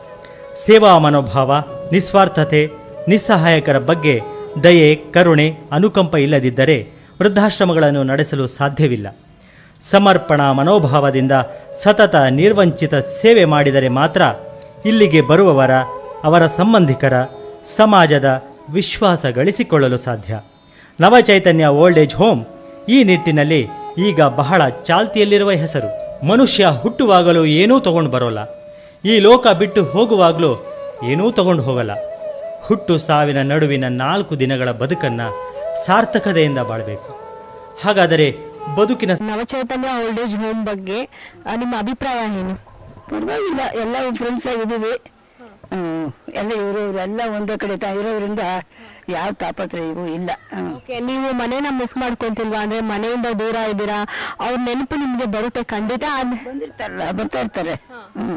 ಸೇವಾ ಮನೋಭಾವ ನಿಸ್ವಾರ್ಥತೆ ನಿಸ್ಸಹಾಯಕರ ಬಗ್ಗೆ ದಯೆ ಕರುಣೆ ಅನುಕಂಪ ಇಲ್ಲದಿದ್ದರೆ ವೃದ್ಧಾಶ್ರಮಗಳನ್ನು ನಡೆಸಲು ಸಾಧ್ಯವಿಲ್ಲ ಸಮರ್ಪಣಾ ಮನೋಭಾವದಿಂದ ಸತತ ನಿರ್ವಂಚಿತ ಸೇವೆ ಮಾಡಿದರೆ ಮಾತ್ರ ಇಲ್ಲಿಗೆ ಬರುವವರ ಅವರ ಸಂಬಂಧಿಕರ ಸಮಾಜದ ವಿಶ್ವಾಸ ಗಳಿಸಿಕೊಳ್ಳಲು ಸಾಧ್ಯ ನವಚೈತನ್ಯ ಓಲ್ಡ್ ಏಜ್ ಹೋಮ್ ಈ ನಿಟ್ಟಿನಲ್ಲಿ ಈಗ ಬಹಳ ಚಾಲ್ತಿಯಲ್ಲಿರುವ ಹೆಸರು ಮನುಷ್ಯ ಹುಟ್ಟುವಾಗಲೂ ಏನೂ ತಗೊಂಡು ಬರೋಲ್ಲ ಈ ಲೋಕ ಬಿಟ್ಟು ಹೋಗುವಾಗಲೂ ಏನೂ ತಗೊಂಡು ಹೋಗಲ್ಲ ಹುಟ್ಟು ಸಾವಿನ ನಡುವಿನ ನಾಲ್ಕು ದಿನಗಳ ಬದುಕನ್ನು ಸಾರ್ಥಕತೆಯಿಂದ ಬಾಳಬೇಕು ಹಾಗಾದರೆ ಬದುಕಿನ ನವಚೈತನ್ಯ ಓಲ್ಡ್ ಏಜ್ ಹೋಮ್ ಬಗ್ಗೆ ಆ, ನಿಮ್ಮ ಅಭಿಪ್ರಾಯ ಏನು ಪರವಾಗಿಲ್ಲ ಎಲ್ಲ ಫ್ರೆಂಡ್ಸ್ ಆಗಿದ್ದೀವಿ ಹ್ಮ್ ಎಲ್ಲ ಇವರು ಇವರೆಲ್ಲ ಒಂದೇ ಕಡೆ ತ- ಇರೋದ್ರಿಂದ ಯಾವ ತಾಪತ್ರಯವೂ ಇಲ್ಲ ಹ್ಮ್. ಓಕೆ ನೀವು ಮನೇನ ಮಿಸ್ ಮಾಡ್ಕೊಂತಿಲ್ವಾ ಅಂದ್ರೆ ಮನೆಯಿಂದ ದೂರ ಇದ್ದೀರಾ ಅವ್ರ ನೆನಪು ನಿಮ್ಗೆ ಬರುತ್ತೆ ಖಂಡಿತ ಬಂದಿರ್ತಾರಲ್ಲ ಬರ್ತಾ ಇರ್ತಾರೆ ಹ್ಮ್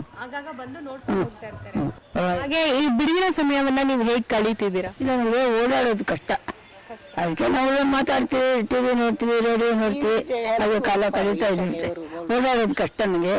ಹಾಗೆ ಈ ಬಿಡುವಿನ ಸಮಯವನ್ನ ನೀವು ಹೇಗ್ ಕಳೀತಿದ್ದೀರಾ ಇಲ್ಲ ನಮಗೆ ಓಡಾಡೋದು ಕಷ್ಟ ಅದಕ್ಕೆ ನಾವು ಮಾತಾಡ್ತೀವಿ ಟಿವಿ ನೋಡ್ತೀವಿ ರೇಡಿಯೋ ನೋಡ್ತೀವಿ ಹಾಗೆ ಕಾಲ ಕಳೀತಾ ಇದ್ದೀವಿ ಓಡಾಡೋದು ಕಷ್ಟ ನನಗೆ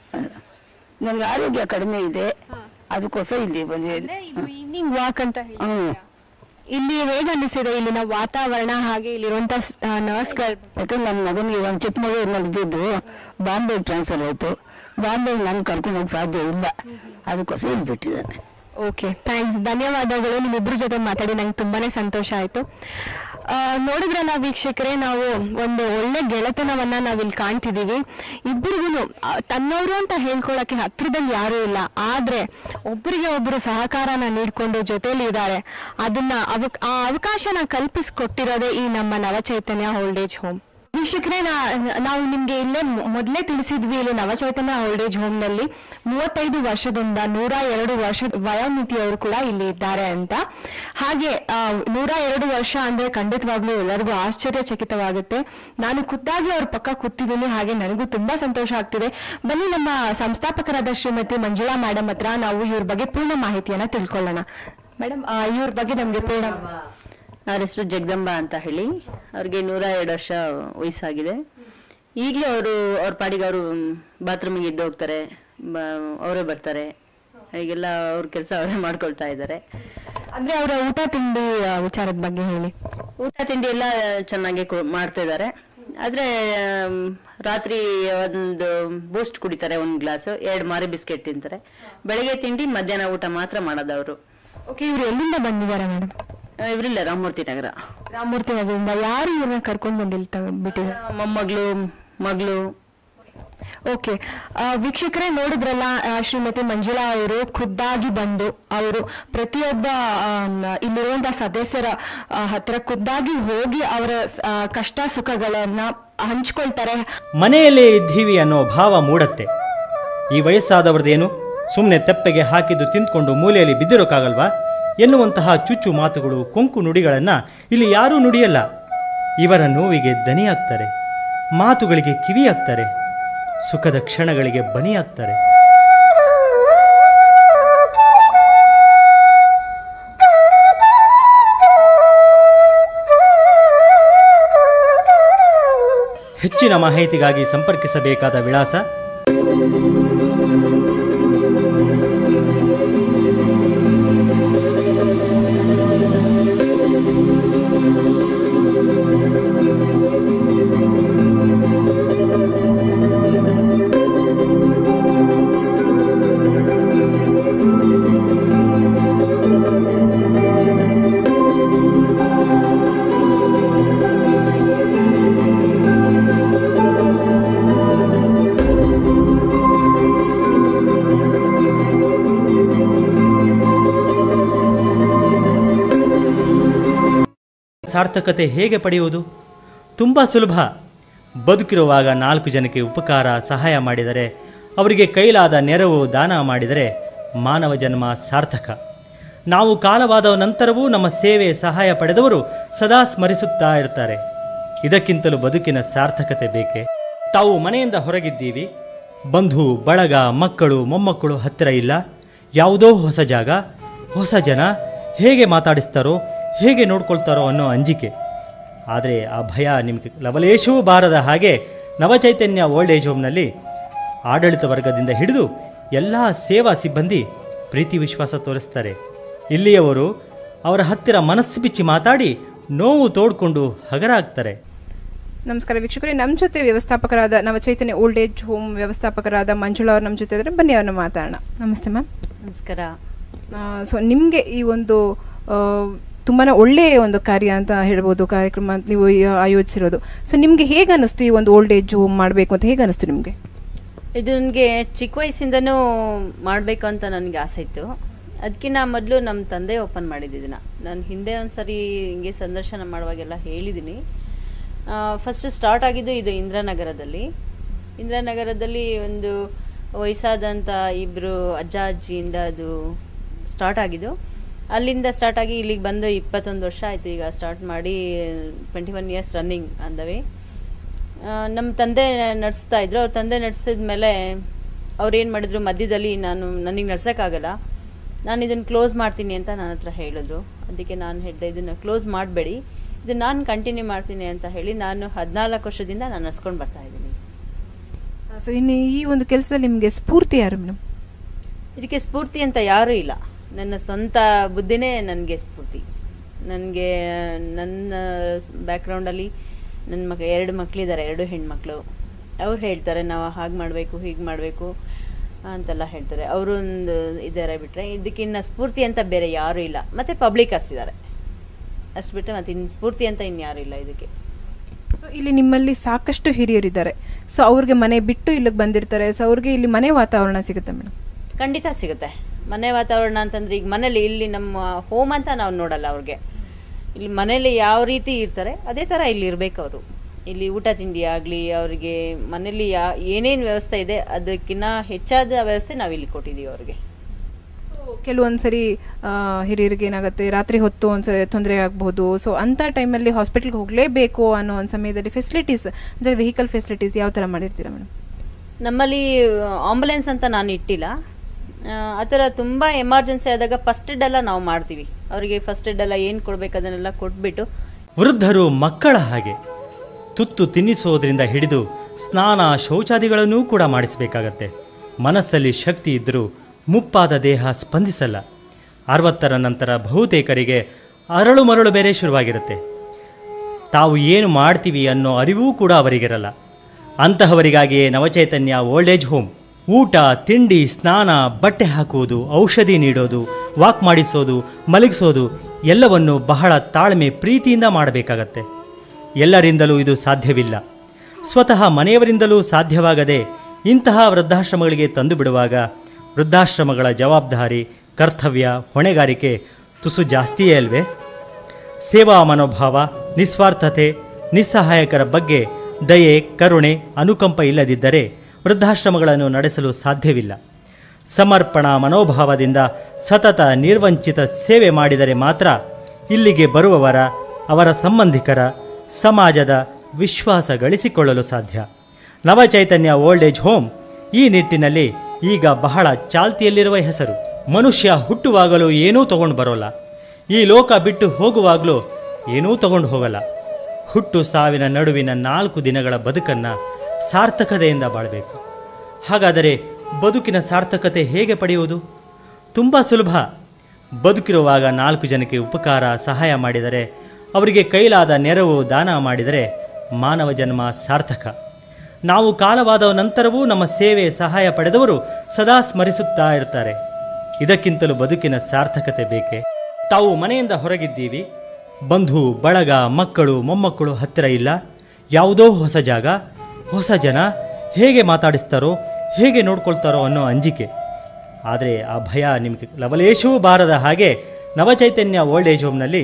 ನನಗೆ ಆರೋಗ್ಯ ಕಡಿಮೆ ಇದೆ ಅದಕ್ಕೋಸ್ಕರ ಇಲ್ಲಿ ಬಂದಿದ್ದೀನಿ ಈವ್ನಿಂಗ್ ವಾಕ್ ಅಂತ ಹೇಳಿ ಹ್ಮ್ ಇಲ್ಲಿ ಹೇಗ್ ಅನಿಸಿದೆ ಇಲ್ಲಿನ ವಾತಾವರಣ ಹಾಗೆ ಇಲ್ಲಿರುವಂತ ನರ್ಸ್ಗಳು ಯಾಕಂದ್ರೆ ನನ್ನ ಮಗನಿಗೆ ಒಂದು ಚಿಕ್ಕ ಮಗು ಇನ್ನೊಂದು ಇದ್ದಿದ್ದು ಬಾಂಬೆಗೆ ಟ್ರಾನ್ಸ್ಫರ್ ಆಯಿತು ಬಾಂಬೆಗೆ ನಾನು ಕರ್ಕೊಂಡು ಹೋಗಕ್ಕೆ ಸಾಧ್ಯ ಇಲ್ಲ ಅದಕ್ಕೋಸ್ಕರ ಇಲ್ಲಿ ಬಿಟ್ಟಿದ್ದಾನೆ ಓಕೆ ಥ್ಯಾಂಕ್ಸ್ ಧನ್ಯವಾದಗಳು ನಿಮ್ಮಿಬ್ಬರ ಜೊತೆ ಮಾತಾಡಿ ನಂಗೆ ತುಂಬಾನೇ ಸಂತೋಷ ಆಯ್ತು ಆ, ನೋಡಿದ್ರಲ್ಲ ವೀಕ್ಷಕರೇ ನಾವು ಒಂದು ಒಳ್ಳೆ ಗೆಳೆತನವನ್ನ ನಾವಿಲ್ಲಿ ಕಾಣ್ತಿದೀವಿ ಇಬ್ಬರಿಗೂ ತನ್ನವರು ಅಂತ ಹೇಳ್ಕೊಳಕ್ಕೆ ಹತ್ರದಲ್ಲಿ ಯಾರೂ ಇಲ್ಲ ಆದ್ರೆ ಒಬ್ಬರಿಗೆ ಒಬ್ಬರು ಸಹಕಾರನ ನೀಡ್ಕೊಂಡು ಜೊತೆಲಿ ಇದ್ದಾರೆ ಅದನ್ನ ಅವಕ್ ಆ ಅವಕಾಶನ ಕಲ್ಪಿಸ್ಕೊಟ್ಟಿರೋದೇ ಈ ನಮ್ಮ ನವಚೈತನ್ಯ ಓಲ್ಡ್ ಏಜ್ ಹೋಮ್ ವೀಕ್ಷಕರೇ ನಾ- ನಾವು ನಿಮ್ಗೆ ಇಲ್ಲೇ ಮೊ- ಮೊದ್ಲೇ ತಿಳಿಸಿದ್ವಿ ಇಲ್ಲಿ ನವಚೈತನ್ಯ ಓಲ್ಡ್ ಏಜ್ ಹೋಮ್ ನಲ್ಲಿ ಮೂವತ್ತೈದು ವರ್ಷದಿಂದ ನೂರ ಎರಡು ವರ್ಷ ವಯೋಮಿತಿಯವರು ಕೂಡ ಇಲ್ಲಿ ಇದ್ದಾರೆ ಅಂತ ಹಾಗೆ ಆ, ನೂರ ಎರಡು ವರ್ಷ ಅಂದ್ರೆ ಖಂಡಿತವಾಗ್ಲೂ ಎಲ್ಲರಿಗೂ ಆಶ್ಚರ್ಯಚಕಿತವಾಗುತ್ತೆ ನಾನು ಖುದ್ದಾಗಿ ಅವ್ರ ಪಕ್ಕ ಕೂತಿದ್ದೀನಿ ಹಾಗೆ ನನಗೂ ತುಂಬಾ ಸಂತೋಷ ಆಗ್ತಿದೆ ಬನ್ನಿ ನಮ್ಮ ಸಂಸ್ಥಾಪಕರಾದ ಶ್ರೀಮತಿ ಮಂಜುಳಾ ಮೇಡಮ್ ಹತ್ರ ನಾವು ಇವ್ರ ಬಗ್ಗೆ ಪೂರ್ಣ ಮಾಹಿತಿಯನ್ನ ತಿಳ್ಕೊಳ್ಳೋಣ ಮೇಡಮ್ ಇವ್ರ ಬಗ್ಗೆ ನಮ್ಗೆ ಪೂರ್ಣ ಅವ್ರ ಹೆಸರು ಜಗದಂಬ ಅಂತ ಹೇಳಿ ಅವ್ರಿಗೆ ನೂರ ಎರಡು ವರ್ಷ ವಯಸ್ಸಾಗಿದೆ ಈಗಲೂ ಅವರು ಅವ್ರ ಪಾಡಿಗೆ ಅವರು ಬಾತ್ರೂಮಿಗೆ ಎದ್ದು ಹೋಗ್ತಾರೆ ಅವರೇ ಬರ್ತಾರೆ ಹೀಗೆಲ್ಲ ಅವ್ರ ಕೆಲಸ ಅವರೇ ಮಾಡ್ಕೊಳ್ತಾ ಇದ್ದಾರೆ ಅಂದ್ರೆ ಅವರ ಊಟ ತಿಂಡಿ ಆ, ವಿಚಾರದ ಬಗ್ಗೆ ಹೇಳಿ ಊಟ ತಿಂಡಿ ಎಲ್ಲ ಚೆನ್ನಾಗಿ ಕೊ- ಮಾಡ್ತಾ ಇದ್ದಾರೆ ಆದ್ರೆ ಆಮ್, ರಾತ್ರಿ ಒಂದು ಬೂಸ್ಟ್ ಕುಡಿತಾರೆ ಒಂದು ಗ್ಲಾಸ್ ಎರಡು ಮಾರಿ ಬಿಸ್ಕೆಟ್ ತಿಂತಾರೆ ಬೆಳಗ್ಗೆ ತಿಂಡಿ ಮಧ್ಯಾಹ್ನ ಊಟ ಮಾತ್ರ ಮಾಡೋದು ಅವರು ಓಕೆ ಇವ್ರು ಎಲ್ಲಿಂದ ಬಂದಿದ್ದಾರೆ ಮೇಡಮ್ ಇವರಿಲ್ಲ ರಾಮಮೂರ್ತಿ ನಗರ ರಾಮಮೂರ್ತಿ ನಗರದಿಂದ ಯಾರು ಇವ್ರನ್ನ ಕರ್ಕೊಂಡು ಬಂದಿಲ್ಲ ಬಿಟ್ಟಿದ್ದಾರೆ ಮೊಮ್ಮಗಳು ಮಗಳು ಓಕೆ ವೀಕ್ಷಕರೇ ನೋಡಿದ್ರಲ್ಲ ಆ, ಶ್ರೀಮತಿ ಮಂಜುಳಾ ಅವರು ಖುದ್ದಾಗಿ ಬಂದು ಅವರು ಪ್ರತಿಯೊಬ್ಬ ಆಮ್, ಇಲ್ಲಿರುವಂತಹ ಸದಸ್ಯರ ಆ, ಹತ್ರ ಖುದ್ದಾಗಿ ಹೋಗಿ ಅವರ ಆ, ಕಷ್ಟ ಸುಖಗಳನ್ನ ಹಂಚ್ಕೊಳ್ತಾರೆ ಮನೆಯಲ್ಲೇ ಇದ್ದೀವಿ ಅನ್ನೋ ಭಾವ ಮೂಡತ್ತೆ ಈ ವಯಸ್ಸಾದವ್ರದ್ದೇನು ಸುಮ್ಮನೆ ತೆಪ್ಪೆಗೆ ಹಾಕಿದ್ದು ತಿಂದ್ಕೊಂಡು ಮೂಲೆಯಲ್ಲಿ ಬಿದ್ದಿರೋಕ್ಕಾಗಲ್ವಾ ಎನ್ನುವಂತಹ ಚುಚ್ಚು ಮಾತುಗಳು ಕೊಂಕು ನುಡಿಗಳನ್ನು ಇಲ್ಲಿ ಯಾರೂ ನುಡಿಯಲ್ಲ ಇವರ ನೋವಿಗೆ ದನಿಯಾಗ್ತಾರೆ ಮಾತುಗಳಿಗೆ ಕಿವಿಯಾಗ್ತಾರೆ ಸುಖದ ಕ್ಷಣಗಳಿಗೆ ಬನಿಯಾಗ್ತಾರೆ ಹೆಚ್ಚಿನ ಮಾಹಿತಿಗಾಗಿ ಸಂಪರ್ಕಿಸಬೇಕಾದ ವಿಳಾಸ ಸಾರ್ಥಕತೆ ಹೇಗೆ ಪಡೆಯುವುದು ತುಂಬ ಸುಲಭ ಬದುಕಿರುವಾಗ ನಾಲ್ಕು ಜನಕ್ಕೆ ಉಪಕಾರ ಸಹಾಯ ಮಾಡಿದರೆ ಅವರಿಗೆ ಕೈಲಾದ ನೆರವು ದಾನ ಮಾಡಿದರೆ ಮಾನವ ಜನ್ಮ ಸಾರ್ಥಕ ನಾವು ಕಾಲವಾದ ನಂತರವೂ ನಮ್ಮ ಸೇವೆ ಸಹಾಯ ಪಡೆದವರು ಸದಾ ಸ್ಮರಿಸುತ್ತಾ ಇರ್ತಾರೆ ಇದಕ್ಕಿಂತಲೂ ಬದುಕಿನ ಸಾರ್ಥಕತೆ ಬೇಕೆ ತಾವು ಮನೆಯಿಂದ ಹೊರಗಿದ್ದೀವಿ ಬಂಧು ಬಳಗ ಮಕ್ಕಳು ಮೊಮ್ಮಕ್ಕಳು ಹತ್ತಿರ ಇಲ್ಲ ಯಾವುದೋ ಹೊಸ ಜಾಗ ಹೊಸ ಜನ ಹೇಗೆ ಮಾತಾಡಿಸ್ತಾರೋ ಹೇಗೆ ನೋಡ್ಕೊಳ್ತಾರೋ ಅನ್ನೋ ಅಂಜಿಕೆ ಆದರೆ ಆ ಭಯ ನಿಮಗೆ ಲವಲೇಶವೂ ಬಾರದ ಹಾಗೆ ನವಚೈತನ್ಯ ಓಲ್ಡ್ ಏಜ್ ಹೋಮ್ನಲ್ಲಿ ಆಡಳಿತ ವರ್ಗದಿಂದ ಹಿಡಿದು ಎಲ್ಲ ಸೇವಾ ಸಿಬ್ಬಂದಿ ಪ್ರೀತಿ ವಿಶ್ವಾಸ ತೋರಿಸ್ತಾರೆ ಇಲ್ಲಿಯವರು ಅವರ ಹತ್ತಿರ ಮನಸ್ಸು ಬಿಚ್ಚಿ ಮಾತಾಡಿ ನೋವು ತೋಡ್ಕೊಂಡು ಹಗರ ಆಗ್ತಾರೆ ನಮಸ್ಕಾರ ವೀಕ್ಷಕರೇ ನಮ್ಮ ಜೊತೆ ವ್ಯವಸ್ಥಾಪಕರಾದ ನವಚೈತನ್ಯ ಓಲ್ಡ್ ಏಜ್ ಹೋಮ್ ವ್ಯವಸ್ಥಾಪಕರಾದ ಮಂಜುಳಾ ಅವ್ರು ನಮ್ಮ ಜೊತೆ ಇದ್ದಾರೆ ಬನ್ನಿ ಅವ್ರನ್ನ ಮಾತಾಡೋಣ ನಮಸ್ತೆ ಮ್ಯಾಮ್ ನಮಸ್ಕಾರ ಸೊ ನಿಮಗೆ ಈ ಒಂದು ತುಂಬಾ ಒಳ್ಳೆಯ ಒಂದು ಕಾರ್ಯ ಅಂತ ಹೇಳ್ಬೋದು ಕಾರ್ಯಕ್ರಮ ಅಂತ ನೀವು ಈ ಆಯೋಜಿಸಿರೋದು ಸೊ ನಿಮಗೆ ಹೇಗೆ ಅನ್ನಿಸ್ತು ಈ ಒಂದು ಓಲ್ಡ್ ಏಜ್ ಹೋಮ್ ಮಾಡಬೇಕು ಅಂತ ಹೇಗೆ ಅನ್ನಿಸ್ತು ನಿಮಗೆ ಇದು ನನಗೆ ಚಿಕ್ಕ ವಯಸ್ಸಿಂದನೂ ಮಾಡಬೇಕು ಅಂತ ನನಗೆ ಆಸೆ ಇತ್ತು ಅದಕ್ಕಿಂತ ಮೊದಲು ನಮ್ಮ ತಂದೆ ಓಪನ್ ಮಾಡಿದ್ದಿದ್ದನ್ನ ನಾನು ಹಿಂದೆ ಒಂದು ಸರಿ ಹಿಂಗೆ ಸಂದರ್ಶನ ಮಾಡುವಾಗೆಲ್ಲ ಹೇಳಿದ್ದೀನಿ ಫಸ್ಟ್ ಸ್ಟಾರ್ಟ್ ಆಗಿದ್ದು ಇದು ಇಂದ್ರಾನಗರದಲ್ಲಿ ಇಂದ್ರಾನಗರದಲ್ಲಿ ಒಂದು ವಯಸ್ಸಾದಂಥ ಇಬ್ಬರು ಅಜ್ಜ ಅಜ್ಜಿಯಿಂದ ಅದು ಸ್ಟಾರ್ಟ್ ಆಗಿದ್ದು ಅಲ್ಲಿಂದ ಸ್ಟಾರ್ಟ್ ಆಗಿ ಇಲ್ಲಿಗೆ ಬಂದು ಇಪ್ಪತ್ತೊಂದು ವರ್ಷ ಆಯಿತು ಈಗ ಸ್ಟಾರ್ಟ್ ಮಾಡಿ ಟ್ವೆಂಟಿ ಒನ್ ಇಯರ್ಸ್ ರನ್ನಿಂಗ್ ಅಂದವೆ ನಮ್ಮ ತಂದೆ ನಡೆಸ್ತಾ ಇದ್ರು ಅವ್ರ ತಂದೆ ನಡೆಸಿದ ಮೇಲೆ ಅವ್ರು ಏನು ಮಾಡಿದ್ರು ಮಧ್ಯದಲ್ಲಿ ನಾನು ನನಗೆ ನಡ್ಸೋಕ್ಕಾಗಲ್ಲ ನಾನು ಇದನ್ನು ಕ್ಲೋಸ್ ಮಾಡ್ತೀನಿ ಅಂತ ನನ್ನ ಹತ್ರ ಹೇಳಿದ್ರು ಅದಕ್ಕೆ ನಾನು ಹೇಳಿದೆ ಇದನ್ನು ಕ್ಲೋಸ್ ಮಾಡಬೇಡಿ ಇದನ್ನು ನಾನು ಕಂಟಿನ್ಯೂ ಮಾಡ್ತೀನಿ ಅಂತ ಹೇಳಿ ನಾನು ಹದಿನಾಲ್ಕು ವರ್ಷದಿಂದ ನಾನು ನಡ್ಸ್ಕೊಂಡು ಬರ್ತಾ ಇದ್ದೀನಿ ಸೊ ಇನ್ನು ಈ ಒಂದು ಕೆಲಸದಲ್ಲಿ ನಿಮಗೆ ಸ್ಫೂರ್ತಿ ಯಾರು ಮೇಡಮ್ ಇದಕ್ಕೆ ಸ್ಫೂರ್ತಿ ಅಂತ ಯಾರೂ ಇಲ್ಲ ನನ್ನ ಸ್ವಂತ ಬುದ್ಧಿನೇ ನನಗೆ ಸ್ಫೂರ್ತಿ ನನಗೆ ನನ್ನ ಬ್ಯಾಕ್ಗ್ರೌಂಡಲ್ಲಿ ನನ್ನ ಮಗ ಎರಡು ಮಕ್ಕಳಿದ್ದಾರೆ ಎರಡು ಹೆಣ್ಮಕ್ಳು ಅವ್ರು ಹೇಳ್ತಾರೆ ನಾವು ಹಾಗೆ ಮಾಡಬೇಕು ಹೀಗೆ ಮಾಡಬೇಕು ಅಂತೆಲ್ಲ ಹೇಳ್ತಾರೆ ಅವರು ಒಂದು ಇದ್ದಾರೆ ಬಿಟ್ಟರೆ ಇದಕ್ಕಿನ್ನ ಸ್ಫೂರ್ತಿ ಅಂತ ಬೇರೆ ಯಾರೂ ಇಲ್ಲ ಮತ್ತು ಪಬ್ಲಿಕರ್ಸ್ ಇದ್ದಾರೆ ಅಷ್ಟು ಬಿಟ್ಟರೆ ಮತ್ತು ಇನ್ನು ಸ್ಫೂರ್ತಿ ಅಂತ ಇನ್ಯಾರೂ ಇಲ್ಲ ಇದಕ್ಕೆ ಸೊ ಇಲ್ಲಿ ನಿಮ್ಮಲ್ಲಿ ಸಾಕಷ್ಟು ಹಿರಿಯರಿದ್ದಾರೆ ಸೊ ಅವ್ರಿಗೆ ಮನೆ ಬಿಟ್ಟು ಇಲ್ಲಿಗೆ ಬಂದಿರ್ತಾರೆ ಸೊ ಅವ್ರಿಗೆ ಇಲ್ಲಿ ಮನೆ ವಾತಾವರಣ ಸಿಗುತ್ತೆ ಮೇಡಮ್ ಖಂಡಿತ ಸಿಗುತ್ತೆ ಮನೆ ವಾತಾವರಣ ಅಂತಂದ್ರೆ ಈಗ ಮನೇಲಿ ಇಲ್ಲಿ ನಮ್ಮ ಹೋಮ್ ಅಂತ ನಾವು ನೋಡಲ್ಲ ಅವ್ರಿಗೆ ಇಲ್ಲಿ ಮನೇಲಿ ಯಾವ ರೀತಿ ಇರ್ತಾರೆ ಅದೇ ಥರ ಇಲ್ಲಿ ಇರಬೇಕು ಅವರು ಇಲ್ಲಿ ಊಟ ತಿಂಡಿ ಆಗಲಿ ಅವರಿಗೆ ಮನೇಲಿ ಯಾ ಏನೇನು ವ್ಯವಸ್ಥೆ ಇದೆ ಅದಕ್ಕಿಂತ ಹೆಚ್ಚಾದ ವ್ಯವಸ್ಥೆ ನಾವು ಇಲ್ಲಿ ಕೊಟ್ಟಿದ್ದೀವಿ ಅವ್ರಿಗೆ ಕೆಲವೊಂದು ಸರಿ ಆ, ಹಿರಿಯರಿಗೆ ಏನಾಗುತ್ತೆ ರಾತ್ರಿ ಹೊತ್ತು ಒಂದ್ಸರಿ ತೊಂದರೆ ಆಗ್ಬೋದು ಸೊ ಅಂಥ ಟೈಮಲ್ಲಿ ಹಾಸ್ಪಿಟ್ಲ್ಗೆ ಹೋಗಲೇಬೇಕು ಅನ್ನೋ ಒಂದು ಸಮಯದಲ್ಲಿ ಫೆಸಿಲಿಟೀಸ್ ಅಂದರೆ ವೆಹಿಕಲ್ ಫೆಸಿಲಿಟೀಸ್ ಯಾವ ಥರ ಮಾಡಿರ್ತೀರಾ ಮೇಡಮ್ ನಮ್ಮಲ್ಲಿ ಆಂಬುಲೆನ್ಸ್ ಅಂತ ನಾನು ಇಟ್ಟಿಲ್ಲ ಆ, ಆ ಥರ ತುಂಬ ಎಮರ್ಜೆನ್ಸಿ ಆದಾಗ ಫಸ್ಟ್ ಏಡ್ ಎಲ್ಲ ನಾವು ಮಾಡ್ತೀವಿ ಅವರಿಗೆ ಫಸ್ಟ್ ಏಡ್ ಎಲ್ಲ ಏನು ಕೊಡಬೇಕು ಅದನ್ನೆಲ್ಲ ಕೊಟ್ಬಿಟ್ಟು ವೃದ್ಧರು ಮಕ್ಕಳ ಹಾಗೆ ತುತ್ತು ತಿನ್ನಿಸೋದ್ರಿಂದ ಹಿಡಿದು ಸ್ನಾನ ಶೌಚಾದಿಗಳನ್ನೂ ಕೂಡ ಮಾಡಿಸಬೇಕಾಗತ್ತೆ ಮನಸ್ಸಲ್ಲಿ ಶಕ್ತಿ ಇದ್ದರೂ ಮುಪ್ಪಾದ ದೇಹ ಸ್ಪಂದಿಸಲ್ಲ ಅರವತ್ತರ ನಂತರ ಬಹುತೇಕರಿಗೆ ಅರಳು ಮರಳು ಬೇರೆ ಶುರುವಾಗಿರುತ್ತೆ ತಾವು ಏನು ಮಾಡ್ತೀವಿ ಅನ್ನೋ ಅರಿವೂ ಕೂಡ ಅವರಿಗಿರಲ್ಲ ಅಂತಹವರಿಗಾಗಿಯೇ ನವಚೈತನ್ಯ ಓಲ್ಡ್ ಏಜ್ ಹೋಮ್ ಊಟ ತಿಂಡಿ ಸ್ನಾನ ಬಟ್ಟೆ ಹಾಕುವುದು ಔಷಧಿ ನೀಡೋದು ವಾಕ್ ಮಾಡಿಸೋದು ಮಲಗಿಸೋದು ಎಲ್ಲವನ್ನು ಬಹಳ ತಾಳ್ಮೆ ಪ್ರೀತಿಯಿಂದ ಮಾಡಬೇಕಾಗತ್ತೆ ಎಲ್ಲರಿಂದಲೂ ಇದು ಸಾಧ್ಯವಿಲ್ಲ ಸ್ವತಃ ಮನೆಯವರಿಂದಲೂ ಸಾಧ್ಯವಾಗದೆ ಇಂತಹ ವೃದ್ಧಾಶ್ರಮಗಳಿಗೆ ತಂದು ಬಿಡುವಾಗ ವೃದ್ಧಾಶ್ರಮಗಳ ಜವಾಬ್ದಾರಿ ಕರ್ತವ್ಯ ಹೊಣೆಗಾರಿಕೆ ತುಸು ಜಾಸ್ತಿಯೇ ಅಲ್ವೇ ಸೇವಾ ಮನೋಭಾವ ನಿಸ್ವಾರ್ಥತೆ ನಿಸ್ಸಹಾಯಕರ ಬಗ್ಗೆ ದಯೆ ಕರುಣೆ ಅನುಕಂಪ ಇಲ್ಲದಿದ್ದರೆ ವೃದ್ಧಾಶ್ರಮಗಳನ್ನು ನಡೆಸಲು ಸಾಧ್ಯವಿಲ್ಲ ಸಮರ್ಪಣಾ ಮನೋಭಾವದಿಂದ ಸತತ ನಿರ್ವಂಚಿತ ಸೇವೆ ಮಾಡಿದರೆ ಮಾತ್ರ ಇಲ್ಲಿಗೆ ಬರುವವರ ಅವರ ಸಂಬಂಧಿಕರ ಸಮಾಜದ ವಿಶ್ವಾಸ ಗಳಿಸಿಕೊಳ್ಳಲು ಸಾಧ್ಯ ನವಚೈತನ್ಯ ಓಲ್ಡ್ ಏಜ್ ಹೋಮ್ ಈ ನಿಟ್ಟಿನಲ್ಲಿ ಈಗ ಬಹಳ ಚಾಲ್ತಿಯಲ್ಲಿರುವ ಹೆಸರು ಮನುಷ್ಯ ಹುಟ್ಟುವಾಗಲೂ ಏನೂ ತಗೊಂಡು ಬರೋಲ್ಲ ಈ ಲೋಕ ಬಿಟ್ಟು ಹೋಗುವಾಗಲೂ ಏನೂ ತಗೊಂಡು ಹೋಗಲ್ಲ ಹುಟ್ಟು ಸಾವಿನ ನಡುವಿನ ನಾಲ್ಕು ದಿನಗಳ ಬದುಕನ್ನು ಸಾರ್ಥಕತೆಯಿಂದ ಬಾಳಬೇಕು ಹಾಗಾದರೆ ಬದುಕಿನ ಸಾರ್ಥಕತೆ ಹೇಗೆ ಪಡೆಯುವುದು ತುಂಬ ಸುಲಭ ಬದುಕಿರುವಾಗ ನಾಲ್ಕು ಜನಕ್ಕೆ ಉಪಕಾರ ಸಹಾಯ ಮಾಡಿದರೆ ಅವರಿಗೆ ಕೈಲಾದ ನೆರವು ದಾನ ಮಾಡಿದರೆ ಮಾನವ ಜನ್ಮ ಸಾರ್ಥಕ ನಾವು ಕಾಲವಾದ ನಂತರವೂ ನಮ್ಮ ಸೇವೆ ಸಹಾಯ ಪಡೆದವರು ಸದಾ ಸ್ಮರಿಸುತ್ತಾ ಇರ್ತಾರೆ ಇದಕ್ಕಿಂತಲೂ ಬದುಕಿನ ಸಾರ್ಥಕತೆ ಬೇಕೆ ತಾವು ಮನೆಯಿಂದ ಹೊರಗಿದ್ದೀವಿ ಬಂಧು ಬಳಗ ಮಕ್ಕಳು ಮೊಮ್ಮಕ್ಕಳು ಹತ್ತಿರ ಇಲ್ಲ ಯಾವುದೋ ಹೊಸ ಜಾಗ ಹೊಸ ಜನ ಹೇಗೆ ಮಾತಾಡಿಸ್ತಾರೋ ಹೇಗೆ ನೋಡ್ಕೊಳ್ತಾರೋ ಅನ್ನೋ ಅಂಜಿಕೆ ಆದರೆ ಆ ಭಯ ನಿಮಗೆ ಲವಲೇಶವೂ ಬಾರದ ಹಾಗೆ ನವಚೈತನ್ಯ ಓಲ್ಡ್ ಏಜ್ ಹೋಮ್ನಲ್ಲಿ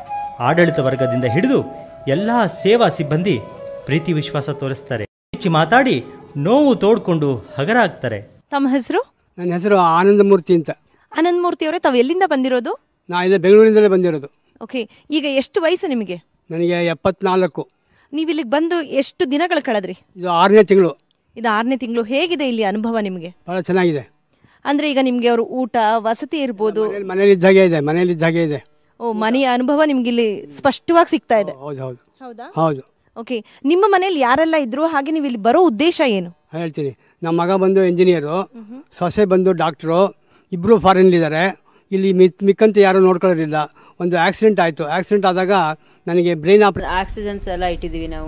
ಆಡಳಿತ ವರ್ಗದಿಂದ ಹಿಡಿದು ಎಲ್ಲ ಸೇವಾ ಸಿಬ್ಬಂದಿ ಪ್ರೀತಿ ವಿಶ್ವಾಸ ತೋರಿಸ್ತಾರೆ ಹೆಚ್ಚಿ ಮಾತಾಡಿ ನೋವು ತೋಡ್ಕೊಂಡು ಹಗರಾಗ್ತಾರೆ ತಮ್ಮ ಹೆಸರು ನನ್ನ ಹೆಸರು ಆನಂದಮೂರ್ತಿ ಅಂತ ಆನಂದ್ ಮೂರ್ತಿ ಅವರೇ ತಾವು ಎಲ್ಲಿಂದ ಬಂದಿರೋದು ನಾ ಇಲ್ಲೇ ಬೆಂಗಳೂರಿಂದಲೇ ಬಂದಿರೋದು ಓಕೆ ಈಗ ಎಷ್ಟು ವಯಸ್ಸು ನಿಮಗೆ ನನಗೆ ಎಪ್ಪತ್ನಾಲ್ಕು ನೀವು ಇಲ್ಲಿಗೆ ಬಂದು ಎಷ್ಟು ದಿನಗಳು ಕಳೆದ್ರಿ ಇದು ಆರನೇ ತಿಂಗಳು ಇದು ಆರನೇ ತಿಂಗಳು ಹೇಗಿದೆ ಇಲ್ಲಿ ಅನುಭವ ನಿಮಗೆ ಭಾಳ ಚೆನ್ನಾಗಿದೆ ಅಂದ್ರೆ ಈಗ ನಿಮ್ಗೆ ಅವರು ಊಟ ವಸತಿ ಇರ್ಬೋದು ಮನೇಲಿ ಇದ್ದಾಗೆ ಇದೆ ಮನೇಲಿ ಇದ್ದಾಗೆ ಇದೆ ಓ ಮನೆಯ ಅನುಭವ ನಿಮ್ಗೆ ಇಲ್ಲಿ ಸ್ಪಷ್ಟವಾಗಿ ಸಿಗ್ತಾ ಇದೆ ಹೌದು ಹೌದು ಹೌದಾ ಹೌದು ಓಕೆ ನಿಮ್ಮ ಮನೇಲಿ ಯಾರೆಲ್ಲ ಇದ್ರು ಹಾಗೆ ನೀವು ಇಲ್ಲಿ ಬರೋ ಉದ್ದೇಶ ಏನು ಹೇಳ್ತೀನಿ ನಮ್ಮ ಮಗ ಬಂದು ಇಂಜಿನಿಯರು ಸೊಸೆ ಬಂದು ಡಾಕ್ಟ್ರು ಇಬ್ಬರು ಫಾರಿನ್ಲಿದ್ದಾರೆ ಇಲ್ಲಿ ಮಿತ್ ಮಿಕ್ಕಂತ ಯಾರೂ ನೋಡ್ಕೊಳ್ಳೋದಿಲ್ಲ ಒಂದು ಆಕ್ಸಿಡೆಂಟ್ ಆಯಿತು ಆಕ್ಸಿಡೆಂಟ್ ಆದಾಗ ನನಗೆ ಬ್ರೈನ್ ಆಪ್ರೇ ಆಕ್ಸಿಜನ್ಸ್ ಎಲ್ಲ ಇಟ್ಟಿದ್ದೀವಿ ನಾವು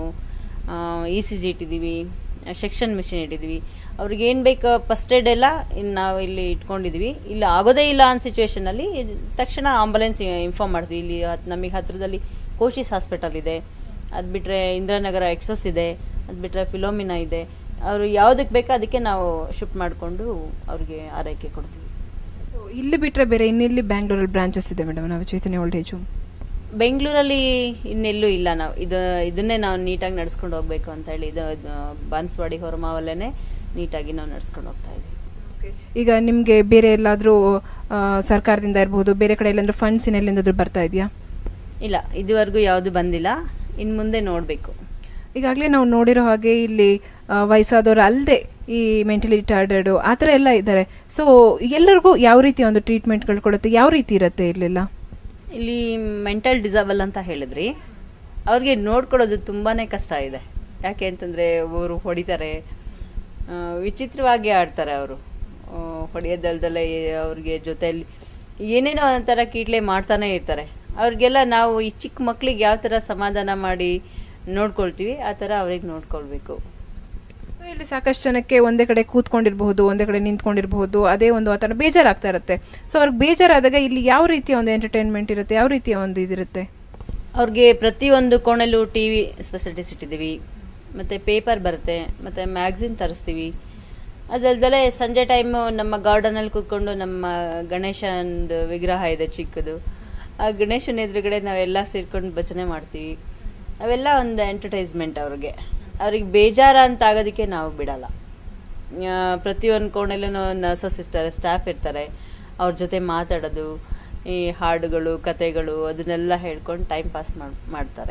ಇ ಸಿ ಜಿ ಇಟ್ಟಿದ್ದೀವಿ ಸೆಕ್ಷನ್ ಮಿಷಿನ್ ಇಟ್ಟಿದ್ದೀವಿ ಅವ್ರಿಗೆ ಏನು ಬೇಕು ಫಸ್ಟ್ ಏಡ್ ಎಲ್ಲ ಇನ್ನು ನಾವು ಇಲ್ಲಿ ಇಟ್ಕೊಂಡಿದ್ವಿ ಇಲ್ಲಿ ಆಗೋದೇ ಇಲ್ಲ ಅನ್ನೋ ಸಿಚುವೇಶನಲ್ಲಿ ತಕ್ಷಣ ಆಂಬುಲೆನ್ಸ್ ಇನ್ಫಾರ್ಮ್ ಮಾಡ್ತೀವಿ ಇಲ್ಲಿ ಹತ್- ನಮಗೆ ಹತ್ತಿರದಲ್ಲಿ ಕೋಶಿಸ್ ಹಾಸ್ಪಿಟಲ್ ಇದೆ ಅದು ಬಿಟ್ಟರೆ ಇಂದಿರಾನಗರ ಎಕ್ಸಸ್ ಇದೆ ಅದು ಬಿಟ್ಟರೆ ಫಿಲೋಮಿನಾ ಇದೆ ಅವರು ಯಾವುದಕ್ಕೆ ಬೇಕೋ ಅದಕ್ಕೆ ನಾವು ಶಿಫ್ಟ್ ಮಾಡಿಕೊಂಡು ಅವ್ರಿಗೆ ಆರೈಕೆ ಕೊಡ್ತೀವಿ ಸೊ ಇಲ್ಲಿ ಬಿಟ್ಟರೆ ಬೇರೆ ಇನ್ನೆಲ್ಲಿ ಬ್ಯಾಂಗ್ಳೂರಲ್ಲಿ ಬ್ರಾಂಚಸ್ ಇದೆ ಮೇಡಮ್ ನಾವು ಚೈತನ್ಯ ಓಲ್ಡ್ ಏಜ್ ಹೋಮ್ ಬೆಂಗಳೂರಲ್ಲಿ ಇನ್ನೆಲ್ಲೂ ಇಲ್ಲ ನಾವು ಇದು ಇದನ್ನೇ ನಾವು ನೀಟಾಗಿ ನಡ್ಸ್ಕೊಂಡು ಹೋಗ್ಬೇಕು ಅಂತ ಹೇಳಿ ಇದು ಇದು ಬಾನ್ಸ್ವಾಡಿ ಹೊರಮಾವಲ್ಲೇ ನೀಟಾಗಿ ನಾವು ನಡ್ಸ್ಕೊಂಡು ಹೋಗ್ತಾ ಇದ್ದೀವಿ ಈಗ ನಿಮಗೆ ಬೇರೆ ಎಲ್ಲಾದರೂ ಸರ್ಕಾರದಿಂದ ಇರ್ಬೋದು ಬೇರೆ ಕಡೆ ಎಲ್ಲಾದ್ರೂ ಫಂಡ್ಸ್ ಇನ್ನೆಲ್ಲಿಂದಾದ್ರೂ ಬರ್ತಾ ಇದೆಯಾ ಇಲ್ಲ ಇದುವರೆಗೂ ಯಾವುದು ಬಂದಿಲ್ಲ ಇನ್ನು ಮುಂದೆ ನೋಡಬೇಕು ಈಗಾಗಲೇ ನಾವು ನೋಡಿರೋ ಹಾಗೆ ಇಲ್ಲಿ ಆ, ವಯಸ್ಸಾದವರು ಅಲ್ಲದೆ ಈ ಮೆಂಟಲಿ ರಿಟಾರ್ಡೆಡ್ ಆ ಥರ ಎಲ್ಲ ಇದ್ದಾರೆ ಸೊ ಎಲ್ಲರಿಗೂ ಯಾವ ರೀತಿ ಒಂದು ಟ್ರೀಟ್ಮೆಂಟ್ಗಳು ಕೊಡುತ್ತೆ ಯಾವ ರೀತಿ ಇರುತ್ತೆ ಇಲ್ಲೆಲ್ಲ ಇಲ್ಲಿ ಮೆಂಟಲ್ ಡಿಸಬಲ್ ಅಂತ ಹೇಳಿದ್ರಿ ಅವ್ರಿಗೆ ನೋಡ್ಕೊಳ್ಳೋದು ತುಂಬಾ ಕಷ್ಟ ಇದೆ ಯಾಕೆ ಅಂತಂದರೆ ಅವರು ಹೊಡಿತಾರೆ ಆ, ವಿಚಿತ್ರವಾಗಿ ಆಡ್ತಾರೆ ಅವರು ಹೊಡೆಯೋದಲ್ದಲ್ಲೇ ಅವ್ರಿಗೆ ಜೊತೆಯಲ್ಲಿ ಏನೇನೋ ಒಂಥರ ಕೀಟ್ಲೆ ಮಾಡ್ತಾನೆ ಇರ್ತಾರೆ ಅವ್ರಿಗೆಲ್ಲ ನಾವು ಈ ಚಿಕ್ಕ ಮಕ್ಳಿಗೆ ಯಾವ ಥರ ಸಮಾಧಾನ ಮಾಡಿ ನೋಡ್ಕೊಳ್ತೀವಿ ಆ ಥರ ಅವ್ರಿಗೆ ನೋಡ್ಕೊಳ್ಬೇಕು ಸೊ ಇಲ್ಲಿ ಸಾಕಷ್ಟು ಜನಕ್ಕೆ ಒಂದೇ ಕಡೆ ಕೂತ್ಕೊಂಡಿರಬಹುದು ಒಂದೇ ಕಡೆ ನಿಂತ್ಕೊಂಡಿರಬಹುದು ಅದೇ ಒಂದು ಆ ಥರ ಬೇಜಾರಾಗ್ತಾ ಇರುತ್ತೆ ಸೊ ಅವ್ರಿಗೆ ಬೇಜಾರಾದಾಗ ಇಲ್ಲಿ ಯಾವ ರೀತಿಯ ಒಂದು ಎಂಟರ್ಟೈನ್ಮೆಂಟ್ ಇರುತ್ತೆ ಯಾವ ರೀತಿಯ ಒಂದು ಇದಿರುತ್ತೆ ಅವ್ರಿಗೆ ಪ್ರತಿಯೊಂದು ಕೋಣೆಲ್ಲೂ ಟಿ ವಿ ಫೆಸಿಲಿಟೀಸ್ ಇಟ್ಟಿದ್ದೀವಿ ಮತ್ತು ಪೇಪರ್ ಬರುತ್ತೆ ಮತ್ತು ಮ್ಯಾಗ್ಝಿನ್ ತರಿಸ್ತೀವಿ ಅದಲ್ದಲೇ ಸಂಜೆ ಟೈಮು ನಮ್ಮ ಗಾರ್ಡನಲ್ಲಿ ಕೂತ್ಕೊಂಡು ನಮ್ಮ ಗಣೇಶಂದು ವಿಗ್ರಹ ಇದೆ ಚಿಕ್ಕದು ಆ ಗಣೇಶನ ಎದುರುಗಡೆ ನಾವೆಲ್ಲ ಸೇರ್ಕೊಂಡು ಭಜನೆ ಮಾಡ್ತೀವಿ ಅವೆಲ್ಲ ಒಂದು ಎಂಟರ್ಟೈಸ್ಮೆಂಟ್ ಅವ್ರಿಗೆ ಅವ್ರಿಗೆ ಬೇಜಾರ ಅಂತ ಆಗೋದಕ್ಕೆ ನಾವು ಬಿಡಲ್ಲ ಆ, ಪ್ರತಿಯೊಂದು ಕೋಣೆಲ್ಲೂ ನರ್ಸಸ್ ಇರ್ತಾರೆ ಸ್ಟಾಫ್ ಇರ್ತಾರೆ ಅವ್ರ ಜೊತೆ ಮಾತಾಡೋದು ಈ ಹಾಡುಗಳು ಕತೆಗಳು ಅದನ್ನೆಲ್ಲ ಹೇಳ್ಕೊಂಡು ಟೈಮ್ ಪಾಸ್ ಮಾಡ್ತಾರೆ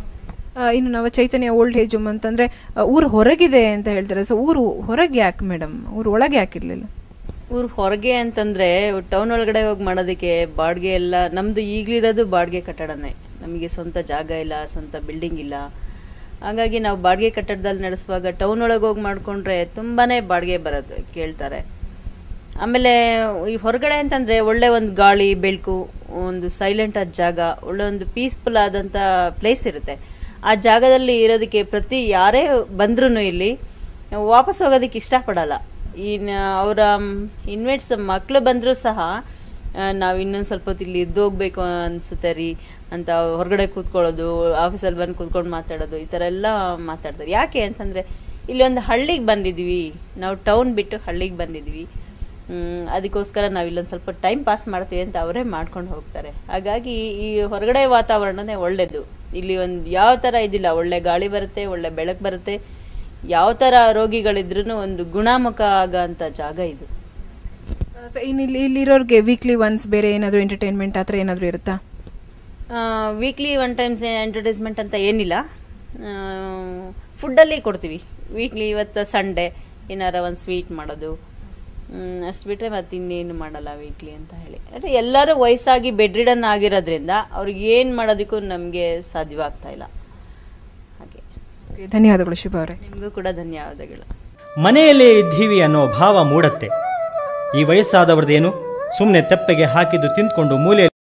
ಆ, ಇನ್ನು ನಾವು ಚೈತನ್ಯ ಓಲ್ಡ್ ಏಜ್ ಹೋಮ್ ಅಂತಂದ್ರೆ ಆ, ಊರು ಹೊರಗಿದೆ ಅಂತ ಹೇಳ್ತಾರೆ ಸೊ ಊರು ಹೊರಗೆ ಯಾಕೆ ಮೇಡಮ್ ಊರು ಒಳಗೆ ಯಾಕಿರ್ಲಿಲ್ಲ ಊರು ಹೊರಗೆ ಅಂತಂದ್ರೆ ಟೌನ್ ಒಳಗಡೆ ಹೋಗಿ ಮಾಡೋದಕ್ಕೆ ಬಾಡಿಗೆ ಎಲ್ಲ ನಮ್ದು ಈಗಲಿರೋದು ಬಾಡಿಗೆ ಕಟ್ಟಡನೇ ನಮಗೆ ಸ್ವಂತ ಜಾಗ ಇಲ್ಲ ಸ್ವಂತ ಬಿಲ್ಡಿಂಗ್ ಇಲ್ಲ ಹಾಗಾಗಿ ನಾವು ಬಾಡಿಗೆ ಕಟ್ಟಡದಲ್ಲಿ ನಡೆಸುವಾಗ ಟೌನ್ ಒಳಗೆ ಹೋಗಿ ಮಾಡ್ಕೊಂಡ್ರೆ ತುಂಬಾನೇ ಬಾಡಿಗೆ ಬರೋದು ಕೇಳ್ತಾರೆ ಆಮೇಲೆ ಈ ಹೊರಗಡೆ ಅಂತಂದ್ರೆ ಒಳ್ಳೆ ಒಂದು ಗಾಳಿ ಬೆಳಕು ಒಂದು ಸೈಲೆಂಟ್ ಆದ ಜಾಗ ಒಳ್ಳೆ ಒಂದು ಪೀಸ್ಫುಲ್ ಆದಂಥ ಪ್ಲೇಸ್ ಇರುತ್ತೆ ಆ ಜಾಗದಲ್ಲಿ ಇರೋದಕ್ಕೆ ಪ್ರತಿ ಯಾರೇ ಬಂದ್ರೂ ಇಲ್ಲಿ ವಾಪಸ್ ಹೋಗೋದಕ್ಕೆ ಇಷ್ಟಪಡಲ್ಲ ಇನ್ನು ಅವರ ಇನ್ವೇಟ್ಸ್ ಮಕ್ಕಳು ಬಂದರೂ ಸಹ ನಾವು ಇನ್ನೊಂದು ಸ್ವಲ್ಪ ಹೊತ್ತು ಇಲ್ಲಿ ಇದ್ದು ಹೋಗ್ಬೇಕು ಅನಿಸುತ್ತೆ ರೀ ಅಂತ ಹೊರಗಡೆ ಕೂತ್ಕೊಳ್ಳೋದು ಆಫೀಸಲ್ಲಿ ಬಂದು ಕೂತ್ಕೊಂಡು ಮಾತಾಡೋದು ಈ ಥರ ಎಲ್ಲ ಮಾತಾಡ್ತಾರೆ ಯಾಕೆ ಅಂತಂದರೆ ಇಲ್ಲಿ ಒಂದು ಹಳ್ಳಿಗೆ ಬಂದಿದ್ವಿ ನಾವು ಟೌನ್ ಬಿಟ್ಟು ಹಳ್ಳಿಗೆ ಬಂದಿದ್ವಿ ಮ್, ಅದಕ್ಕೋಸ್ಕರ ನಾವು ಇಲ್ಲೊಂದು ಸ್ವಲ್ಪ ಟೈಮ್ ಪಾಸ್ ಮಾಡ್ತೀವಿ ಅಂತ ಅವರೇ ಮಾಡ್ಕೊಂಡು ಹೋಗ್ತಾರೆ ಹಾಗಾಗಿ ಈ ಹೊರಗಡೆ ವಾತಾವರಣನೇ ಒಳ್ಳೆಯದು ಇಲ್ಲಿ ಒಂದು ಯಾವ ಥರ ಇದಿಲ್ಲ ಒಳ್ಳೆ ಗಾಳಿ ಬರುತ್ತೆ ಒಳ್ಳೆ ಬೆಳಕು ಬರುತ್ತೆ ಯಾವ ಥರ ರೋಗಿಗಳಿದ್ರೂ ಒಂದು ಗುಣಮುಖ ಆಗೋಂಥ ಜಾಗ ಇದು ಸೊ ಇನ್ನು ಇಲ್ಲಿ ಇಲ್ಲಿರೋರಿಗೆ ವೀಕ್ಲಿ ಒನ್ಸ್ ಬೇರೆ ಏನಾದರೂ ಎಂಟರ್ಟೈನ್ಮೆಂಟ್ ಆ ಥರ ಏನಾದರೂ ಇರುತ್ತಾ ವೀಕ್ಲಿ ಒನ್ ಟೈಮ್ಸ್ ಎಂಟರ್ಟೈಸ್ಮೆಂಟ್ ಅಂತ ಏನಿಲ್ಲ ಫುಡ್ಡಲ್ಲಿ ಕೊಡ್ತೀವಿ ವೀಕ್ಲಿ ಇವತ್ತು ಸಂಡೇ ಏನಾರ ಒಂದು ಸ್ವೀಟ್ ಮಾಡೋದು ಅಷ್ಟು ಬಿಟ್ಟರೆ ಮತ್ತೆ ಇನ್ನೇನು ಮಾಡಲ್ಲ ವೀಕ್ಲಿ ಅಂತ ಹೇಳಿ ಅಂದರೆ ಎಲ್ಲರೂ ವಯಸ್ಸಾಗಿ ಬೆಡ್ ರಿಡನ್ ಆಗಿರೋದ್ರಿಂದ ಅವ್ರಿಗೆ ಏನು ಮಾಡೋದಕ್ಕೂ ನಮಗೆ ಸಾಧ್ಯವಾಗ್ತಾ ಇಲ್ಲ Okay, ಧನ್ಯವಾದಗಳು ಶುಭ ಅವರೇ ನಿಮಗೂ ಕೂಡ ಧನ್ಯವಾದಗಳು ಮನೆಯಲ್ಲೇ ಇದ್ದೀವಿ ಅನ್ನೋ ಭಾವ ಮೂಡತ್ತೆ ಈ ವಯಸ್ಸಾದವ್ರದ್ದೇನು ಸುಮ್ಮನೆ ತೆಪ್ಪೆಗೆ ಹಾಕಿದ್ದು ತಿಂದ್ಕೊಂಡು ಮೂಲೆ